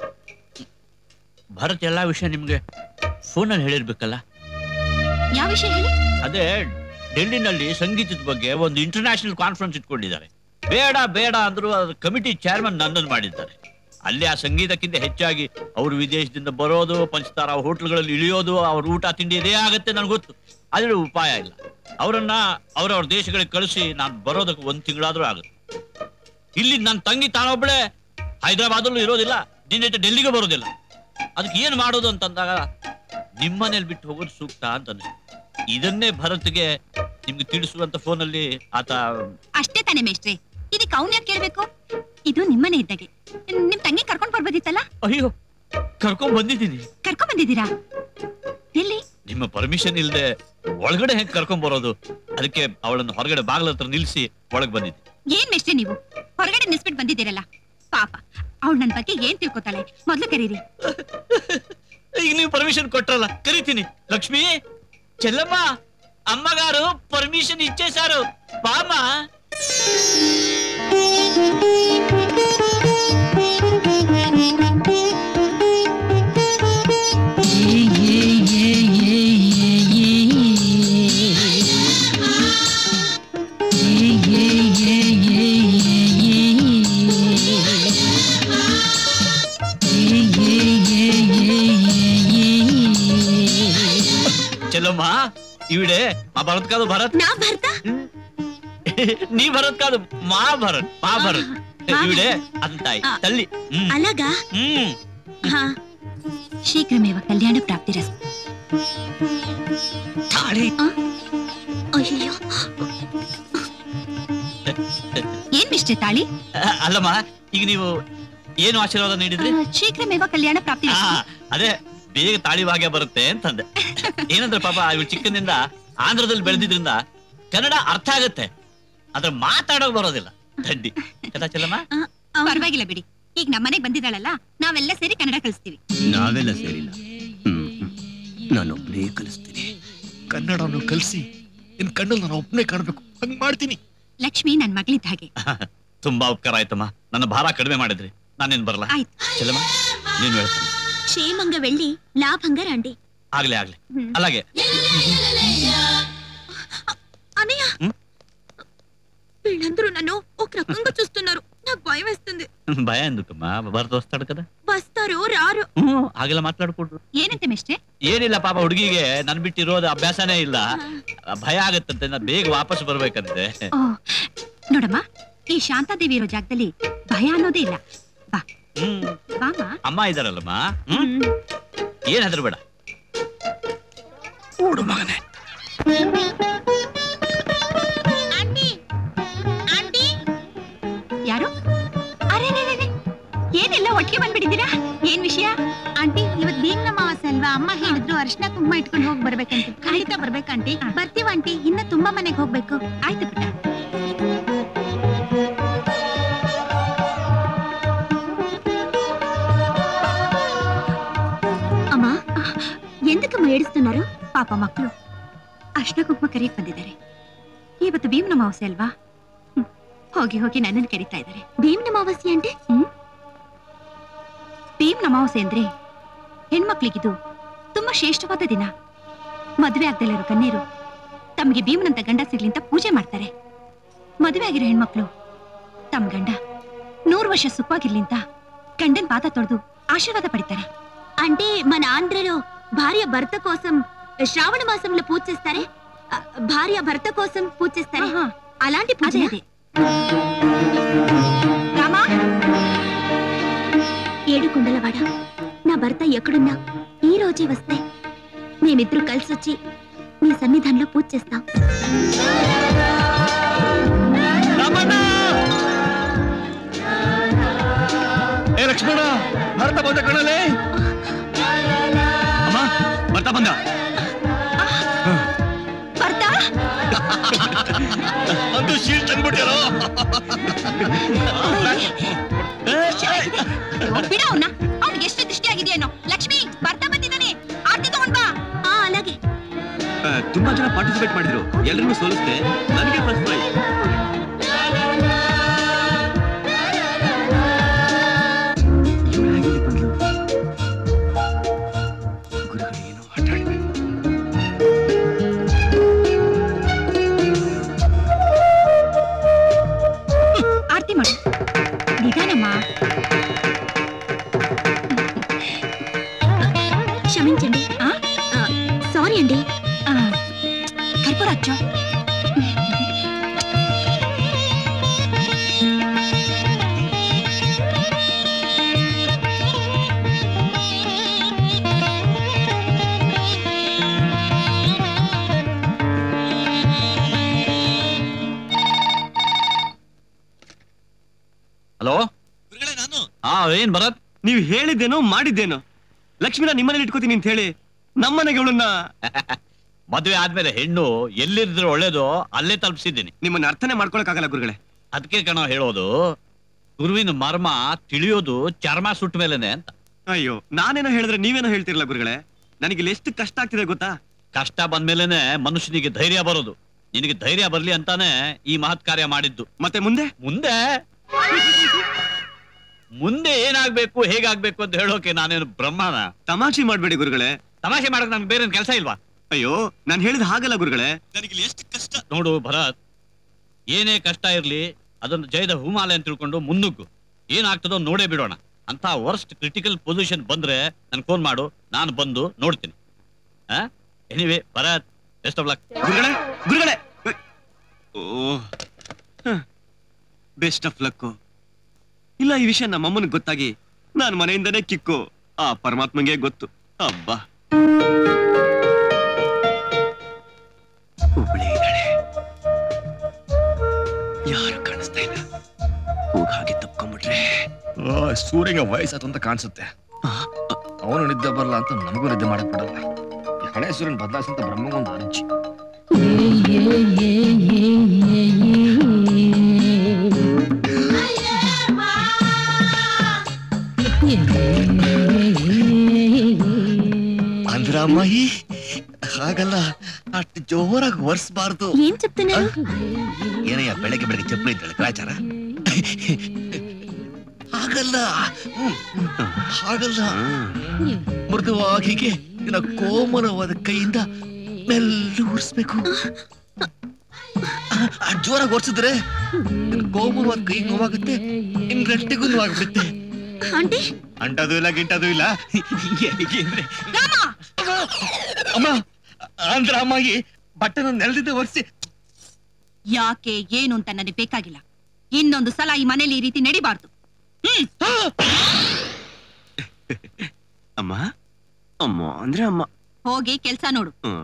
ಭರತ್ ಎಲ್ಲಾ ವಿಷಯ ನಿಮ್ಗೆ ಫೋನಲ್ಲಿ ಹೇಳಿರ್ಬೇಕಲ್ಲ ಯಾವ ವಿಷಯ ಹೇಳಿ ಅದೇ ಡೆಲ್ಲಿನಲ್ಲಿ ಸಂಗೀತದ ಬಗ್ಗೆ ಒಂದು ಇಂಟರ್ನ್ಯಾಷನಲ್ ಕಾನ್ಫರೆನ್ಸ್ ಇಟ್ಕೊಂಡಿದ್ದಾರೆ ಬೇಡ ಬೇಡ ಅಂದ್ರು ಅದ್ರ ಕಮಿಟಿ ಚೇರ್ಮನ್ ನನ್ನನ್ನು ಮಾಡಿದ್ದಾರೆ ಅಲ್ಲಿ ಆ ಸಂಗೀತಕ್ಕಿಂತ ಹೆಚ್ಚಾಗಿ ಅವರು ವಿದೇಶದಿಂದ ಬರೋದು ಪಂಚತಾರ ಹೋಟ್ಲ್ಗಳಲ್ಲಿ ಇಳಿಯೋದು ಅವ್ರ ಊಟ ತಿಂಡಿ ಇದೇ ಆಗತ್ತೆ ನನಗೆ ಗೊತ್ತು ಆದ್ರೆ ಉಪಾಯ ಇಲ್ಲ ಅವರನ್ನ ಅವ್ರವ್ರ ದೇಶಗಳಿಗೆ ಕಳಿಸಿ ನಾನು ಬರೋದಕ್ಕೆ ಒಂದ್ ತಿಂಗಳಾದ್ರೂ ಆಗುತ್ತೆ ಇಲ್ಲಿ ನನ್ನ ತಂಗಿ ತಾನೊಬ್ಳೆ ಹೈದರಾಬಾದಲ್ಲೂ ಇರೋದಿಲ್ಲ ನಿನ್ನ ಜೊತೆ ಡೆಲ್ಲಿಗೆ ಬರೋದಿಲ್ಲ ಅದಕ್ಕೆ ಏನ್ ಮಾಡೋದು ಅಂತಂದಾಗ ನಿಮ್ಮನೇಲಿ ಬಿಟ್ಟು ಹೋಗೋದು ಸೂಕ್ತ ಅಂತ ಅನಿಸ್ತು ಇದನ್ನೇ ಭರತ್ಗೆ ನಿಮ್ಗೆ ತಿಳಿಸುವಂತ ಫೋನಲ್ಲಿ ಆತ ಅಷ್ಟೇ ತಾನೇ ಮೇಷ್ಟ್ರೆ ಇದಕ್ಕೆ ಅವ್ನ್ ಯಾಕೆ ಕೇಳ್ಬೇಕು ಇದು ನಿಮ್ಮನೆ ಇದ್ದಾಗೆ ನಿಮ್ ತಂಗಿ ಕರ್ಕೊಂಡ್ ಬರ್ಬೋದಿತ್ತಲ್ಲ ಅಯ್ಯೋ ಕರ್ಕೊಂಡ್ ಬಂದಿದ್ದೀನಿ ಕರ್ಕೊಂಡ್ ಬಂದಿದ್ದೀರಾ ಎಲ್ಲಿ ನಿಮ್ಮ ಪರ್ಮಿಷನ್ ಇಲ್ಲದೆ ಒಳಗಡೆ ಹೆಂಗ್ ಕರ್ಕೊಂಡ್ ಬರೋದು ಅದಕ್ಕೆ ಅವಳನ್ನು ಹೊರಗಡೆ ಬಾಗ್ಲ ಹತ್ರ ನಿಲ್ಸಿ ಒಳಗ್ ಬಂದಿದ್ದೆ ಏನ್ ಮೇಷ್ಟ್ರೆ ನೀವು ಹೊರಗಡೆ ನಿಲ್ಸ್ಬಿಟ್ ಬಂದಿದ್ದೀರಲ್ಲ ಪಾಪ ಅವ್ಳು ನನ್ ಬಗ್ಗೆ ಏನ್ ತಿಳ್ಕೊತಾಳೆ ಮೊದ್ಲು ಕರೀರಿ ಈಗ ನೀವು ಪರ್ಮಿಷನ್ ಕೊಟ್ರಲ್ಲ ಕರಿತೀನಿ ಲಕ್ಷ್ಮಿ ಚೆಲ್ಲಮ್ಮ అమ్మగారు పర్మిషన్ ఇచ్చేశారు బామ్మ చెల్లమ్మ ఈవిడే మా భరత్ కాదు భరత్ నా భర్త నీ భరత్ కాదు మా భరత్ మా భరత్ ఈవిడే అంతాయి తల్లి ఉమ్, అలాగా ఉమ్. ಹಾ ಶೀಘ್ರಮೇವ ಕಲ್ಯಾಣ ಪ್ರಾಪ್ತಿರಸ್ತು ಅಯ್ಯೋ ಏನ್ ಮಿಸ್ಟರ್ ತಾಳಿ ಅಲ್ಲಮ್ಮ ಈಗ ನೀವು ಏನು ಆಶೀರ್ವಾದ ನೀಡಿದ್ರಿ ಆ, ಶೀಘ್ರಮೇವ ಕಲ್ಯಾಣ ಪ್ರಾಪ್ತಿ ಆ, ಅದೇ ಬೇಗ ತಾಳಿ ಭಾಗ್ಯ ಬರುತ್ತೆ ಅಂತಂದೆ ಏನಂದ್ರೆ ಪಾಪ ಇವ್ ಚಿಕ್ಕನಿಂದ ಆಂಧ್ರದಲ್ಲಿ ಬೆಳೆದಿದ್ರಿಂದ ಕನ್ನಡ ಅರ್ಥ ಆಗತ್ತೆ ಆದ್ರೆ ಮಾತಾಡೋಕ್ ಬರೋದಿಲ್ಲ ಥಂಡಿ ಕದಾ ಚೆಲ್ಲಮ್ಮ ಪರವಾಗಿಲ್ಲ ಬಿಡಿ ಈಗ ನಮ್ಮನೆಗ್ ಬಂದಿದ್ದಾಳಲ್ಲ ನಾವೆಲ್ಲ ಸೇರಿ ಕನ್ನಡ ಕಲಿಸ್ತೀವಿ ನಾವೆಲ್ಲ ಸೇರಿಲ್ಲ ನಾನೊಬ್ಬನೇ ಕಲಿಸ್ತೀನಿ ಕನ್ನಡವನ್ನು ಕಲಿಸಿ ನಿನ್ ಕಣ್ಣಲ್ಲಿ ನಾನು ಒಬ್ಬನೇ ಕಾಣ್ಬೇಕು ಹಂಗ್ ಮಾಡ್ತೀನಿ ಲಕ್ಷ್ಮಿ ನನ್ ಮಗಳಿದ್ದ ಹಾಗೆ ತುಂಬಾ ಉಪಕಾರ ಆಯ್ತಮ್ಮ ನನ್ನ ಭಾರ ಕಡಿಮೆ ಮಾಡಿದ್ರಿ ನಾನೇನ್ ಬರಲ್ಲ ಆಯ್ತು ಚೆಲ್ಲಮ್ಮ ನೀನ್ ಹೇಳ್ತೀನಿ క్షేమంగా వెళ్ళి లాభంగా రండి ಆಗ್ಲಿ ಆಗ್ಲಿ అలాగే అన్నయ్య వీళ్ళందరూ నన్ను ఒక రకంగా చూస్తున్నారు నాకు భయం వేస్తుంది భయ ఎందుకమ్మా భరత్ వస్తాడు కదా వస్తారు రారు ಹ್ಮ್ ಹಾಗೆಲ್ಲ ಮಾತಾಡ್ಕೊಡ್ರು ಏನಂತೆ ಮಿಸ್ಟ್ರೆ ಏನಿಲ್ಲ ಪಾಪ ಹುಡುಗಿಗೆ ನನ್ ಬಿಟ್ಟಿರೋದು ಅಭ್ಯಾಸನೇ ಇಲ್ಲ ಭಯ ಆಗತ್ತಂತೆ ನಾ ಬೇಗ ವಾಪಸ್ ಬರ್ಬೇಕಂತೆ ಓ ನೋಡಮ್ಮ ಈ ಶಾಂತಾದೇವಿ ಇರೋ ಜಾಗದಲ್ಲಿ ಭಯ ಅನ್ನೋದೇ ಇಲ್ಲ ಬಾ ಹ್ಮ್ ಬಾಮ ಅಮ್ಮ ಇದಾರಲ್ಲಮ್ಮ ಹ್ಮ್ ಏನ್ ಹೆದ್ರ ಬೇಡ ಓಡು ಮಗನೇ ಯಾರು ಅರೆ ಏನೆಲ್ಲ ಒಟ್ಟಿಗೆ ಬಂದ್ಬಿಟ್ಟಿದ್ದೀರಾ ಏನ್ ವಿಷಯ ಆಂಟಿ ಇವತ್ ಬೀಂಗ್ ಅಮಾವಾಸ್ಯೆ ಅಲ್ವಾ ಅಮ್ಮ ಹೇಳಿದ್ರು ಅರ್ಶನ ಕುಂಕುಮ ಇಟ್ಕೊಂಡು ಹೋಗಿ ಬರ್ಬೇಕಂತೆ ಖಂಡಿತ ಬರ್ಬೇಕಂಟಿ ಬರ್ತೀವ ಆಂಟಿ ಇನ್ನ ತುಂಬಾ ಮನೆಗೆ ಹೋಗ್ಬೇಕು ಆಯ್ತು ಪುಟ್ಟ అమ్మా ఎందుకమ్మా ఏడుస్తున్నారు ಪಾಪ ಮಕ್ಕಳು ಅರ್ಶನ ಕುಂಕುಮ ಕರಿಯಕ್ ಬಂದಿದ್ದಾರೆ ಇವತ್ತು ಭೀಮನ ಅಮಾವಾಸ್ಯೆ ಅಲ್ವಾ ಹ್ಮ್. ಹೋಗಿ ಹೋಗಿ ನನ್ನನ್ನು ಕರೀತಾ ಇದ್ದಾರೆ భీమ్ అమావాస్య అంటే ಭೀಮನ ಅಮಾವಾಸ್ಯೆ ಅಂದ್ರೆ ಹೆಣ್ಮಕ್ಳಿಗಿದು ತುಂಬಾ ಶ್ರೇಷ್ಠವಾದ ದಿನ ಮದುವೆ ಆಗ್ದಲ್ಲಿರೋ ಕನ್ಯರು ತಮಗೆ ಭೀಮನಂತ ಗಂಡ ಸಿಗ್ಲಿ ಅಂತ ಪೂಜೆ ಮಾಡ್ತಾರೆ ಮದುವೆ ಆಗಿರೋ ಹೆಣ್ಮಕ್ಳು ತಮ್ಮ ಗಂಡ ನೂರು ವರ್ಷ ಸುಖವಾಗಿರ್ಲಿ ಅಂತ ಗಂಡನ್ ಪಾದ ತೊಳೆದು ಆಶೀರ್ವಾದ ಪಡಿತಾರೆ అంటే మన ఆంధ్రలో భార్య భర్త కోసం శ్రావణ మాసంలో పూజ చేస్తారే ఆ, భార్య భర్త కోసం పూజ చేస్తారే అలాంటి పూజ అదే, అదే. రామా ఏడు కుండలవాడ నా భర్త ఎక్కడున్నా ఈ రోజే వస్తే మేమిద్దరు కలిసి వచ్చి నీ సన్నిధానంలో పూజ చేస్తాం ಏ ಲಕ್ಷ್ಮಣ ಭರತ ಬಂದ ಕಣಲೆ ಅಮ್ಮ ಭರತ ಬಂದ ಭರ್ತ ಅದು ಶೀಲ್ ತಂದ್ಬಿಟ್ಟಾರೋ ಬಿಡ ಅವನ್ನ ಅವ್ನಿಗೆ ಎಷ್ಟು ದೃಷ್ಟಿ ಆಗಿದೆಯೇನೋ ಲಕ್ಷ್ಮಿ ಬರ್ತಾ ಬಂದಿದ್ದಾನೆ ಆರ್ತಿ ತಗೊಂಡ್ ಬಾ ఆ, అలాగే ತುಂಬಾ ಜನ ಪಾರ್ಟಿಸಿಪೇಟ್ ಮಾಡಿದ್ರು ಎಲ್ಲರಿಗೂ ಸೋಲಿಸ್ದೆ ನನಗೆ ಫಸ್ಟ್ ಪ್ರೈಸ್ ಆರ್ತಿ ಮಾಡು ನಿಧಾನಮ್ಮ క్షమించండి సారీ అండి ಕರ್ಪೂರ ಹಚ್ಚು ಹಲೋ ಹಾ ಏನ್ ಭರತ್ ನೀವ್ ಹೇಳಿದ್ದೇನೋ ಮಾಡಿದ್ದೇನೋ ಲಕ್ಷ್ಮಿನ ನಿಮ್ಮನೇಲಿ ಇಟ್ಕೋತೀನಿ ಅಂತ ಹೇಳಿ ನಮ್ಮನೆಗೆ ಅವಳನ್ನ ಮದುವೆ ಆದ್ಮೇಲೆ ಹೆಣ್ಣು ಎಲ್ಲಿದ್ರೆ ಒಳ್ಳೇದು ಅಲ್ಲೇ ತಲುಪಿಸಿದ್ದೀನಿ ನಿಮ್ಮನ್ನ ಅರ್ಥನೆ ಮಾಡ್ಕೊಳಕ್ಕಾಗಲ್ಲ ಗುರುಗಳೇ ಅದಕ್ಕೆ ಕಣ ಹೇಳೋದು ಗುರುವಿನ ಮರ್ಮ ತಿಳಿಯೋದು ಚರ್ಮ ಸುಟ್ಟ ಮೇಲೆನೆ ಅಂತ ಅಯ್ಯೋ ನಾನೇನೋ ಹೇಳಿದ್ರೆ ನೀವೇನೋ ಹೇಳ್ತಿರಲ್ಲ ಗುರುಗಳೇ ನನಗೆ ಇಲ್ಲಿ ಎಷ್ಟು ಕಷ್ಟ ಆಗ್ತಿದೆ ಗೊತ್ತಾ ಕಷ್ಟ ಬಂದ್ಮೇಲೆನೆ ಮನುಷ್ಯನಿಗೆ ಧೈರ್ಯ ಬರೋದು ನಿನಗೆ ಧೈರ್ಯ ಬರ್ಲಿ ಅಂತಾನೆ ಈ ಮಹತ್ ಕಾರ್ಯ ಮಾಡಿದ್ದು ಮತ್ತೆ ಮುಂದೆ ಮುಂದೆ ಮುಂದೆ ಏನಾಗ್ಬೇಕು ಹೇಗಾಗ್ಬೇಕು ಅಂತ ಹೇಳೋಕೆ ನಾನೇನು ಬ್ರಹ್ಮನ ತಮಾಷೆ ಮಾಡ್ಬೇಡಿ ಗುರುಗಳೇ ತಮಾಷೆ ಮಾಡಕ್ ನನ್ಗೆ ಬೇರೆ ಕೆಲಸ ಇಲ್ವಾ ಅಯ್ಯೋ ನಾನು ಹೇಳಿದ ಹಾಗಲ್ಲ ಗುರುಗಳೇ ನನಗೆ ಎಷ್ಟು ಕಷ್ಟ ನೋಡು ಭರತ್ ಏನೇ ಕಷ್ಟ ಇರ್ಲಿ ಅದನ್ನು ಜಯದ ಹೂಮಾಲೆ ಅಂತ ತಿಳ್ಕೊಂಡು ಮುನ್ನುಗ್ಗು ಏನಾಗ್ತದೋ ನೋಡೇ ಬಿಡೋಣ ಅಂತ ವರ್ಸ್ಟ್ ಕ್ರಿಟಿಕಲ್ ಪೊಸಿಷನ್ ಬಂದ್ರೆ ನನ್ ಫೋನ್ ಮಾಡು ನಾನು ಬಂದು ನೋಡ್ತೀನಿ anyway Bharath best of luck ಗುರುಗಳೇ ಗುರುಗಳೇ ಓ ಬೆಸ್ಟ್ ಆಫ್ ಲಕ್ ಇಲ್ಲ ಈ ವಿಷಯ ನಮ್ಮಮ್ಮನಿಗೆ ಗೊತ್ತಾಗಿ ನಾನು ಮನೆಯಿಂದನೇ ಕಿಕ್ಕು ಆ ಪರಮಾತ್ಮಂಗೆ ಗೊತ್ತು ಅಬ್ಬಾ ಒಬ್ಳೇ ಇದ್ದಾಳೆ ಯಾರು ಕಾಣಿಸ್ತಾ ಇಲ್ಲ ಹೋಗ್ ಹಾಗೆ ತಪ್ಕೊಂಡ್ಬಿಟ್ರೆ ಸೂರ್ಯಗೆ ವಯಸ್ಸಾಯ್ತು ಅಂತ ಕಾಣಿಸುತ್ತೆ ಅವನು ನಿದ್ದೆ ಬರಲ್ಲ ಅಂತ ನಮಗೂ ನಿದ್ದೆ ಮಾಡಕ್ ಬಿಡಲ್ಲ ಈ ಹಳೆ ಸೂರ್ಯನ್ ಬದಲಾಯಿಸಂತ ಬ್ರಹ್ಮಗೊಂದು ಅರ್ಜಿ ಅಂದ್ರ ಅಮ್ಮಾಯಿ ಹಾಗಲ್ಲ ಅಷ್ಟು ಜೋರಾಗಿ ಒರ್ಸ್ಬಾರ್ದು ఏం చెప్తున్నారు ಏನಯ್ಯ ಬೆಳಗ್ಗೆ ಬೆಳಗ್ಗೆ ಚಪ್ಪಲಿ ಇದ್ದಾಳೆ ಗ್ರಾಚಾರ ಹಾಗಲ್ಲ ಹ್ಮ್, ಹ್ಮ್, ಹಾಗಲ್ಲ ಮೃದುವಾಗಿ ಹೀಗೆ ನಿನ್ನ ಕೋಮಲವಾದ ಕೈಯಿಂದ ಮೆಲ್ಲ ಉರ್ಸ್ಬೇಕು ಜೋರಾಗಿ ಒರ್ಸಿದ್ರೆ ನಿನ್ನ ಕೋಮಲವಾದ ಕೈ ನೋವಾಗುತ್ತೆ ನಿನ್ ಗಂಟೆಗೂ ನೋವಾಗ್ಬಿಡುತ್ತೆ అంటే ಅಂಟದು ಇಲ್ಲ ಗಿಂಟದು ಇಲ್ಲ ಹೇಗೆ ಅಂದ್ರೆ ಅಮ್ಮ ಅಂದ್ರ ಅಮ್ಮಾಗಿ ಬಟ್ಟೆನ ನೆಲದಿಂದ ಒರೆಸಿ ಯಾಕೆ ಏನು ಅಂತ ನನಗೆ ಬೇಕಾಗಿಲ್ಲ ಇನ್ನೊಂದು ಸಲ ಈ ಮನೇಲಿ ಈ ರೀತಿ ನಡಿಬಾರ್ದು ಅಮ್ಮ ಅಮ್ಮ ಅಂದ್ರೆ ಅಮ್ಮ ಹೋಗಿ ಕೆಲ್ಸ ನೋಡು ಹ್ಮ್.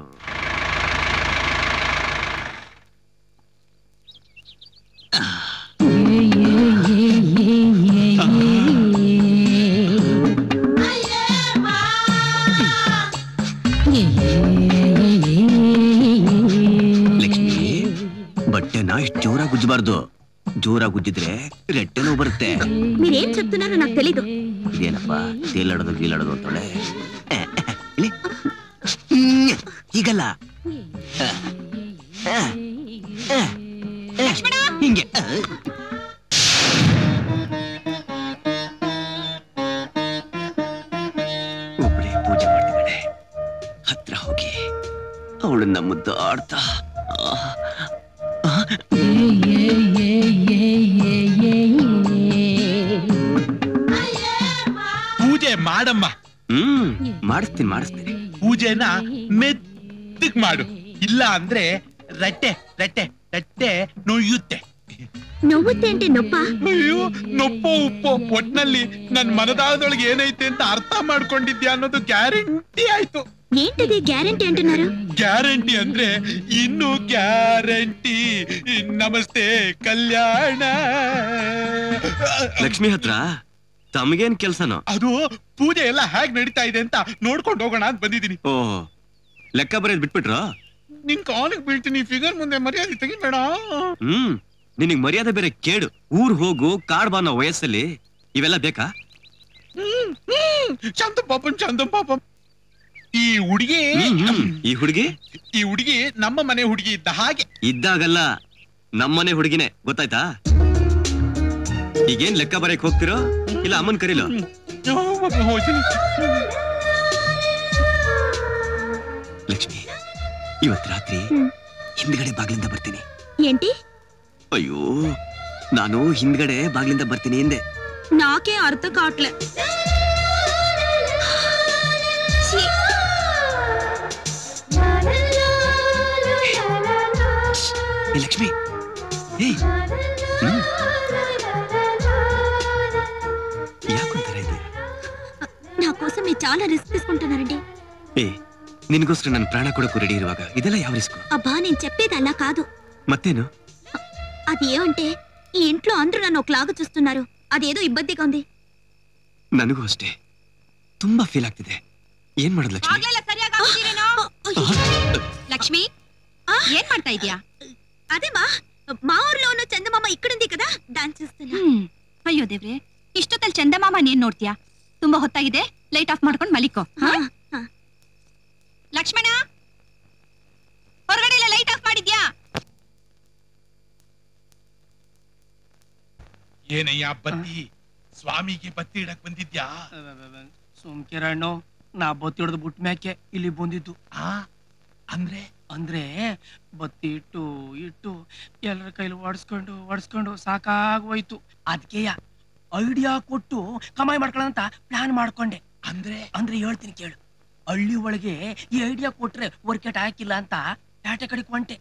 ಲಕ್ಷ್ಮಿ ಬಟ್ಟೆನ ಇಷ್ಟು ಜೋರಾಗಿ ಉಜ್ಜಬಾರ್ದು ಜೋರಾಗಿ ಉಜ್ಜಿದ್ರೆ ರೆಟ್ಟೆ ನೋವು ಬರುತ್ತೆ మీరేం చెప్తున్నారో నాకు తెలీదు ಇದೇನಪ್ಪ ತೇಲಾಡೋದು ಗೀಲಾಡೋದು ಅಂತೊಳೆ ಇಲ್ಲಿ ಹ್ಮ್, ಹೀಗಲ್ಲ ಆ, ಆ, ಆ, ಆ, ಹಿಂಗೆ ಆ. ಒಬ್ಳೆ ಪೂಜೆ ಮಾಡ್ತಿದ್ದಾಳೆ ಹತ್ರ ಹೋಗಿ ಅವಳನ್ನ ಮುದ್ದಾಡ್ತಾ ಆ, ಆ, ಪೂಜೆ ಮಾಡಮ್ಮ ಹ್ಮ್ ಮಾಡಿಸ್ತೀನಿ ಮಾಡಿಸ್ತೀನಿ ಪೂಜೆನ ಮೆತ್ತಗ್ ಮಾಡು ಇಲ್ಲ ಅಂದ್ರೆ ರಟ್ಟೆ ರಟ್ಟೆ ರಟ್ಟೆ ನೋಯುತ್ತೆ నవ్వుతే అంటే నొప్ప ಅಯ್ಯೋ ನೊಪ್ಪೋ ಉಪ್ಪೋ ಒಟ್ನಲ್ಲಿ ನನ್ ಮನದಾಳದೊಳಗೆ ಏನೈತೆ ಅಂತ ಅರ್ಥ ಮಾಡ್ಕೊಂಡಿದ್ಯಾ ಅನ್ನೋದು ಗ್ಯಾರಂಟಿ ಆಯ್ತು ఏంటది గ్యారంటీ అంటున్నారు ಗ್ಯಾರಂಟಿ ಅಂದ್ರೆ ಇನ್ನು ಗ್ಯಾರಂಟಿ ನಮಸ್ತೆ ಕಲ್ಯಾಣ ಲಕ್ಷ್ಮಿ ಹತ್ರ ತಮಗೇನ್ ಕೆಲ್ಸನೋ ಅದು ಪೂಜೆ ಎಲ್ಲ ಹೇಗ್ ನಡೀತಾ ಇದೆ ಅಂತ ನೋಡ್ಕೊಂಡು ಹೋಗೋಣ ಅಂತ ಬಂದಿದ್ದೀನಿ ಓ ಲೆಕ್ಕ ಬರೆಯೋದ್ ಬಿಟ್ಬಿಟ್ರ ನಿನ್ ಕಾಲಿಗೆ ಬೀಳ್ತೀನಿ ಫಿಗರ್ ಮುಂದೆ ಮರ್ಯಾದೆ ತೆಗಿಬೇಡ ಹ್ಮ್ ನಿನಗ್ ಮರ್ಯಾದೆ ಬೇರೆ ಕೇಡು ಊರ್ ಹೋಗು ಕಾಡ್ ಬಾ ಅನ್ನೋ ವಯಸ್ಸಲ್ಲಿ ಇವೆಲ್ಲ ಬೇಕಾ ಹ್ಮ್, ಹ್ಮ್. ಶಾಂತ ಪಾಪಂ ಶಾಂತ ಪಾಪಂ ಈ ಹುಡುಗಿ ಈ ಹುಡುಗಿ ಈ ಹುಡುಗಿ ನಮ್ಮ ಮನೆ ಹುಡುಗಿ ಇದ್ದ ಹಾಗೆ ಇದ್ದಾಗಲ್ಲ ನಮ್ಮನೆ ಹುಡುಗಿನೇ ಗೊತ್ತಾಯ್ತಾ ಈಗೇನ್ ಲೆಕ್ಕ ಬರೆಯಕ್ ಹೋಗ್ತಿರೋ ಇಲ್ಲ ಅಮ್ಮನ್ ಕರೀಲೋ ಲಕ್ಷ್ಮಿ ಇವತ್ ರಾತ್ರಿ ಹಿಂದ್ಗಡೆ ಬಾಗ್ಲಿಂದ ಬರ್ತೀನಿ ఏంటి ಅಯ್ಯೋ ನಾನು ಹಿಂದ್ಗಡೆ ಬಾಗ್ಲಿಂದ ಬರ್ತೀನಿ ಹಿಂದೆ నాకే అర్థం కావట్లే ఛీ! ಏ ಲಕ್ಷ್ಮಿ ಏಯ್ ಹ್ಮ್. ಯಾಕೊಂತರ ಇದೆ నా కోసం మీరు చాలా రిస్క్ తీసుకుంటున్నారండి ಏ ನಿನಗೋಸ್ಕರ ನನ್ನ ಪ್ರಾಣ ಕೊಡಕ್ಕೂ ರೆಡಿ ಇರುವಾಗ ಇದೆಲ್ಲ ಯಾವ ರಿಸ್ಕ್ అబ్బా నేను చెప్పేది అలా కాదు ಮತ್ತೇನು అది ఏమంటే ఈ ఇంట్లో అందరూ నన్ను ఒకలాగా చూస్తున్నారు అదేదో ఇబ్బందిగా ఉంది ನನಗೂ ಅಷ್ಟೇ ತುಂಬಾ ಫೀಲ್ ಆಗ್ತಿದೆ ಏನ್ ಮಾಡೋದು ಲಕ್ಷ್ಮಿ ಆಗ್ಲೆಲ್ಲ ಸರಿಯಾಗಿ ಆಗ್ತಿದೇನೋ? ಲಕ್ಷ್ಮಿ ಏನ್ ಮಾಡ್ತಾ ಇದೀಯಾ అదేమా మా ఊర్లో ఉన్న చందమామ ఇక్కడుంది కదా దాన్ని చూస్తున్నా ಹ್ಮ್ ಅಯ್ಯೋ ದೇವ್ರೆ ಇಷ್ಟೊತ್ತಲ್ಲಿ ಚಂದಮಾಮ ನೀನ್ ನೋಡ್ತೀಯಾ ತುಂಬಾ ಹೊತ್ತಾಗಿದೆ ಲೈಟ್ ಆಫ್ ಮಾಡ್ಕೊಂಡು ಮಲಿಕೋ ಹಾ? ಲಕ್ಷ್ಮಣ ಹೊರಗಡೆ ಎಲ್ಲ ಲೈಟ್ ಆಫ್ ಮಾಡಿದ್ಯಾ ಏನಯ್ಯ ಬತ್ತಿ ಸ್ವಾಮಿಗೆ ಬತ್ತಿ ಇಡಕ್ ಬಂದಿದ್ಯಾ ಸುಮ್ಕಿರಣ್ಣು ನಾ ಬತ್ತಿ ಹಿಡ್ದು ಬಿಟ್ಟ ಮ್ಯಾಕೆ ಇಲ್ಲಿ ಬಂದಿದ್ದು ಅಂದ್ರೆ ಅಂದ್ರೆ ಬತ್ತಿ ಇಟ್ಟು ಇಟ್ಟು ಎಲ್ಲರ ಕೈಲಿ ಒಡ್ಸ್ಕೊಂಡು ಒಡ್ಸ್ಕೊಂಡು ಸಾಕಾಗೋಯ್ತು ಅದಕ್ಕೆಯ ಐಡಿಯಾ ಕೊಟ್ಟು ಕಮಾಯಿ ಮಾಡ್ಕೊಳ್ಳೋಣ ಅಂತ ಪ್ಲಾನ್ ಮಾಡ್ಕೊಂಡೆ ಅಂದ್ರೆ ಅಂದ್ರೆ ಹೇಳ್ತೀನಿ ಕೇಳು ಹಳ್ಳಿ ಒಳಗೆ ಈ ಐಡಿಯಾ ಕೊಟ್ರೆ ವರ್ಕೆಟ್ ಹಾಕಿಲ್ಲ ಅಂತ ಪ್ಯಾಟೆ ಕಡೆಗೆ ಹೊಂಟೆ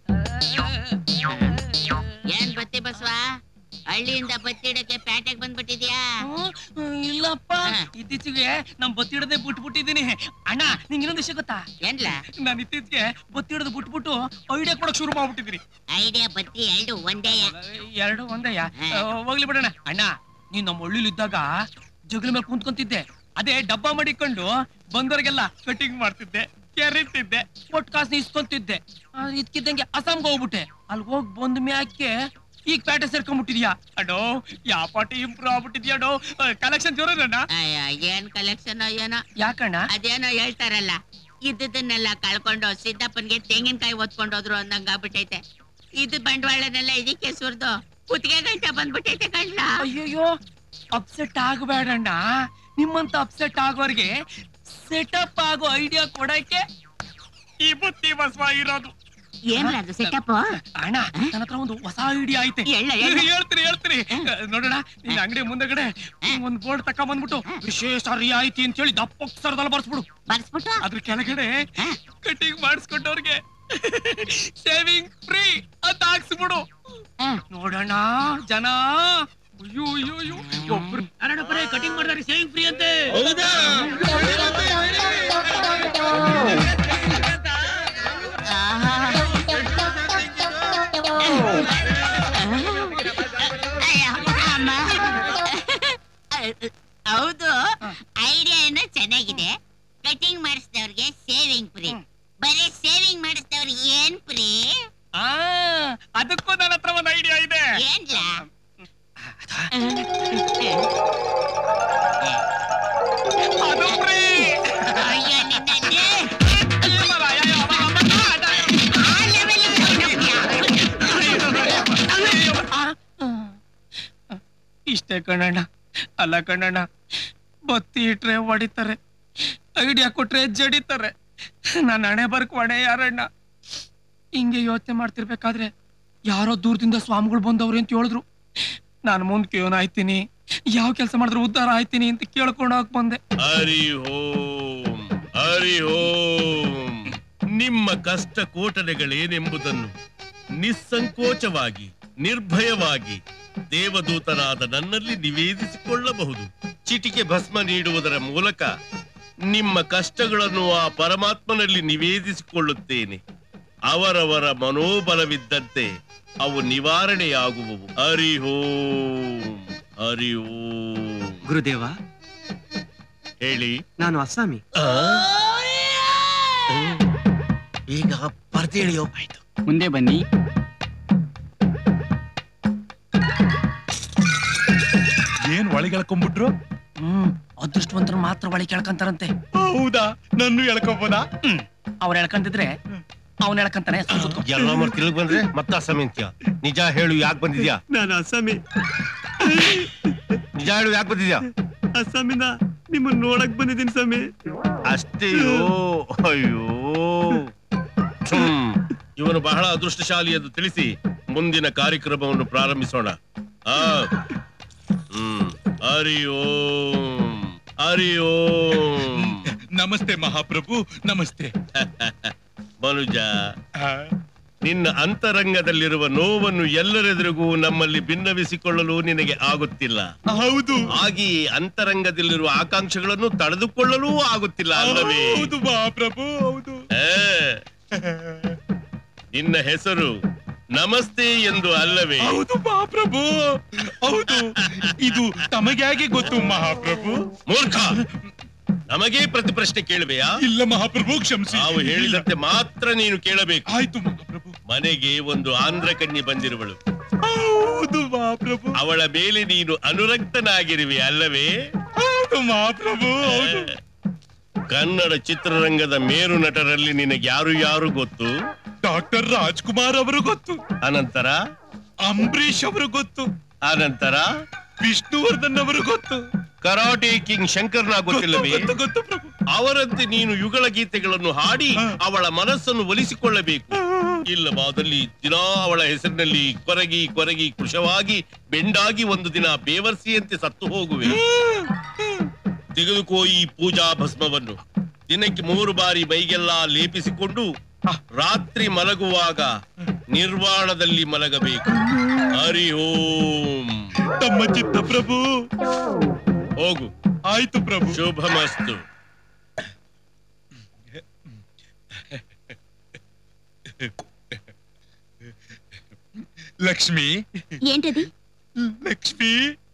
ಏನ್ ಬತ್ತಿ ಬಸವ ಹಳ್ಳಿಯಿಂದ ಬತ್ತಿ ಇಡಕ್ಕೆ ಪ್ಯಾಟೆಗೆ ಬಂದ್ಬಿಟ್ಟಿದ್ಯಾ ಇಲ್ಲಪ್ಪ ಇತ್ತೀಚೆಗೆ ನಮ್ ಬತ್ತಿ ಹಿಡದೆ ಬಿಟ್ಬಿಟ್ಟಿದೀನಿ ಅಣ್ಣ ನಿಂಗೆ ಇನ್ನೊಂದು ವಿಷಯ ಗೊತ್ತಾ ಏನ್ಲ ನಾನು ಇತ್ತೀಚೆಗೆ ಬತ್ತಿ ಹಿಡಿದು ಬಿಟ್ಬಿಟ್ಟು ಐಡಿಯಾ ಕೊಡಕ್ ಶುರು ಮಾಡ್ಬಿಟ್ಟಿದ್ರಿ ಐಡಿಯಾ ಬತ್ತಿ ಎರಡು ಒಂದೇ ಎರಡು ಒಂದಯ್ಯ ಆ, ಹೋಗ್ಲಿ ಬಿಡೋಣ ಅಣ್ಣ ನೀನ್ ನಮ್ಮ ಹಳ್ಳಿಲಿ ಇದ್ದಾಗ ಜಗಲ ಮೇಲೆ ಕುಂತ್ಕೊಂತಿದ್ದೆ ಅದೇ ಡಬ್ಬ ಮಾಡಿಕೊಂಡು ಬಂದವ್ರಿಗೆಲ್ಲ ಕಟಿಂಗ್ ಮಾಡ್ತಿದ್ದೆ ಕೆರಿತಿದ್ದೆ ಒಟ್ಟು ಕಾಸು ಇಸ್ಕೊಂತಿದ್ದೆ ಆ, ಇದ್ಕಿದ್ದಂಗೆ ಅಸ್ಸಾಂಗೆ ಹೋಗ್ಬಿಟ್ಟೆ ಅಲ್ಲಿ ಹೋಗ್ ಬಂದ ಮ್ಯಾಕೆ ಈಗ ಪ್ಯಾಟೆ ಸೇರ್ಕೊಂಡ್ಬಿಟ್ಟಿದ್ಯಾ ಅಡೋ ಯಾ ಪಾಟಿ ಇಂಪ್ರೂವ್ ಆಗ್ಬಿಟ್ಟಿದ್ಯಾ ಅಡೋ ಕಲೆಕ್ಷನ್ ಜೋರಣ್ಣ ಅಯ್ಯ, ಏನ್ ಕಲೆಕ್ಷನ್ ಏನೋ ಯಾಕಣ್ಣ ಅದೇನೋ ಹೇಳ್ತಾರಲ್ಲ ಇದ್ದದನ್ನೆಲ್ಲ ಕಳ್ಕೊಂಡು ಸಿದ್ದಪ್ಪನ್ಗೆ ತೆಂಗಿನಕಾಯಿ ಒತ್ಕೊಂಡೋದ್ರು ಅಂದಂಗ ಆಗ್ಬಿಟ್ಟೈತೆ ಇದು ಬಂಡವಾಳನೆಲ್ಲ ಇದಕ್ಕೆ ಸುರಿದು ಕುತ್ತಿಗೆ ಗಂಟ ಬಂದ್ಬಿಟ್ಟೈತೆ ಕಣ್ಲ ಅಯ್ಯಯ್ಯೋ ಅಪ್ಸೆಟ್ ಆಗಬೇಡಣ್ಣ ನಿಮ್ಮಂತ ಅಪ್ಸೆಟ್ ಆಗೋರ್ಗೆ ಸೆಟಪ್ ಆಗೋ ಐಡಿಯಾ ಕೊಡಕ್ಕೆ ಈ ಬುತ್ತಿ ಬಸವ ಇರೋದು ಏನ್ಲ ಅದು ಸೆಟಪ್ ಅಣ್ಣ ನನ್ನ ಹತ್ರ ಒಂದು ಹೊಸ ಐಡಿಯಾ ಐತೆ ಹೇಳ, ಹೇಳ. ಹೇಳ್ತೀನಿ ಹೇಳ್ತೀನಿ ನೋಡೋಣ ನಿನ್ನ ಅಂಗಡಿ ಮುಂದಗಡೆ ಒಂದ್ ಬೋರ್ಡ್ ತಕ ಬಂದ್ಬಿಟ್ಟು ವಿಶೇಷ ರಿಯಾಯಿತಿ ಅಂತ ಹೇಳಿ ದಪ್ಪಕ್ಷರದಲ್ಲಿ ಬರ್ಸ್ಬಿಡು ಬರ್ಸ್ಬಿಟ್ಟು ಅದ್ರ ಕೆಳಗಡೆ ಕಟಿಂಗ್ ಮಾಡಿಸ್ಕೊಂಡವ್ರಿಗೆ ಸೇವಿಂಗ್ ಫ್ರೀ ಅಂತ ಹಾಕ್ಸ್ಬಿಡು ನೋಡೋಣ ಜನ ಅಯ್ಯೋ ಅಯ್ಯೋ ಅಯ್ಯೋ ಒಬ್ರು ಅರಡಪ್ಪರೇ ಕಟಿಂಗ್ ಮಾಡಿದ್ರೆ ಸೇವಿಂಗ್ ಫ್ರೀ ಅಂತೆ ಅಮ್ಮ. ಹೌದು ಐಡಿಯಾ ಏನೋ ಚೆನ್ನಾಗಿದೆ ಕಟಿಂಗ್ ಮಾಡಿಸಿದವ್ರಿಗೆ ಸೇವಿಂಗ್ ಫ್ರೀ ಬರೀ ಸೇವಿಂಗ್ ಮಾಡಿಸಿದವ್ರಿಗೆ ಏನ್ ಫ್ರೀ ಆ ಅದಕ್ಕೂ ನನ್ನ ಹತ್ರ ಒಂದು ಐಡಿಯಾ ಇದೆ ಏನ್ಲ ಅದು ಫ್ರೀ ಅಯ್ಯೋ ನಿನ್ನನ್ನೇ. ಇಷ್ಟೇ ಕಣಣ್ಣ ಅಲ್ಲ ಕಣಣ್ಣ ಬತ್ತಿ ಇಟ್ರೆ ಹೊಡಿತಾರೆ ಐಡಿಯಾ ಕೊಟ್ರೆ ಜಡಿತಾರೆ ನನ್ನ ಹಣೆ ಬರ್ಕ್ ಹೊಣೆ ಯಾರಣ್ಣ ಹಿಂಗೆ ಯೋಚನೆ ಮಾಡ್ತಿರ್ಬೇಕಾದ್ರೆ ಯಾರೋ ದೂರದಿಂದ ಸ್ವಾಮಿಗಳು ಬಂದವ್ರು ಅಂತ ಹೇಳಿದ್ರು ನಾನು ಮುಂದ್ ಕೇವನ ಆಯ್ತೀನಿ ಯಾವ ಕೆಲಸ ಮಾಡಿದ್ರೆ ಉದ್ಧಾರ ಆಯ್ತೀನಿ ಅಂತ ಕೇಳ್ಕೊಂಡು ಹೋಗ್ ಬಂದೆ ಹರಿ ಓಂ ಹರಿ ಓಂ ನಿಮ್ಮ ಕಷ್ಟ ಕೋಟಲೆಗಳೇನೆಂಬುದನ್ನು ನಿಸ್ಸಂಕೋಚವಾಗಿ ನಿರ್ಭಯವಾಗಿ ದೇವದೂತನಾದ ನನ್ನಲ್ಲಿ ನಿವೇದಿಸಿಕೊಳ್ಳಬಹುದು ಚಿಟಿಕೆ ಭಸ್ಮ ನೀಡುವುದರ ಮೂಲಕ ನಿಮ್ಮ ಕಷ್ಟಗಳನ್ನು ಆ ಪರಮಾತ್ಮನಲ್ಲಿ ನಿವೇದಿಸಿಕೊಳ್ಳುತ್ತೇನೆ ಅವರವರ ಮನೋಬಲವಿದ್ದಂತೆ ಅವು ನಿವಾರಣೆಯಾಗುವವು ಹರಿ ಓಂ ಹರಿ ಓಂ ಗುರುದೇವ ಹೇಳಿ ನಾನು ಅಸ್ಸಾಮಿ ಈಗ ಪರ್ದೆ ಎಳೆಯೋ ಆಯ್ತು ಮುಂದೆ ಬನ್ನಿ ಏನ್ ಒಳಗೆಳ್ಕೊಂಡ್ಬಿಟ್ರು ಹ್ಮ್ ಅದೃಷ್ಟವಂತರು ಮಾತ್ರ ಬಳಿ ಕೇಳ್ಕಂತಾರಂತೆ ಹೌದಾ ನನ್ನ ಎಳ್ಕೊಬೋದಾ ಅವ್ರು ಹೇಳ್ಕಂತಿದ್ರೆ ಅವ್ನ ಹೇಳ್ಕಂತಾನೆ ಎಲ್ಲ ಮರ್ ತಿರುಗ್ ಬಂದ್ರೆ ಮತ್ತೆ ಅಸ್ಸಾಮಿ ಅಂತ್ಯ ನಿಜ ಹೇಳು ಯಾಕೆ ಬಂದಿದ್ಯಾ ನಾನು ಅಸ್ಸಾಮಿ ನಿಜ ಹೇಳು ಯಾಕೆ ಬಂದಿದ್ಯಾ ಅಸ್ಸಾಮಿಂದ ನಿಮ್ಮನ್ನ ನೋಡಕ್ ಬಂದಿದ್ದೀನಿ ಸ್ವಾಮಿ ಅಷ್ಟೇಯೋ ಅಯ್ಯೋ ಹ್ಮ್. ಇವನು ಬಹಳ ಅದೃಷ್ಟಶಾಲಿ ಎಂದು ತಿಳಿಸಿ ಮುಂದಿನ ಕಾರ್ಯಕ್ರಮವನ್ನು ಪ್ರಾರಂಭಿಸೋಣ ಆ ಹ್ಮ್ ಹರಿ ಓಂ ಹರಿ ಓಂ ನಮಸ್ತೆ ಮಹಾಪ್ರಭು ನಮಸ್ತೆ ಮನುಜ ನಿನ್ನ ಅಂತರಂಗದಲ್ಲಿರುವ ನೋವನ್ನು ಎಲ್ಲರೆದುರಿಗೂ ನಮ್ಮಲ್ಲಿ ಭಿನ್ನವಿಸಿಕೊಳ್ಳಲು ನಿನಗೆ ಆಗುತ್ತಿಲ್ಲ ಹೌದು ಹಾಗೆಯೇ ಅಂತರಂಗದಲ್ಲಿರುವ ಆಕಾಂಕ್ಷೆಗಳನ್ನು ತಡೆದುಕೊಳ್ಳಲೂ ಆಗುತ್ತಿಲ್ಲ ಅಲ್ಲವೇ ಹೌದು ಮಹಾಪ್ರಭು ಹೌದು ಆ. ನಿನ್ನ ಹೆಸರು ನಮಸ್ತೆ ಎಂದು ಅಲ್ಲವೇ ಹೌದು ಮಹಾಪ್ರಭು ಹೌದು ಇದು ತಮಗ್ಯಾಗೆ ಗೊತ್ತು ಮಹಾಪ್ರಭು ಮೂರ್ಖ ನಮಗೇ ಪ್ರತಿ ಪ್ರಶ್ನೆ ಕೇಳಬೇಯಾ ಇಲ್ಲ ಮಹಾಪ್ರಭು ಕ್ಷಮಿಸಿ ನಾವು ಹೇಳಿದಂತೆ ಮಾತ್ರ ನೀನು ಕೇಳಬೇಕು ಆಯ್ತು ಮಹಾಪ್ರಭು ಮನೆಗೆ ಒಂದು ಆಂಧ್ರ ಕನ್ಯೆ ಬಂದಿರುವಳು ಹೌದು ಮಹಾಪ್ರಭು ಅವಳ ಮೇಲೆ ನೀನು ಅನುರಕ್ತನಾಗಿರುವೆ ಅಲ್ಲವೇ ಹೌದು ಮಹಾಪ್ರಭು ಹೌದು ಕನ್ನಡ ಚಿತ್ರರಂಗದ ಮೇರು ನಟರಲ್ಲಿ ನಿನಗೆ ಯಾರು ಯಾರು ಗೊತ್ತು ಡಾಕ್ಟರ್ ರಾಜ್ಕುಮಾರ್ ಅವರು ಗೊತ್ತು ಅನಂತರ ಅಂಬರೀಶ್ ಅವರು ಗೊತ್ತು ಅನಂತರ ವಿಷ್ಣುವರ್ಧನ್ ಅವರು ಗೊತ್ತು ಕರಾಟೆ ಕಿಂಗ್ ಶಂಕರ್ನ ಗೊತ್ತಿಲ್ಲವೇ ಗೊತ್ತು ಗೊತ್ತು ಪ್ರಭು ಅವರಂತೆ ನೀನು ಯುಗಳ ಗೀತೆಗಳನ್ನು ಹಾಡಿ ಅವಳ ಮನಸ್ಸನ್ನು ಒಲಿಸಿಕೊಳ್ಳಬೇಕು ಇಲ್ಲವಾದಲ್ಲಿ ದಿನಾ ಅವಳ ಹೆಸರಿನಲ್ಲಿ ಕೊರಗಿ ಕೊರಗಿ ಕೃಶವಾಗಿ ಬೆಂಡಾಗಿ ಒಂದು ದಿನ ಬೇವರ್ಸಿಯಂತೆ ಸತ್ತು ಹೋಗುವೆ ತೆಗೆದುಕೋ ಈ ಪೂಜಾ ಭಸ್ಮವನ್ನು ದಿನಕ್ಕೆ ಮೂರು ಬಾರಿ ಬೈಗೆಲ್ಲ ಲೇಪಿಸಿಕೊಂಡು ರಾತ್ರಿ ಮಲಗುವಾಗ ನಿರ್ವಾಣದಲ್ಲಿ ಮಲಗಬೇಕು ಹರಿ ಓಂ ತಮ್ಮ ಚಿತ್ತ ಪ್ರಭು ಹೋಗು ಆಯ್ತು ಪ್ರಭು ಶುಭಮಸ್ತು ಲಕ್ಷ್ಮಿ ఏంటది ಲಕ್ಷ್ಮಿ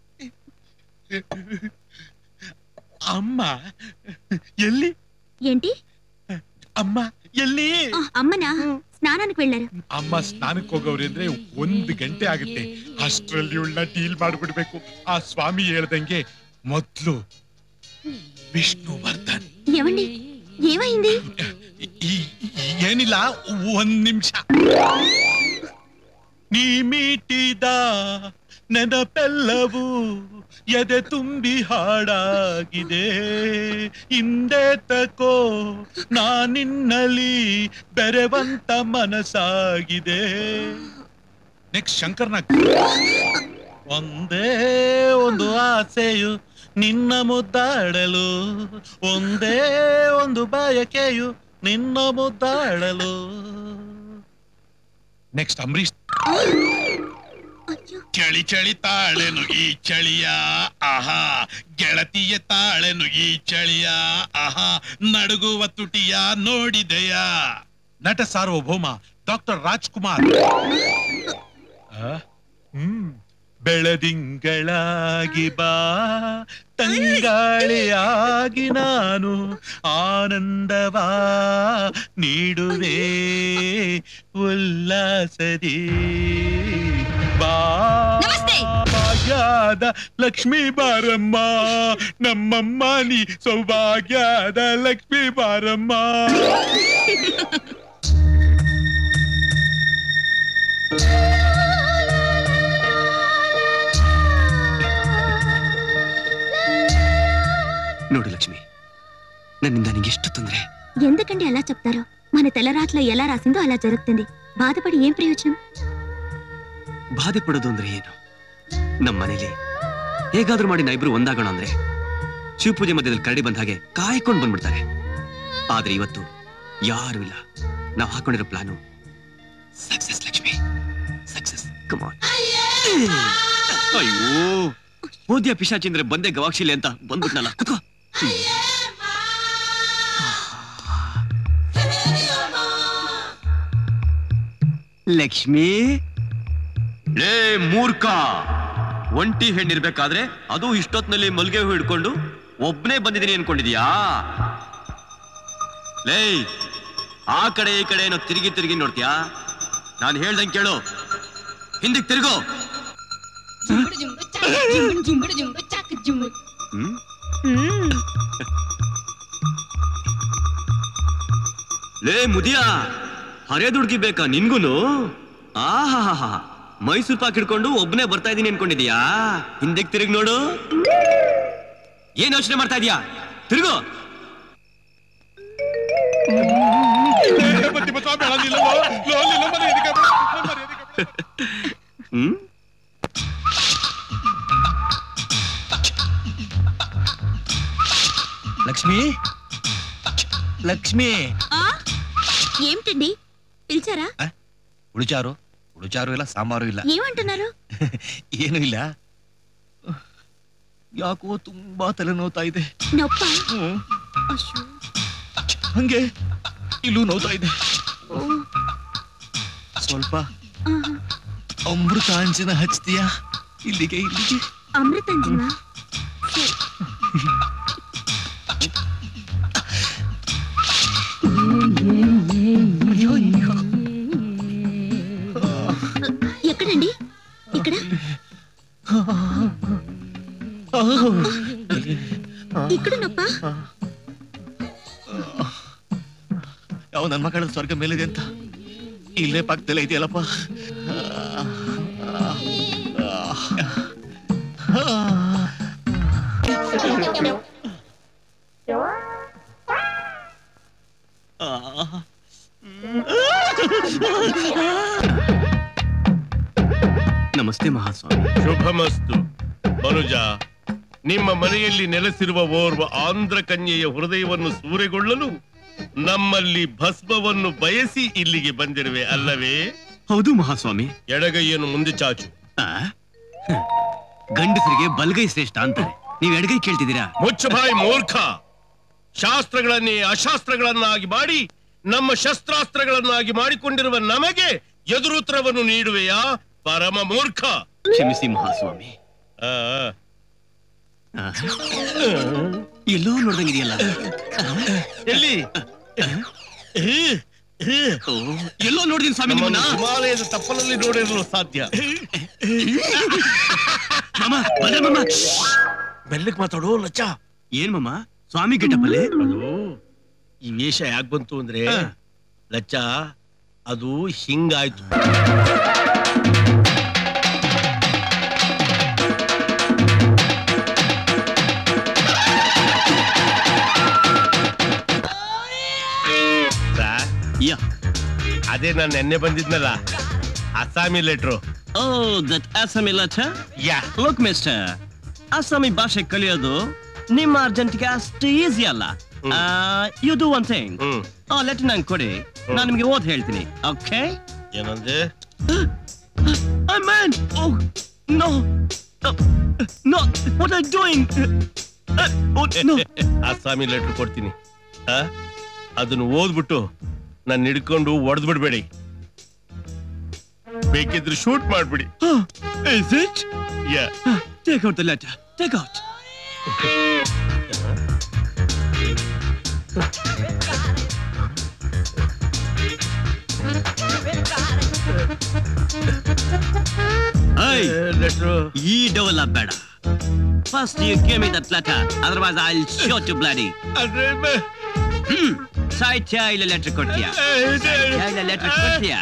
ಅಮ್ಮ ಎಲ್ಲಿ ఏంటి ಅಮ್ಮ ಎಲ್ಲಿ ఆ, అమ్మనా స్నానానికి వెళ్ళారు ಅಮ್ಮ ಸ್ನಾನಕ್ಕೆ ಹೋಗೋರು ಅಂದ್ರೆ ಒಂದು ಗಂಟೆ ಆಗುತ್ತೆ ಅಷ್ಟ್ರಲ್ಲಿ ಇವಳನ್ನ ಡೀಲ್ ಮಾಡ್ಬಿಡ್ಬೇಕು ಆ ಸ್ವಾಮಿ ಹೇಳ್ದಂಗೆ ಮೊದ್ಲು ವಿಷ್ಣುವರ್ಧನ್ ఏమండి ఏమైంది ಈ- ಈ- ಏನಿಲ್ಲ ಒಂದ್ ನಿಮಿಷ ನೀ ಮೀಟಿದ ನೆನಪೆಲ್ಲವೂ ಎದೆ ತುಂಬಿ ಹಾಡಾಗಿದೆ ಹಿಂದೆ ತಕೋ ನಾನಿನ್ನಲಿ ಬೆರೆವಂತ ಮನಸ್ಸಾಗಿದೆ ನೆಕ್ಸ್ಟ್ ಶಂಕರ್ನಾಗ್ ಒಂದೇ ಒಂದು ಆಸೆಯು ನಿನ್ನ ಮುದ್ದಾಡಲು ಒಂದೇ ಒಂದು ಬಯಕೆಯು ನಿನ್ನ ಮುದ್ದಾಡಲು ನೆಕ್ಸ್ಟ್ ಅಂಬರೀಶ್ ಚಳಿ ಚಳಿ ತಾಳೆನು ಈ ಚಳಿಯ ಆಹಾ ಗೆಳತಿಯ ತಾಳೆನು ಈ ಚಳಿಯ ಆಹಾ ನಡುಗುವ ತುಟಿಯ ನೋಡಿದೆಯ ನಟ ಸಾರ್ವಭೌಮ ಡಾಕ್ಟರ್ ರಾಜ್ಕುಮಾರ್ ಆ? ಹ್ಮ್ ಬೆಳದಿಂಗಳಾಗಿ ಬಾ ತಂಗಾಳಿಯಾಗಿ ನಾನು ಆನಂದವಾ ನೀಡುವೆ ಉಲ್ಲಾಸದಿ ಬಾ ಭಾಗ್ಯದ ಲಕ್ಷ್ಮೀ ಬಾರಮ್ಮ ನಮ್ಮಮ್ಮ ನೀ ಸೌಭಾಗ್ಯದ ಲಕ್ಷ್ಮೀ ಬಾರಮ್ಮ ನೋಡು లక్ష్మి నన్నింద నీకు ಎಷ್ಟು ತೊಂದರೆ ఎందుకండి అలా చెప్తారు మన తెల్లరాట్లో ఎలా రాసిందో అలా జరుగుతుంది బాధపడి ఏం ప్రయోజనం ಬಾಧೆ ಪಡೋದು ಅಂದ್ರೆ ಏನು ನಮ್ಮ ಮನೇಲಿ ಹೇಗಾದ್ರೂ ಮಾಡಿ ನಾ ಇಬ್ರು ಒಂದಾಗೋಣ ಅಂದ್ರೆ ಶಿವಪೂಜೆ ಮಧ್ಯದಲ್ಲಿ ಕರಡಿ ಬಂದ ಹಾಗೆ ಕಾಯ್ಕೊಂಡು ಬಂದ್ಬಿಡ್ತಾರೆ ಆದ್ರೆ ಇವತ್ತು ಯಾರು ಇಲ್ಲ ನಾವು ಹಾಕೊಂಡಿರೋ plan success Lakshmi success come on ಅಯ್ಯೋ ಓದ್ಯ ಪಿಶಾಚಂದ್ರೆ ಬಂದೆ ಗವಾಕ್ಷಿಲೆ ಅಂತ ಬಂದ್ಬಿಟ್ನಲ್ಲ ಕುತ್ಕೋ ಲಕ್ಷ್ಮಿ ಲೇ ಮೂರ್ಖ ಒಂಟಿ ಹೆಣ್ಣಿರ್ಬೇಕಾದ್ರೆ ಅದು ಇಷ್ಟೊತ್ನಲ್ಲಿ ಮಲ್ಗೆ ಹೂ ಹಿಡ್ಕೊಂಡು ಒಬ್ನೇ ಬಂದಿದ್ದೀನಿ ಅನ್ಕೊಂಡಿದ್ಯಾ ಲೇ ಆ ಕಡೆ ಈ ಕಡೆ ಏನೋ ತಿರುಗಿ ತಿರುಗಿ ನೋಡ್ತೀಯಾ ನಾನು ಹೇಳ್ದಂಗೆ ಕೇಳು ಹಿಂದಕ್ಕೆ ತಿರುಗೋ ಹ್ಮ್ ಹ್ಮ್ ಲೇ ಮುದಿಯ ಹರೇ ದುಡ್ಗಿ ಬೇಕಾ ನಿನ್ಗುನು ಆಹಾ ಮೈಸೂರ್ ಪಾಕ್ ಹಿಡ್ಕೊಂಡು ಒಬ್ನೇ ಬರ್ತಾ ಇದೀನಿ ಅನ್ಕೊಂಡಿದ್ಯಾ ಹಿಂದೆಕ್ ತಿರುಗ್ ನೋಡು ಏನ್ ಯೋಚನೆ ಮಾಡ್ತಾ ಇದೀಯಾ ತಿರುಗು ಹ್ಮ್ లక్ష్మి లక్ష్మి ఆ ఏమిటండి పిలిచారా ఉడిచారు ఉడిచారు ಇಲ್ಲ ಸಾಂಬಾರು ಇಲ್ಲ ఏమంటున్నారు ಏನು ಇಲ್ಲ ಯಾಕೋ ತುಂಬಾ ತಲೆ ನೋವ್ತಾ ಇದೆ నొప్ప ಹ್ಮ್. ಅಶ್ಶೋ. ಹಂಗೆ ಇಲ್ಲೂ ನೋವ್ತಾ ಇದೆ ಓ, ಸ್ವಲ್ಪ ಆಹಾ. ಅಮೃತಾಂಜನ ಹಚ್ತೀಯಾ ಇಲ್ಲಿಗೆ ಇಲ್ಲಿಗೆ ಅಮೃತಾಂಜನ ಸರಿ. ఎక్కడండి ఇక్కడ ఇక్కడ నొప్ప ಯಾವ ನನ್ನ ಮಕ್ಕಳ ಸ್ವರ್ಗ ಮೇಲಿದೆ ಅಂತ ಇಲ್ಲೇ ಪಕ್ಕದಲ್ಲೇ ಇದೆಯಲ್ಲಪ್ಪ ನಮಸ್ತೆ ಮಹಾಸ್ವಾಮಿ ಶುಭಮಸ್ತು ಮನುಜ ನಿಮ್ಮ ಮನೆಯಲ್ಲಿ ನೆಲೆಸಿರುವ ಓರ್ವ ಆಂಧ್ರ ಕನ್ಯೆಯ ಹೃದಯವನ್ನು ಸೂರೆಗೊಳ್ಳಲು ನಮ್ಮಲ್ಲಿ ಭಸ್ಮವನ್ನು ಬಯಸಿ ಇಲ್ಲಿಗೆ ಬಂದಿರುವೆ ಅಲ್ಲವೇ ಹೌದು ಮಹಾಸ್ವಾಮಿ ಎಡಗೈಯನ್ನು ಮುಂದೆ ಚಾಚು ಗಂಡಸರಿಗೆ ಬಲಗೈ ಶ್ರೇಷ್ಠ ಅಂತಾರೆ ನೀವ್ ಎಡಗೈ ಕೇಳ್ತಿದ್ದೀರಾ ಮುಚ್ಚಭಾಯಿ ಮೂರ್ಖ ಶಾಸ್ತ್ರಗಳನ್ನೇ ಅಶಾಸ್ತ್ರಗಳನ್ನಾಗಿ ಮಾಡಿ ನಮ್ಮ ಶಸ್ತ್ರಾಸ್ತ್ರಗಳನ್ನಾಗಿ ಮಾಡಿಕೊಂಡಿರುವ ನಮಗೆ ಎದುರುತ್ತರವನ್ನು ನೀಡುವೆಯಾ ಪರಮ ಮೂರ್ಖ ಕ್ಷಮಿಸಿ ಮಹಾಸ್ವಾಮಿ ಆ, ಆ. ಎಲ್ಲೋ ನೋಡ್ದಂಗಿದೆಯಲ್ಲ ಎಲ್ಲಿ ಓ, ಎಲ್ಲೋ ನೋಡಿದೀನಿ ಸ್ವಾಮಿ ನಮ್ಮನ್ನು ನಿಮ್ಮನ್ನ ಹಿಮಾಲಯದ ತಪ್ಪಲಲ್ಲಿ ನೋಡಿರಲು ಸಾಧ್ಯ ಮಾಮ ಬಂದ್ರೆ ಮಾಮ ಮೆಲ್ಲಕ್ ಮಾತಾಡು ಲಚ್ಚ ಏನ್ ಮಾಮ ಸ್ವಾಮಿ ಗೆಟಪ್ಪಲ್ಲಿ ಅದು ಈ ವೇಷ ಯಾಕೆ ಬಂತು ಅಂದ್ರೆ ಲಚ್ಚ ಅದು ಹಿಂಗಾಯ್ತು ಸಾ, ಯಾ ಅದೇ ನಾನು ನೆನ್ನೆ ಬಂದಿದ್ನಲ್ಲ Assami letter oh that Assami letter yeah look mister Assami ಭಾಷೆ ಕಲಿಯೋದು ನಿಮ್ಮ ಅರ್ಜೆಂಟ್ಗೆ ಅಷ್ಟು ಈಸಿ ಅಲ್ಲ ಯು ಡೂ ಒನ್ ಥಿಂಗ್ ಆ ಲೆಟರ್ ನಂಗೆ ಕೊಡಿ ನಾನು ನಿಮಗೆ ಓದ್ ಹೇಳ್ತೀನಿ ಓಕೆ ಏನಂದೆ I man oh no no what are doing no Assami letter ಕೊಡ್ತೀನಿ ಆ? ಅದನ್ನು ಓದ್ಬಿಟ್ಟು ನಾನು ಹಿಡ್ಕೊಂಡು ಒಡೆದು ಬಿಡ್ಬೇಡಿ ಬೇಕಿದ್ರೆ ಶೂಟ್ ಮಾಡ್ಬಿಡಿ is it yeah take out the letter take out letter ಈ ಡವಲ್ ಬೇಡ first you give me that letter otherwise I will show to bloody ಅಂದ್ರೆ ಹ್ಮ್ ಸಾಹಿತ್ಯ ಇಲ್ಲ ಲೆಟರ್ ಕೊಡ್ತೀಯಾ ಸಾಹಿತ್ಯ ಇಲ್ಲ ಲೆಟರ್ ಕೊಡ್ತೀಯಾ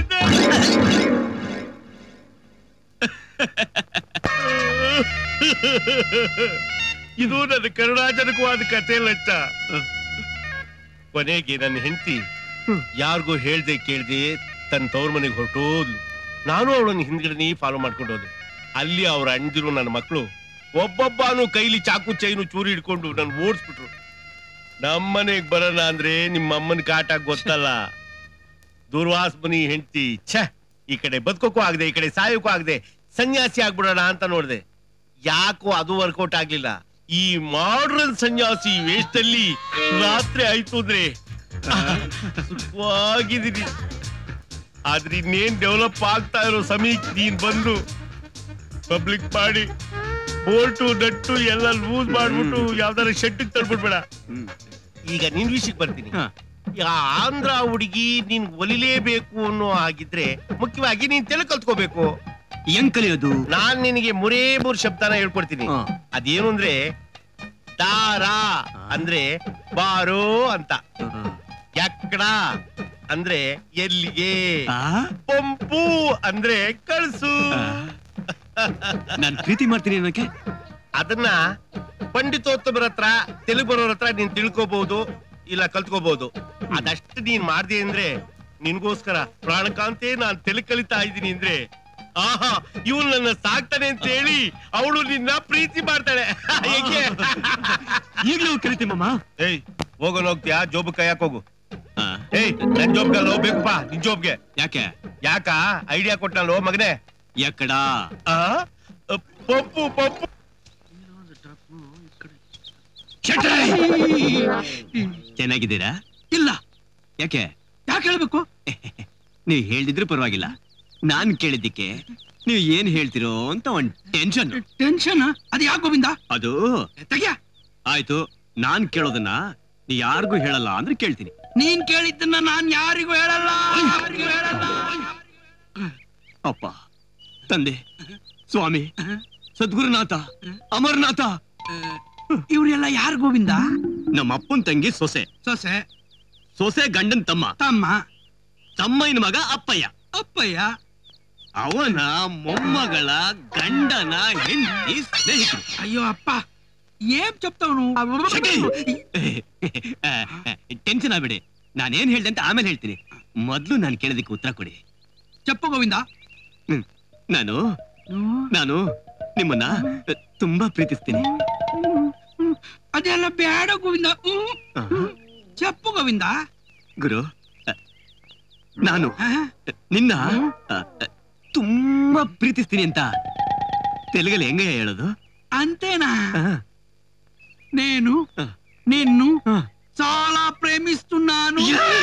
ಇದು ನನ್ನ ಕರುಣಾಜನಕವಾದ ಕಥೆ ಲಚ್ಚ ಕೊನೆಗೆ ನನ್ನ ಹೆಂಡತಿ ಯಾರಿಗೂ ಹೇಳ್ದೆ ಕೇಳ್ದೆ ತನ್ನ ತವ್ರ ಮನೆಗೆ ಹೊರಟೋದ್ಲು ನಾನು ಅವಳನ್ನು ಹಿಂದ್ಗಡೆ ಫಾಲೋ ಮಾಡ್ಕೊಂಡು ಹೋದೆ ಅಲ್ಲಿ ಅವ್ರ ಅಣ್ದಿರು ನನ್ನ ಮಕ್ಕಳು ಒಬ್ಬೊಬ್ಬನು ಕೈಲಿ ಚಾಕು ಚೈನು ಚೂರಿ ಹಿಡ್ಕೊಂಡು ನನ್ ಓಡಿಸ್ಬಿಟ್ರು ನಮ್ಮನೆಗ್ ಬರೋಣ ಅಂದ್ರೆ ನಿಮ್ಮ ಅಮ್ಮನ ಕಾಟ ಗೊತ್ತಲ್ಲ ದುರ್ವಾಸ ಮನಿ ಹೆಂಡತಿ ಛ ಈ ಕಡೆ ಬದುಕೋಕ್ಕೂ ಆಗದೆ ಈ ಕಡೆ ಸಾಯೋಕ್ಕೂ ಆಗದೆ ಸನ್ಯಾಸಿ ಆಗ್ಬಿಡೋಣ ಅಂತ ನೋಡ್ದೆ ಯಾಕೋ ಅದು ವರ್ಕೌಟ್ ಆಗ್ಲಿಲ್ಲ ಈ ಮಾಡ್ರನ್ ಸನ್ಯಾಸಿ ವೇಷದಲ್ಲಿ ರಾತ್ರಿ ಆಯ್ತು ಅಂದ್ರೆ ಸುಖವಾಗಿದ್ದೀನಿ ಆದ್ರೆ ಇನ್ನೇನ್ ಡೆವಲಪ್ ಆಗ್ತಾ ಇರೋ ಸಮೀಕ್ ನೀನ್ ಬಂದು ಪಬ್ಲಿಕ್ ಮಾಡಿ ಬೋಲ್ಟು ನಟ್ಟು ಎಲ್ಲ ಲೂಸ್ ಮಾಡ್ಬಿಟ್ಟು ಯಾವ್ದಾರ ಶೆಟ್ಟಿಗೆ ತಳ್ಬಿಡ್ಬೇಡ ಈಗ ನಿನ್ ವಿಷಯಕ್ಕೆ ಬರ್ತೀನಿ ಆ ಆಂಧ್ರ ಹುಡುಗಿ ನೀನ್ ಒಲಿಲೇಬೇಕು ಅನ್ನೋ ಆಗಿದ್ರೆ ಮುಖ್ಯವಾಗಿ ನೀನ್ ತೆಲು ಕಲ್ತ್ಕೋಬೇಕು ಹೆಂಗ್ ಕಲಿಯೋದು ನಾನ್ ನಿನಗೆ ಮೂರೇ ಮೂರ್ ಶಬ್ದನ ಹೇಳ್ಕೊಡ್ತೀನಿ ಅದೇನು ಅಂದ್ರೆ ದಾರ ಅಂದ್ರೆ ಬಾರೋ ಅಂತ ಎಕ್ಕಡ ಅಂದ್ರೆ ಎಲ್ಲಿಗೆ ಪಂಪು ಅಂದ್ರೆ ಕಳ್ಸು ನಾನ್ ಪ್ರೀತಿ ಮಾಡ್ತೀನಿ ಅನ್ನಕ್ಕೆ ಅದನ್ನ ಪಂಡಿತೋತ್ತಮರ ಹತ್ರ ತೆಲುಗು ಬರೋರ ಹತ್ರ ನೀನ್ ತಿಳ್ಕೊಬಹುದು ಇಲ್ಲ ಕಲ್ತ್ಕೋಬಹುದು ಅದಷ್ಟು ನೀನ್ ಮಾಡ್ದೆ ಅಂದ್ರೆ ನಿನ್ಗೋಸ್ಕರ ಪ್ರಾಣಕಾಂತೆ ನಾನ್ ತೆಲುಗು ಕಲಿತಾ ಇದ್ದೀನಿ ಅಂದ್ರೆ ಆಹಾ ಇವಳು ನನ್ನ ಸಾಕ್ತಾನೆ ಅಂತ ಹೇಳಿ ಅವಳು ನಿನ್ನ ಪ್ರೀತಿ ಮಾಡ್ತಾಳೆ ಹೇಗೆ ಈಗ್ಲೂ ಕರಿತೀಮಮ್ಮ ಏಯ್ ಹೋಗೋನ್ ಹೋಗ್ತೀಯಾ ಜೋಬ್ ಕೈಯಾಕ್ ಹೋಗು ಏಯ್ ನನ್ ಜೋಬ್ಗಲ್ಲ ಹೋಗ್ಬೇಕಪ್ಪ ನಿನ್ ಜೋಬ್ಗೆ ಯಾಕೆ ಯಾಕ ಐಡಿಯಾ ಕೊಟ್ಟನಲ್ಲ ಓ ಮಗನೇ ಎಕ್ಕಡ ಆ ಪಪ್ಪು ಪಪ್ಪು ಚೆನ್ನಾಗಿದ್ದೀರಾ ಇಲ್ಲ ಯಾಕೆ ಯಾಕೆ ಹೇಳ್ಬೇಕು ನೀವ್ ಹೇಳಿದ್ರು ಪರವಾಗಿಲ್ಲ ನಾನ್ ಕೇಳಿದ್ದಕ್ಕೆ ನೀವ್ ಏನ್ ಹೇಳ್ತಿರೋ ಅಂತ ಒಂದ್ ಟೆನ್ಷನ್ ಟೆನ್ಷನ್ ಅದು ಯಾಕೆ ಗೋವಿಂದ ಅದು ತೆಗಿಯ ಆಯ್ತು ನಾನ್ ಕೇಳೋದನ್ನ ನೀ ಯಾರಿಗೂ ಹೇಳಲ್ಲ ಅಂದ್ರೆ ಕೇಳ್ತೀನಿ ನೀನ್ ಕೇಳಿದ್ದನ್ನ ನಾನ್ ಯಾರಿಗೂ ಹೇಳಲ್ಲ ಯಾರಿಗೂ ಹೇಳಲ್ಲ ಅಪ್ಪ ತಂದೆ ಸ್ವಾಮಿ ಸದ್ಗುರುನಾಥ ಅಮರನಾಥ ಇವ್ರೆಲ್ಲ ಯಾರು ಗೋವಿಂದ ನಮ್ಮ ಅಪ್ಪನ್ ತಂಗಿ ಸೊಸೆ ಸೊಸೆ ಸೊಸೆ ಗಂಡನ್ ತಮ್ಮ ತಮ್ಮ ತಮ್ಮಯ್ಯನ ಮಗ ಅಪ್ಪಯ್ಯ ಅಪ್ಪಯ್ಯ ಅವನ ಮೊಮ್ಮಗಳ ಗಂಡನ ಹೆಂಡತಿ ಸ್ನೇಹಿತರು ಅಯ್ಯೋ ಅಪ್ಪ ಏನ್ చెప్తావు ಟೆನ್ಷನ್ ಆಗ್ಬಿಡಿ ನಾನೇನ್ ಹೇಳ್ದೆ ಅಂತ ಆಮೇಲೆ ಹೇಳ್ತೀನಿ ಮೊದ್ಲು ನಾನು ಕೇಳೋದಕ್ಕೆ ಉತ್ತರ ಕೊಡಿ చెప్పు ಗೋವಿಂದ ಹ್ಮ್. ನಾನು ನಾನು ನಿಮ್ಮನ್ನ ತುಂಬಾ ಪ್ರೀತಿಸ್ತೀನಿ ಅದೆಲ್ಲ ಬೇಡ ಗೋವಿಂದ ಹ್ಮ್. చెప్పు ಗೋವಿಂದ ಗುರು ಅ, ನಾನು ನಿನ್ನ ಅ, ಅ, ತುಂಬಾ ಪ್ರೀತಿಸ್ತೀನಿ ಅಂತ ತೆಲುಗಲ್ಲಿ ಹೆಂಗ ಹೇಳೋದು అంతేనా నేను నిన్ను చాలా ప్రేమిస్తున్నాను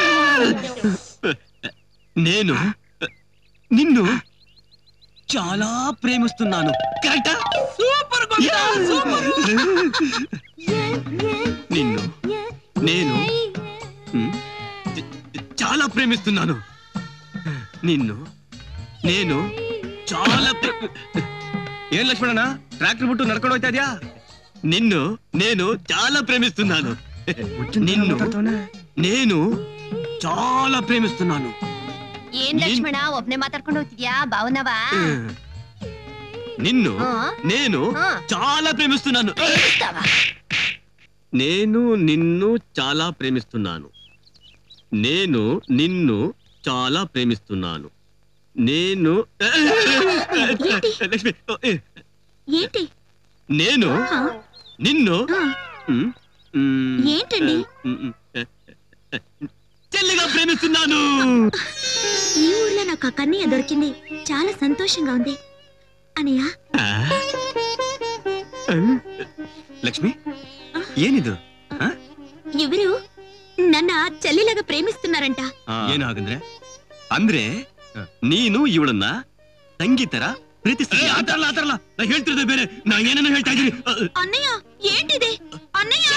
నేను నిన్ను చాలా ప్రేమిస్తున్నాను కరెక్టా సూపర్ గోవింద సూపర్ నిన్ను నేను హ్మ్, చ- చాలా ప్రేమిస్తున్నాను నిన్ను నేను చాలా ప్రే- ఏం లక్ష్మణ ట్రాక్టర్ బిట్టు నడుಕೊಂಡು ಹೋಗ್ತಾ ಇದ್ಯಾ నిన్ను నేను చాలా ప్రేమిస్తున్నాను నిన్ను నేను చాలా ప్రేమిస్తున్నాను ಏನ್ ಲಕ್ಷ್ಮಣ ಒಬ್ನೇ ಮಾತಾಡ್ಕೊಂಡು ಹೋಗ್ತಿದ್ಯಾ ಭಾವನವ నిన్ను ఆ? నేను ఆ. చాలా ప్రేమిస్తున్నాను నేను నిన్ను చాలా ప్రేమిస్తున్నాను నేను నిన్ను చాలా ప్రేమిస్తున్నాను నేను లక్ష్మి ఏంటి నేను నిన్ను ఉమ్, ఉమ్, ఏంటండి? ఉమ్, ఉమ్, చెల్లిగా ప్రేమిస్తున్నాను ఈ ఊర్లో నాకు ఆ కన్నయ్య దొరికింది చాలా సంతోషంగా ఉంది అనయ్య ಆ? ಆ? లక్ష్మి ಏನಿದು ಆ? ఎవరు ನನ್ನ చెల్లిలాగా ಪ್ರೇಮಿస్తున్నాರಂట ಏನು ಹಾಗಂದ್ರೆ ಅಂದ್ರೆ ನೀನು ಇವಳನ್ನ ತಂಗಿ ತರ ಪ್ರೀತಿಸ್ತೀಯ ಆತರಲ್ಲ ಆತರಲ್ಲ ನಾ ಹೇಳ್ತಿರೋದೇ ಬೇರೆ ನಾ ಏನೇನೋ ಹೇಳ್ತಾ ಇದ್ದೀನಿ అన్నయ్య ఏంటిది అన్నయ్య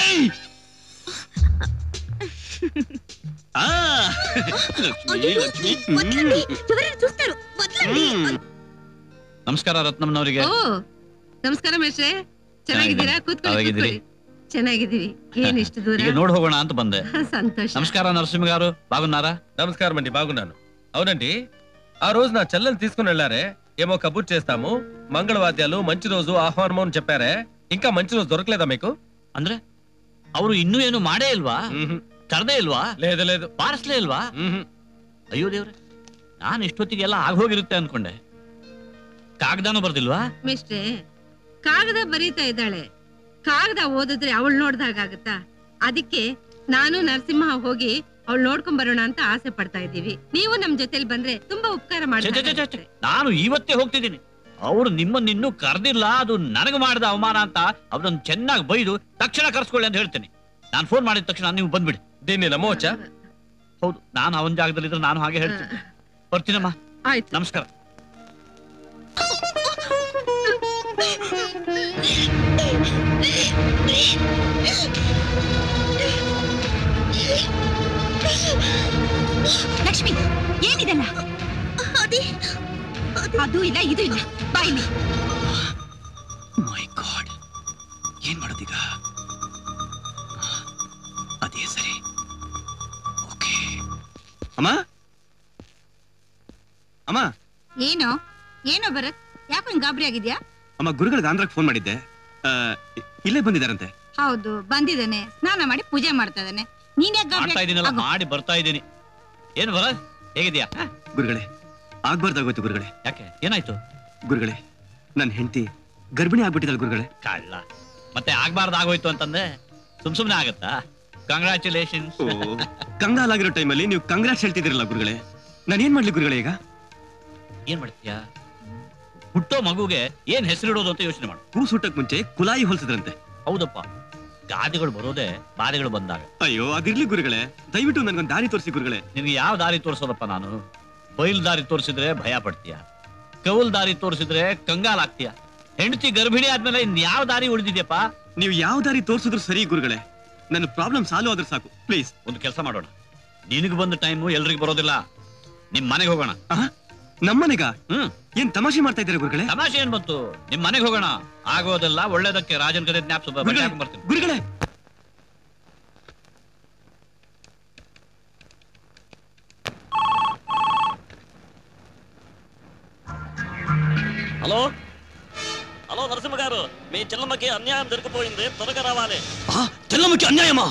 ಆ ಲಕ್ಷ್ಮಿ ಲಕ್ಷ್ಮಿ వదలండి ఎవరైనా చూస్తారు వదలండి ನಮಸ್ಕಾರ ರತ್ನಮ್ಮನವರಿಗೆ ಓ ನಮಸ್ಕಾರ ಮೇಷ್ರೆ ಚೆನ್ನಾಗಿದ್ದೀರಾ ಕೂತ್ಕೊಳ್ಳಿ ಹೇಗಿದ್ದೀರಿ? ಕೂತ್ಕೊಳ್ಳಿ ಚೆನ್ನಾಗಿದ್ದೀವಿ ಏನ್ ಇಷ್ಟು ದೂರ ಈಗ ನೋಡ್ ಹೋಗೋಣ ಅಂತ ಬಂದೆ సంతోష నమస్కారం నరసింహ గారు బాగున్నారా నమస్కారం అండి బాగున్నాను అవునండి ఆ రోజు నా చెల్లెని తీసుకుని వెళ్ళారే ఏమో కబుర్ చేస్తాము మంగళవాద్యాలు మంచి రోజు ఆహ్వానము అని చెప్పారే ఇంకా మంచి రోజు దొరకలేదా మీకు ಅಂದ್ರೆ ಅವರು ಇನ್ನೂ ಏನು ಮಾಡೇ ಇಲ್ವಾ ಕರ್ದೇ ಇಲ್ವಾ లేదు లేదు ಬಾರಿಸ್ಲೇ ಇಲ್ವಾ ಅಯ್ಯೋ ದೇವ್ರೆ ನಾನು ಇಷ್ಟೊತ್ತಿಗೆಲ್ಲ ಆಗೋಗಿರುತ್ತೆ ಅನ್ಕೊಂಡೆ ಕಾಗದಾನು ಬರ್ದಿಲ್ವಾ ಮಿಸ್ಟ್ರೆ ಕಾಗದ ಬರೀತಾ ಇದ್ದಾಳೆ ಕಾಗದ ಓದಿದ್ರೆ ಅವಳು ನೋಡ್ದಾಗತ್ತಾ ಅದಕ್ಕೆ ನಾನು ನರಸಿಂಹ ಹೋಗಿ ಅವಳು ನೋಡ್ಕೊಂಡ್ ಬರೋಣ ಅಂತ ಆಸೆ ಪಡ್ತಾ ಇದ್ದೀವಿ ನೀವು ನಮ್ ಜೊತೆಲಿ ಬಂದ್ರೆ ತುಂಬಾ ಉಪಕಾರ ಛೆ, ಛೆ, ಛೆ, ಛೆ, ಮಾಡ್ತಾರೆ ಛೆ. ನಾನು ಇವತ್ತೇ ಹೋಗ್ತಿದ್ದೀನಿ ಅವ್ರು ನಿಮ್ಮನ್ನ ಇನ್ನೂ ಕರ್ದಿಲ್ಲ ಅದು ನನಗೆ ಮಾಡಿದ ಅವಮಾನ ಅಂತ ಅವ್ರನ್ನ ಚೆನ್ನಾಗಿ ಬೈದು ತಕ್ಷಣ ಕರ್ಸ್ಕೊಳ್ಳಿ ಅಂತ ಹೇಳ್ತೇನೆ ನಾನು ಫೋನ್ ಮಾಡಿದ ತಕ್ಷಣ ನೀವು ಬಂದ್ಬಿಡಿ దీన్ని నమ్మవచ్చా ಹೌದು ನಾನು ಅವನ ಜಾಗದಲ್ಲಿ ಇದ್ರೆ ನಾನು ಹಾಗೆ ಹೇಳ್ತೀನಿ ಬರ್ತೀನಮ್ಮ ಆಯ್ತು ನಮಸ್ಕಾರ ಲಕ್ಷ್ಮಿ ಏನಿದೆಲ್ಲ ಅದೇ ಅದು ಇಲ್ಲ ಇದು ಇಲ್ಲ ಬಾಯಿಲಿ ಮೈ ಗಾಡ್ ಏನ್ ಮಾಡೋದೀಗ ಅಮ್ಮ ಅಮ್ಮ ಏನೋ ಏನೋ ಭರತ್ ಯಾಕೋ ಹಿಂಗ್ ಗಾಬರಿ ಆಗಿದ್ಯಾ ಅಮ್ಮ ಗುರುಗಳಿಗೆ ಆಂಧ್ರಕ್ಕೆ ಫೋನ್ ಮಾಡಿದ್ದೆ ಆ, ಇ- ಇಲ್ಲೇ ಬಂದಿದ್ದಾರಂತೆ ಹೌದು ಬಂದಿದ್ದಾನೆ ಸ್ನಾನ ಮಾಡಿ ಪೂಜೆ ಮಾಡ್ತಾ ಇದ್ದಾನೆ ನೀನ್ ಯಾಕೆ ಗಾಬರಿ ಮಾಡ್ತಾ ಇದೀನಲ್ಲ ಆಗು. ಮಾಡಿ ಬರ್ತಾ ಇದ್ದೀನಿ ಏನು ಬರ ಹೇಗಿದ್ಯಾ ಗುರುಗಳೇ ಆಗ್ಬಾರ್ದಾಗೋಯ್ತು ಗುರುಗಳೇ ಯಾಕೆ ಏನಾಯ್ತು ಗುರುಗಳೇ ನನ್ನ ಹೆಂಡತಿ ಗರ್ಭಿಣಿ ಆಗ್ಬಿಟ್ಟಿದ್ದಾಳೆ ಗುರುಗಳೇ ಕಳ್ಳ ಮತ್ತೆ ಆಗ್ಬಾರ್ದು ಆಗೋಯ್ತು ಅಂತಂದ್ರೆ ಸುಮ್ ಸುಮ್ನೆ ಆಗತ್ತಾ ಕಂಗ್ರಾಚುಲೇಷನ್ಸ್ ಕಂಗಾಲಾಗಿರೋ ಟೈಮಲ್ಲಿ ನೀವು ಕಂಗ್ರಾಟ್ಸ್ ಹೇಳ್ತಿದ್ದೀರಲ್ಲ ಗುರುಗಳೇ ನಾನು ಏನ್ ಮಾಡ್ಲಿ ಗುರುಗಳೇ ಈಗ ಏನ್ ಮಾಡ್ತೀಯಾ ಹುಟ್ಟೋ ಮಗುಗೆ ಏನ್ ಹೆಸರಿಡೋದು ಅಂತ ಯೋಚನೆ ಮಾಡು ಹೂ ಸುಟ್ಟಕ್ ಮುಂಚೆ ಕುಲಾಯಿ ಹೊಲ್ಸಿದ್ರಂತೆ ಹೌದಪ್ಪ ಗಾದಿಗಳು ಬರೋದೇ ಬಾಧೆಗಳು ಬಂದಾಗ ಅಯ್ಯೋ ಅದಿರ್ಲಿ ಗುರುಗಳೇ ದಯವಿಟ್ಟು ನನ್ಗೊಂದು ದಾರಿ ತೋರಿಸಿ ಗುರುಗಳೇ ನಿನ್ಗೆ ಯಾವ ದಾರಿ ತೋರಿಸೋದಪ್ಪ ನಾನು ಬೈಲ್ ದಾರಿ ತೋರಿಸಿದ್ರೆ ಭಯ ಪಡ್ತೀಯ ಕೌಲ್ ದಾರಿ ತೋರಿಸಿದ್ರೆ ಕಂಗಾಲಾಗ್ತೀಯ ಹೆಂಡತಿ ಗರ್ಭಿಣಿ ಆದ್ಮೇಲೆ ಇನ್ ಯಾವ ದಾರಿ ಉಳಿದಿದ್ಯಪ್ಪ ನೀವು ಯಾವ ದಾರಿ ತೋರಿಸಿದ್ರು ಸರಿ ಗುರುಗಳೇ ನನ್ನ ಪ್ರಾಬ್ಲಮ್ ಸಾಲ್ವ್ ಆದ್ರೆ ಸಾಕು ಪ್ಲೀಸ್ ಒಂದು ಕೆಲಸ ಮಾಡೋಣ ನಿನಗೆ ಬಂದ ಟೈಮು ಎಲ್ರಿಗೂ ಬರೋದಿಲ್ಲ ನಿಮ್ ಮನೆಗೆ ಹೋಗೋಣ ನಮ್ಮನೆಗ ಹ್ಮ್ ಏನ್ ತಮಾಷೆ ಮಾಡ್ತಾ ಇದ್ದೀರಾ ಗುರುಗಳೇ ತಮಾಷೆ ಏನ್ ಬಂತು ನಿಮ್ ಮನೆಗೆ ಹೋಗೋಣ ಆಗೋದೆಲ್ಲ ಒಳ್ಳೇದಕ್ಕೆ ರಾಜನ್ ಕತೆ ಜ್ಞಾಪಿಸ ಗುರುಗಳೇ, ಬರ್ತೀನಿ ಗುರುಗಳೇ హలో హలో నరసింహ గారు మీ చెల్లమ్మకి అన్యాయం జరిగిపోయింది త్వరగా రావాలి చెల్లమ్మకి అన్యాయమా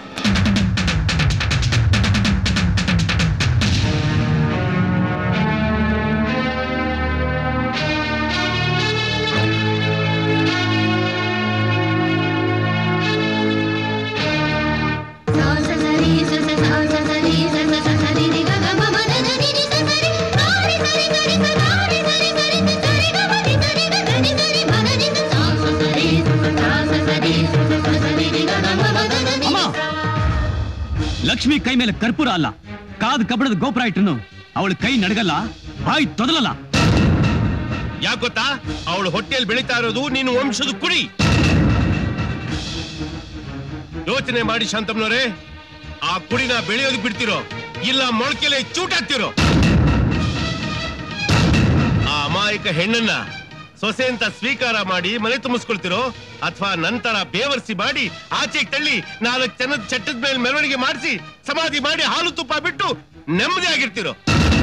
ಅಮ್ಮ ಲಕ್ಷ್ಮಿ ಕೈ ಮೇಲೆ ಕರ್ಪೂರ ಅಲ್ಲ ಕಾದು ಕಬ್ಬಣದ ಗೋಪುರ ಇಟ್ಟನು ಅವಳ ಕೈ ನಡಗಲ್ಲ ಬಾಯಿ ತೊದಲಲ್ಲ ಯಾಕೆ ಗೊತ್ತಾ ಅವಳು ಹೊಟ್ಟೆಯಲ್ಲಿ ಬೆಳೀತಾ ಇರೋದು ನೀನು ವಂಶದ ಕುಡಿ ಯೋಚನೆ ಮಾಡಿ ಶಾಂತಮ್ನವರೇ ಆ ಕುಡಿನ ಬೆಳೆಯೋದು ಬಿಡ್ತಿರೋ ಇಲ್ಲ ಮೊಳಕೆಲೆ ಚೂಟಾಗ್ತಿರೋ ಆ ಅಮಾಯಕ ಹೆಣ್ಣನ್ನ ಸೊಸೆ ಅಂತ ಸ್ವೀಕಾರ ಮಾಡಿ ಮನೆ ತುಂಬಿಸ್ಕೊಳ್ತಿರೋ ಅಥವಾ ನಂತರ ಬೇವರ್ಸಿ ಮಾಡಿ ಆಚೆಗೆ ತಳ್ಳಿ ನಾಲ್ಕು ಜನದ ಚಟ್ಟದ ಮೇಲೆ ಮೆರವಣಿಗೆ ಮಾಡಿಸಿ ಸಮಾಧಿ ಮಾಡಿ ಹಾಲು ತುಪ್ಪ ಬಿಟ್ಟು ನೆಮ್ಮದಿ ಆಗಿರ್ತಿರೋ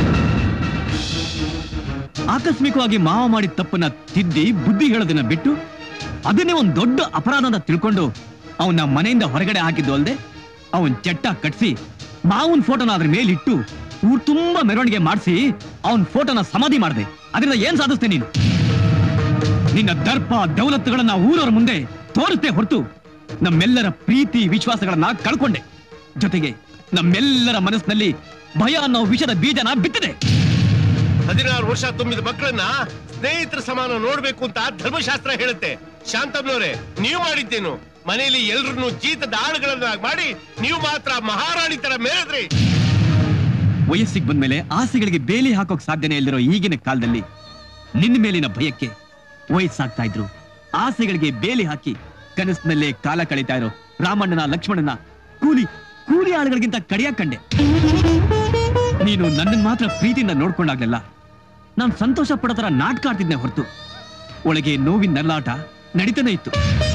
ಆಕಸ್ಮಿಕವಾಗಿ ಮಾವ ಮಾಡಿದ ತಪ್ಪನ್ನ ತಿದ್ದಿ ಬುದ್ಧಿ ಹೇಳೋದನ್ನ ಬಿಟ್ಟು ಅದನ್ನೇ ಒಂದ್ ದೊಡ್ಡ ಅಪರಾಧ ಅಂತ ತಿಳ್ಕೊಂಡು ಅವನ ಮನೆಯಿಂದ ಹೊರಗಡೆ ಹಾಕಿದ್ದು ಅಲ್ದೆ ಅವನ್ ಚಟ್ಟ ಕಟ್ಸಿ ಮಾವನ್ ಫೋಟೋನ ಅದ್ರ ಮೇಲಿಟ್ಟು ಊರ್ ತುಂಬಾ ಮೆರವಣಿಗೆ ಮಾಡಿಸಿ ಅವನ್ ಫೋಟೋನ ಸಮಾಧಿ ಮಾಡಿದೆ ಅದರಿಂದ ಏನ್ ಸಾಧಿಸ್ತೆ ನೀನು ನಿನ್ನ ದರ್ಪ ದೌಲತ್ತುಗಳನ್ನ ಊರವರ ಮುಂದೆ ತೋರಿಸ್ದೆ ಹೊರತು ನಮ್ಮೆಲ್ಲರ ಪ್ರೀತಿ ವಿಶ್ವಾಸಗಳನ್ನ ಕಳ್ಕೊಂಡೆ ಜೊತೆಗೆ ನಮ್ಮೆಲ್ಲರ ಮನಸ್ಸಿನಲ್ಲಿ ಭಯ ಅನ್ನೋ ವಿಷದ ಬೀಜನ ಬಿತ್ತಿದೆ ಹದಿನಾರು ವರ್ಷ ತುಂಬಿದ ಮಕ್ಕಳನ್ನ ಸ್ನೇಹಿತರ ಸಮಾನ ನೋಡ್ಬೇಕು ಅಂತ ಧರ್ಮಶಾಸ್ತ್ರ ಹೇಳುತ್ತೆ ಶಾಂತಮ್ನವ್ರೆ ನೀವು ಮಾಡಿದ್ದೇನು ಮನೆಯಲ್ಲಿ ಎಲ್ರನ್ನು ಜೀತದ ಆಳುಗಳನ್ನಾಗಿ ಮಾಡಿ ನೀವು ಮಾತ್ರ ಮಹಾರಾಣಿ ತರ ಮೇಲಿದ್ರಿ ವಯಸ್ಸಿಗೆ ಬಂದ್ಮೇಲೆ ಆಸೆಗಳಿಗೆ ಬೇಲಿ ಹಾಕೋಕ್ ಸಾಧ್ಯನೇ ಇಲ್ದಿರೋ ಈಗಿನ ಕಾಲದಲ್ಲಿ ನಿನ್ನ ಮೇಲಿನ ಭಯಕ್ಕೆ ವಯಸ್ಸಾಗ್ತಾ ಇದ್ರು ಆಸೆಗಳಿಗೆ ಬೇಲಿ ಹಾಕಿ ಕನಸಿನಲ್ಲೇ ಕಾಲ ಕಳೀತಾ ಇರೋ ರಾಮಣ್ಣನ ಲಕ್ಷ್ಮಣನ ಕೂಲಿ ಕೂಲಿ ಆಳುಗಳಿಗಿಂತ ಕಡಿಯಾಕ್ ಕಂಡೆ ನೀನು ನನ್ನನ್ನು ಮಾತ್ರ ಪ್ರೀತಿಯಿಂದ ನೋಡ್ಕೊಂಡಾಗ್ಲೆಲ್ಲ ನಾನು ಸಂತೋಷ ಪಡೋ ತರ ನಾಟಕ ಆಡ್ತಿದ್ನೆ ಹೊರತು ಒಳಗೆ ನೋವಿನ ನರಳಾಟ ನಡೀತಾನೆ ಇತ್ತು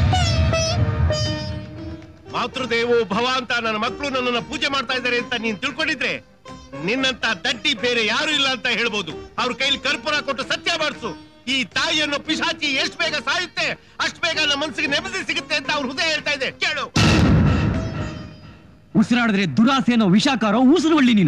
ಮಾತೃದೇವೋ ಭವ ಅಂತ ನನ್ನ ಮಕ್ಕಳು ನನ್ನನ್ನ ಪೂಜೆ ಮಾಡ್ತಾ ಇದ್ದಾರೆ ಅಂತ ನೀನ್ ತಿಳ್ಕೊಂಡಿದ್ರೆ ನಿನ್ನಂತ ದಡ್ಡಿ ಬೇರೆ ಯಾರು ಇಲ್ಲ ಅಂತ ಹೇಳ್ಬೋದು ಅವ್ರ ಕೈಲಿ ಕರ್ಪೂರ ಕೊಟ್ಟು ಸತ್ಯ ಮಾಡಿಸು ಈ ತಾಯಿಯನ್ನು ಪಿಶಾಚಿ ಎಷ್ಟು ಬೇಗ ಸಾಯುತ್ತೆ ಅಷ್ಟು ಬೇಗ ನಮ್ಮ ಮನಸ್ಸಿಗೆ ನೆಮ್ಮದಿ ಸಿಗುತ್ತೆ ಅಂತ ಅವ್ರ ಹೃದಯ ಹೇಳ್ತಾ ಇದೆ ಕೇಳು ಉಸಿರಾಡಿದ್ರೆ ದುರಾಸೆ ಅನ್ನೋ ವಿಷಾಕಾರೋ ಉಸಿರುವಳ್ಳಿ ನೀನು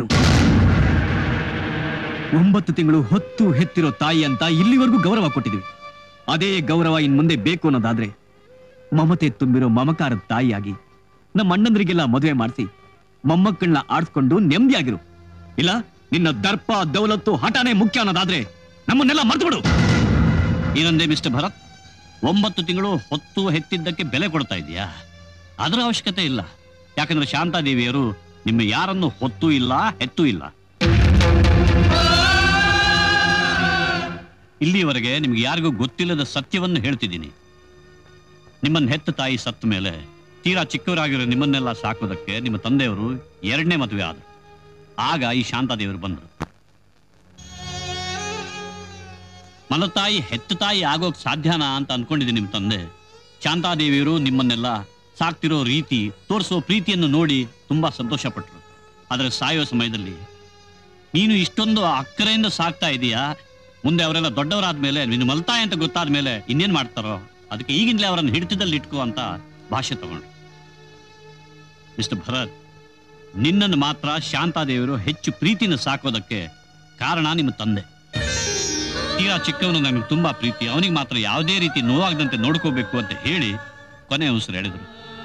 ಒಂಬತ್ತು ತಿಂಗಳು ಹೊತ್ತು ಹೆತ್ತಿರೋ ತಾಯಿ ಅಂತ ಇಲ್ಲಿವರೆಗೂ ಗೌರವ ಕೊಟ್ಟಿದ್ವಿ ಅದೇ ಗೌರವ ಇನ್ ಮುಂದೆ ಬೇಕು ಅನ್ನೋದಾದ್ರೆ ಮಮತೆ ತುಂಬಿರೋ ಮಮಕಾರದ ತಾಯಿಯಾಗಿ ನಮ್ಮ ಅಣ್ಣಂದ್ರಿಗೆಲ್ಲ ಮದುವೆ ಮಾಡಿಸಿ ಮೊಮ್ಮಕ್ಕಳನ್ನ ಆಡ್ಸ್ಕೊಂಡು ನೆಮ್ಮದಿಯಾಗಿರು ಇಲ್ಲ ನಿನ್ನ ದರ್ಪ ದೌಲತ್ತು ಹಠಾನೇ ಮುಖ್ಯ ಅನ್ನೋದಾದ್ರೆ ನಮ್ಮನ್ನೆಲ್ಲ ಮರ್ತು ಬಿಡು ಏನಂದೆ ಮಿಸ್ಟರ್ ಭರತ್ ಒಂಬತ್ತು ತಿಂಗಳು ಹೊತ್ತು ಹೆತ್ತಿದ್ದಕ್ಕೆ ಬೆಲೆ ಕೊಡ್ತಾ ಇದೀಯಾ ಅದರ ಅವಶ್ಯಕತೆ ಇಲ್ಲ ಯಾಕಂದ್ರೆ ಶಾಂತಾದೇವಿಯರು ನಿಮ್ಮ ಯಾರನ್ನು ಹೊತ್ತು ಇಲ್ಲ ಹೆತ್ತು ಇಲ್ಲ ಇಲ್ಲಿಯವರೆಗೆ ನಿಮ್ಗೆ ಯಾರಿಗೂ ಗೊತ್ತಿಲ್ಲದ ಸತ್ಯವನ್ನು ಹೇಳ್ತಿದ್ದೀನಿ ನಿಮ್ಮನ್ನ ಹೆತ್ತ ತಾಯಿ ಸತ್ತ ಮೇಲೆ ತೀರಾ ಚಿಕ್ಕವರಾಗಿರೋ ನಿಮ್ಮನ್ನೆಲ್ಲ ಸಾಕೋದಕ್ಕೆ ನಿಮ್ಮ ತಂದೆಯವರು ಎರಡನೇ ಮದುವೆ ಆದರು ಆಗ ಈ ಶಾಂತಾದೇವರು ಬಂದರು ಮಲತಾಯಿ ಹೆತ್ತ ತಾಯಿ ಆಗೋಕ್ ಸಾಧ್ಯನಾ ಅಂತ ಅನ್ಕೊಂಡಿದ್ದೀನಿ ನಿಮ್ಮ ತಂದೆ ಶಾಂತಾದೇವಿಯರು ನಿಮ್ಮನ್ನೆಲ್ಲ ಸಾಕ್ತಿರೋ ರೀತಿ ತೋರಿಸೋ ಪ್ರೀತಿಯನ್ನು ನೋಡಿ ತುಂಬಾ ಸಂತೋಷ ಪಟ್ರು ಆದರೆ ಸಾಯೋ ಸಮಯದಲ್ಲಿ ನೀನು ಇಷ್ಟೊಂದು ಅಕ್ಕರೆಯಿಂದ ಸಾಕ್ತಾ ಇದೀಯಾ ಮುಂದೆ ಅವರೆಲ್ಲ ದೊಡ್ಡವರಾದ್ಮೇಲೆ ನಿನ್ನ ಮಲ್ತಾಯ ಅಂತ ಗೊತ್ತಾದ್ಮೇಲೆ ಇನ್ನೇನ್ ಮಾಡ್ತಾರೋ ಅದಕ್ಕೆ ಈಗಿಂದಲೇ ಅವರನ್ನು ಹಿಡಿತದಲ್ಲಿ ಇಟ್ಕೋ ಅಂತ ಭಾಷೆ ತಗೊಂಡು ಮಿಸ್ಟರ್ ಭರತ್ ನಿನ್ನನ್ನು ಮಾತ್ರ ಶಾಂತಾದೇವಿಯರು ಹೆಚ್ಚು ಪ್ರೀತಿನ ಸಾಕೋದಕ್ಕೆ ಕಾರಣ ನಿಮ್ಮ ತಂದೆ ತೀರಾ ಚಿಕ್ಕವನು ನನಗೆ ತುಂಬಾ ಪ್ರೀತಿ ಅವನಿಗೆ ಮಾತ್ರ ಯಾವುದೇ ರೀತಿ ನೋವಾಗದಂತೆ ನೋಡ್ಕೋಬೇಕು ಅಂತ ಹೇಳಿ ಕೊನೆ ಉಸಿರು ಎಳೆದ್ರು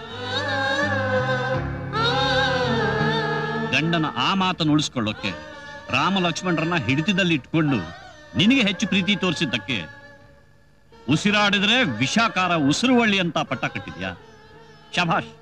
ಗಂಡನ ಆ ಮಾತನ್ನು ಉಳಿಸ್ಕೊಳ್ಳೋಕೆ ರಾಮ ಲಕ್ಷ್ಮಣರನ್ನ ಹಿಡಿತದಲ್ಲಿ ಇಟ್ಕೊಂಡು ನಿನಗೆ ಹೆಚ್ಚು ಪ್ರೀತಿ ತೋರಿಸಿದ್ದಕ್ಕೆ ಉಸಿರಾಡಿದ್ರೆ ವಿಷಾಕಾರ ಉಸಿರುವಳ್ಳಿ ಅಂತ ಪಟ್ಟ ಕಟ್ಟಿದ್ಯಾ ಶಭಾಷ್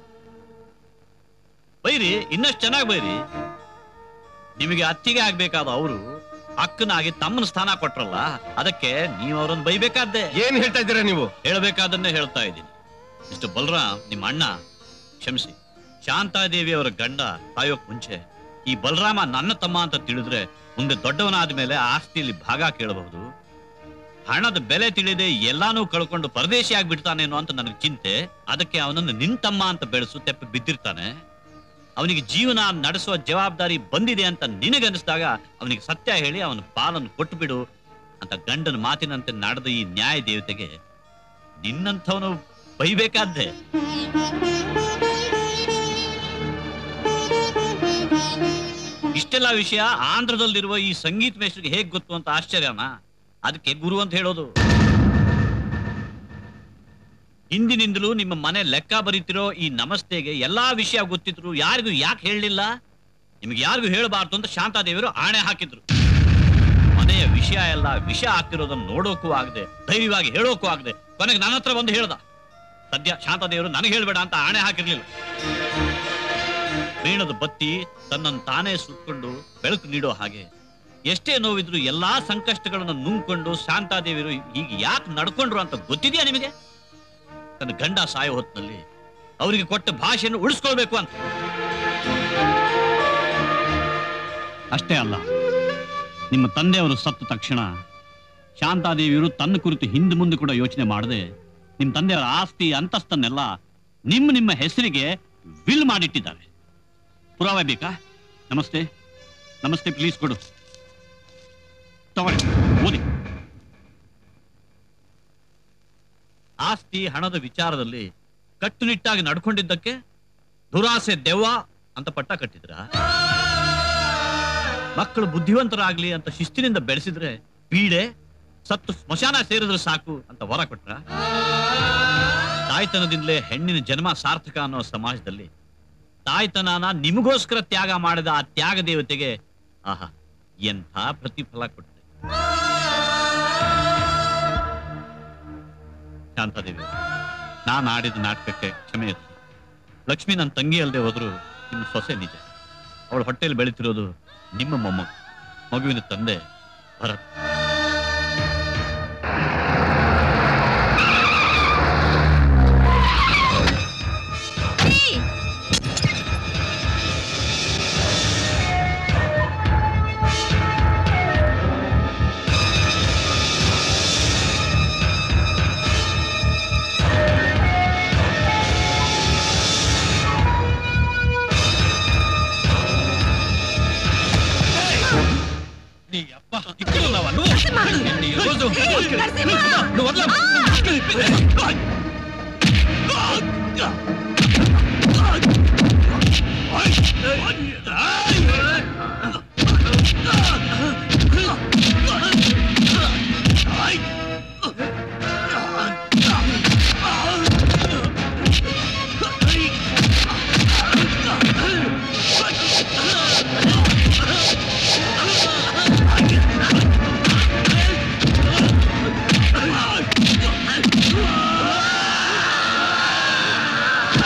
ಬೈರಿ ಇನ್ನಷ್ಟು ಚೆನ್ನಾಗಿ ಬೈರಿ ನಿಮಗೆ ಅತ್ತಿಗೆ ಆಗ್ಬೇಕಾದ ಅವರು ಅಕ್ಕನಾಗಿ ತಮ್ಮನ ಸ್ಥಾನ ಕೊಟ್ರಲ್ಲ ಅದಕ್ಕೆ ನೀವು ಅವರನ್ನು ಬೈಬೇಕಾದ್ದೆ ಏನ್ ಹೇಳ್ತಾ ಇದ್ದೀರಾ ನೀವು ಹೇಳಬೇಕಾದನ್ನೇ ಹೇಳ್ತಾ ಇದ್ದೀನಿ ಮಿಸ್ಟರ್ ಬಲರಾಮ್ ನಿಮ್ಮ ಅಣ್ಣ ಕ್ಷಮಿಸಿ ಶಾಂತಾದೇವಿ ಅವರ ಗಂಡ ಸಾಯೋಕ್ ಮುಂಚೆ ಈ ಬಲರಾಮ ನನ್ನ ತಮ್ಮ ಅಂತ ತಿಳಿದ್ರೆ ಮುಂದೆ ದೊಡ್ಡವನಾದ ಮೇಲೆ ಆಸ್ತಿಯಲ್ಲಿ ಭಾಗ ಕೇಳಬಹುದು ಹಣದ ಬೆಲೆ ತಿಳಿದೆ ಎಲ್ಲಾನು ಕಳ್ಕೊಂಡು ಪರದೇಶಿ ಆಗ್ಬಿಡ್ತಾನೇನೋ ಅಂತ ನನಗೆ ಚಿಂತೆ ಅದಕ್ಕೆ ಅವನನ್ನು ನಿನ್ ತಮ್ಮ ಅಂತ ಬೆಳೆಸು ತೆಪ್ಪ ಬಿದ್ದಿರ್ತಾನೆ ಅವನಿಗೆ ಜೀವನ ನಡೆಸುವ ಜವಾಬ್ದಾರಿ ಬಂದಿದೆ ಅಂತ ನಿನಗನ್ನಿಸಿದಾಗ ಅವನಿಗೆ ಸತ್ಯ ಹೇಳಿ ಅವನ ಪಾಲನ್ನು ಕೊಟ್ಟು ಬಿಡು ಅಂತ ಗಂಡನ ಮಾತಿನಂತೆ ನಡೆದ ಈ ನ್ಯಾಯ ದೇವತೆಗೆ ನಿನ್ನಂಥವನು ಬೈಬೇಕಾದ್ದೆ ಇಷ್ಟೆಲ್ಲ ವಿಷಯ ಆಂಧ್ರದಲ್ಲಿರುವ ಈ ಸಂಗೀತ ಮೇಷ್ಟ್ರಿಗೆ ಹೇಗ್ ಗೊತ್ತು ಅಂತ ಆಶ್ಚರ್ಯನಾ ಅದಕ್ಕೆ ಗುರು ಅಂತ ಹೇಳೋದು ಹಿಂದಿನಿಂದಲೂ ನಿಮ್ಮ ಮನೆ ಲೆಕ್ಕ ಬರೀತಿರೋ ಈ ನಮಸ್ತೆಗೆ ಎಲ್ಲಾ ವಿಷಯ ಗೊತ್ತಿದ್ರು ಯಾರಿಗೂ ಯಾಕೆ ಹೇಳಲಿಲ್ಲ ನಿಮ್ಗೆ ಯಾರಿಗೂ ಹೇಳಬಾರ್ದು ಅಂತ ಶಾಂತಾದೇವಿಯರು ಆಣೆ ಹಾಕಿದ್ರು ಮನೆಯ ವಿಷಯ ಎಲ್ಲ ವಿಷ ಆಗ್ತಿರೋದನ್ನ ನೋಡೋಕ್ಕೂ ಆಗದೆ ಧೈರ್ಯವಾಗಿ ಹೇಳೋಕ್ಕೂ ಆಗದೆ ಕೊನೆಗೆ ನನ್ನ ಹತ್ರ ಬಂದು ಹೇಳ್ದ ಸದ್ಯ ಶಾಂತಾದೇವರು ನನಗೆ ಹೇಳ್ಬೇಡ ಅಂತ ಆಣೆ ಹಾಕಿರ್ಲಿಲ್ಲ ಮೇಣದ ಬತ್ತಿ ತನ್ನನ್ನು ತಾನೇ ಸುಟ್ಕೊಂಡು ಬೆಳಕು ನೀಡೋ ಹಾಗೆ ಎಷ್ಟೇ ನೋವಿದ್ರು ಎಲ್ಲಾ ಸಂಕಷ್ಟಗಳನ್ನು ನುಂಗ್ಕೊಂಡು ಶಾಂತಾದೇವಿಯರು ಈಗ ಯಾಕೆ ನಡ್ಕೊಂಡ್ರು ಅಂತ ಗೊತ್ತಿದೆಯಾ ನಿಮಗೆ ತನ್ನ ಗಂಡ ಸಾಯೋ ಹೊತ್ತಿನಲ್ಲಿ ಅವರಿಗೆ ಕೊಟ್ಟ ಭಾಷೆಯನ್ನು ಉಳಿಸ್ಕೊಳ್ಬೇಕು ಅಂತ ಅಷ್ಟೇ ಅಲ್ಲ ನಿಮ್ಮ ತಂದೆಯವರು ಸತ್ತ ತಕ್ಷಣ ಶಾಂತಾದೇವಿಯರು ತನ್ನ ಕುರಿತು ಹಿಂದೆ ಮುಂದೆ ಕೂಡ ಯೋಚನೆ ಮಾಡದೆ ನಿಮ್ಮ ತಂದೆಯವರ ಆಸ್ತಿ ಅಂತಸ್ತನ್ನೆಲ್ಲ ನಿಮ್ಮ ನಿಮ್ಮ ಹೆಸರಿಗೆ ವಿಲ್ ಮಾಡಿಟ್ಟಿದ್ದಾರೆ ಪುರಾವೆ ಬೇಕಾ ನಮಸ್ತೆ ನಮಸ್ತೆ ಪ್ಲೀಸ್ ಕೊಡು ತಗೊಳ್ಳಿ ಓದಿ ಆಸ್ತಿ ಹಣದ ವಿಚಾರದಲ್ಲಿ ಕಟ್ಟುನಿಟ್ಟಾಗಿ ನಡ್ಕೊಂಡಿದ್ದಕ್ಕೆ ದುರಾಸೆ ದೆವ್ವ ಅಂತ ಪಟ್ಟ ಕಟ್ಟಿದ್ರ ಮಕ್ಕಳು ಬುದ್ಧಿವಂತರಾಗ್ಲಿ ಅಂತ ಶಿಸ್ತಿನಿಂದ ಬೆಳೆಸಿದ್ರೆ ಪೀಡೆ ಸತ್ತು ಸ್ಮಶಾನ ಸೇರಿದ್ರೆ ಸಾಕು ಅಂತ ವರ ಕೊಟ್ರ ತಾಯ್ತನದಿಂದಲೇ ಹೆಣ್ಣಿನ ಜನ್ಮ ಸಾರ್ಥಕ ಅನ್ನೋ ಸಮಾಜದಲ್ಲಿ ತಾಯ್ತನನ ನಿಮಗೋಸ್ಕರ ತ್ಯಾಗ ಮಾಡಿದ ಆ ತ್ಯಾಗ ದೇವತೆಗೆ ಆಹಾ ಎಂಥ ಪ್ರತಿಫಲ ಕೊಟ್ಟಿದೆ ಶಾಂತಾದೇವಿ ನಾನು ಆಡಿದ ನಾಟಕಕ್ಕೆ ಕ್ಷಮೆ ಇರಲಿ ಲಕ್ಷ್ಮಿ ನನ್ನ ತಂಗಿ ಅಲ್ಲದೆ ಹೋದ್ರು ನಿಮ್ಮ ಸೊಸೆ ನಿಜ ಅವಳ ಹೊಟ್ಟೆಯಲ್ಲಿ ಬೆಳೀತಿರೋದು ನಿಮ್ಮ ಮೊಮ್ಮಗ ಮಗುವಿನ ತಂದೆ ಭರತ್ నీ అబ్బా ఇక్కడ ఉన్నావా నువ్వు నీ రోజు నువ్వు వదల ఆ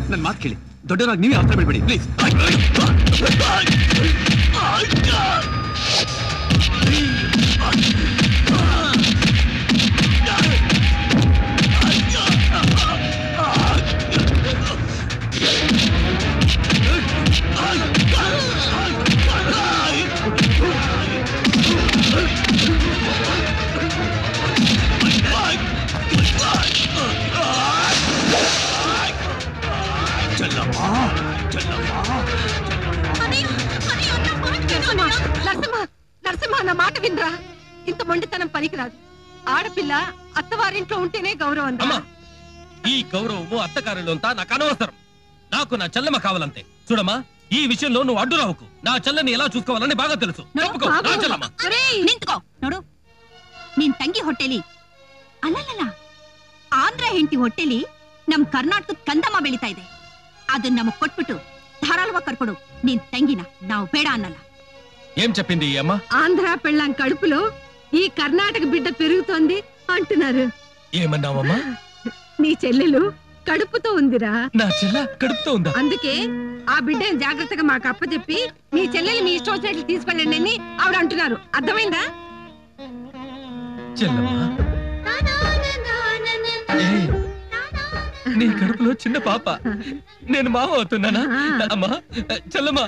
ನನ್ ಮಾತು ಕೇಳಿ ದೊಡ್ಡವರಾಗಿ ನೀವೇ ಅವಸರ ಬಿಡ್ಬೇಡಿ ಪ್ಲೀಸ್ నరసింహ నరసింహ నరసింహ నా మాట వినరా ఇంత మొండితనం పనికిరాదు ఆడపిల్ల అత్తవారింట్లో ఉంటేనే గౌరవం ఈ గౌరవము అత్తకారులు అంతా నాకు అనవసరం నాకు నా చెల్లెమ్మ కావాలంతే చూడమ్మా ఈ విషయంలో నువ్వు అడ్డు రావుకు నా చెల్లెని ఎలా చూసుకోవాలని బాగా తెలుసు ఒప్పుకో, నా చెల్లెమ్మ ನಿಂತ್ಕೋ ನೋಡು ನಿನ್ ತಂಗಿ ಹೊಟ್ಟೆಲಿ ಅಲ್ಲಲ್ಲ ಆಂಧ್ರ ಹೆಂಡತಿ ಹೊಟ್ಟೆಲಿ ನಮ್ ಕರ್ನಾಟಕದ ಕಂದಮ್ಮ ಬೆಳಿತಾ ಇದೆ ಅದನ್ನ ನಮಗ್ ಕೊಟ್ಬಿಟ್ಟು ಧಾರಾಳವಾಗಿ ಕರ್ಕೊಡು ನಿನ್ ತಂಗಿನ ನಾವು ಬೇಡ ಅನ್ನಲ್ಲ ఏం చెప్పింది ఈ అమ్మ ఆంధ్ర పెళ్ళాం కడుపులో ఈ కర్ణాటక బిడ్డ పెరుగుతోంది అంటున్నారు ఏమన్నావమ్మా నీ చెల్లెలు కడుపుతో ఉందిరా నా చెల్ల కడుపుతో ఉందా అందుకే ఆ బిడ్డని జాగ్రత్తగా మాకు అప్పచెప్పి మీ చెల్లెలు మీ ఇష్టం వచ్చినట్లు తీసుకెళ్ళండి అని ఆవిడ అంటున్నారు అర్థమైందా చెల్లమ్మా ఏయ్, నీ కడుపులో చిన్న పాప నేను మావ అవుతున్నానా అమ్మా చెల్లమ్మా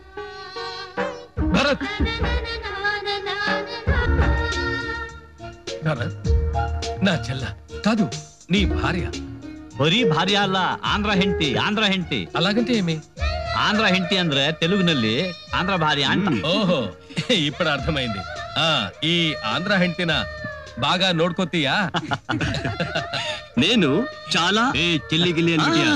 భరత్ భరత్ నా చెల్ల కాదు నీ భార్య ಬರೀ ಭಾರ್ಯ ಅಲ್ಲ ಆಂಧ್ರ ಹೆಂಡತಿ ಆಂಧ್ರ ಹೆಂಡತಿ అలాగంటే ఏమి ಆಂಧ್ರ ಹೆಂಡತಿ ಅಂದ್ರೆ ತೆಲುಗಿನಲ್ಲಿ ಆಂಧ್ರ ಭಾರ್ಯ ಅಂತ ఓహో ఇప్పుడు అర్థమైంది ఆ ఈ ఆంధ్ర హెంటిన బాగా నోడ్కోతీయా నేను చాలా ఏ చెల్లి గిల్లి అంటున్నాయా?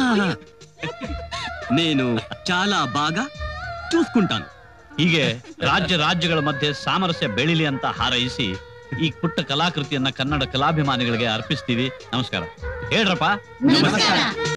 నేను చాలా బాగా చూసుకుంటాను ಹೀಗೆ ರಾಜ್ಯ ರಾಜ್ಯಗಳ ಮಧ್ಯೆ ಸಾಮರಸ್ಯ ಬೆಳಿಲಿ ಅಂತ ಹಾರೈಸಿ ಈ ಪುಟ್ಟ ಕಲಾಕೃತಿಯನ್ನ ಕನ್ನಡ ಕಲಾಭಿಮಾನಿಗಳಿಗೆ ಅರ್ಪಿಸ್ತೀವಿ ನಮಸ್ಕಾರ ಹೇಳ್ರಪ್ಪ ನಮಸ್ಕಾರ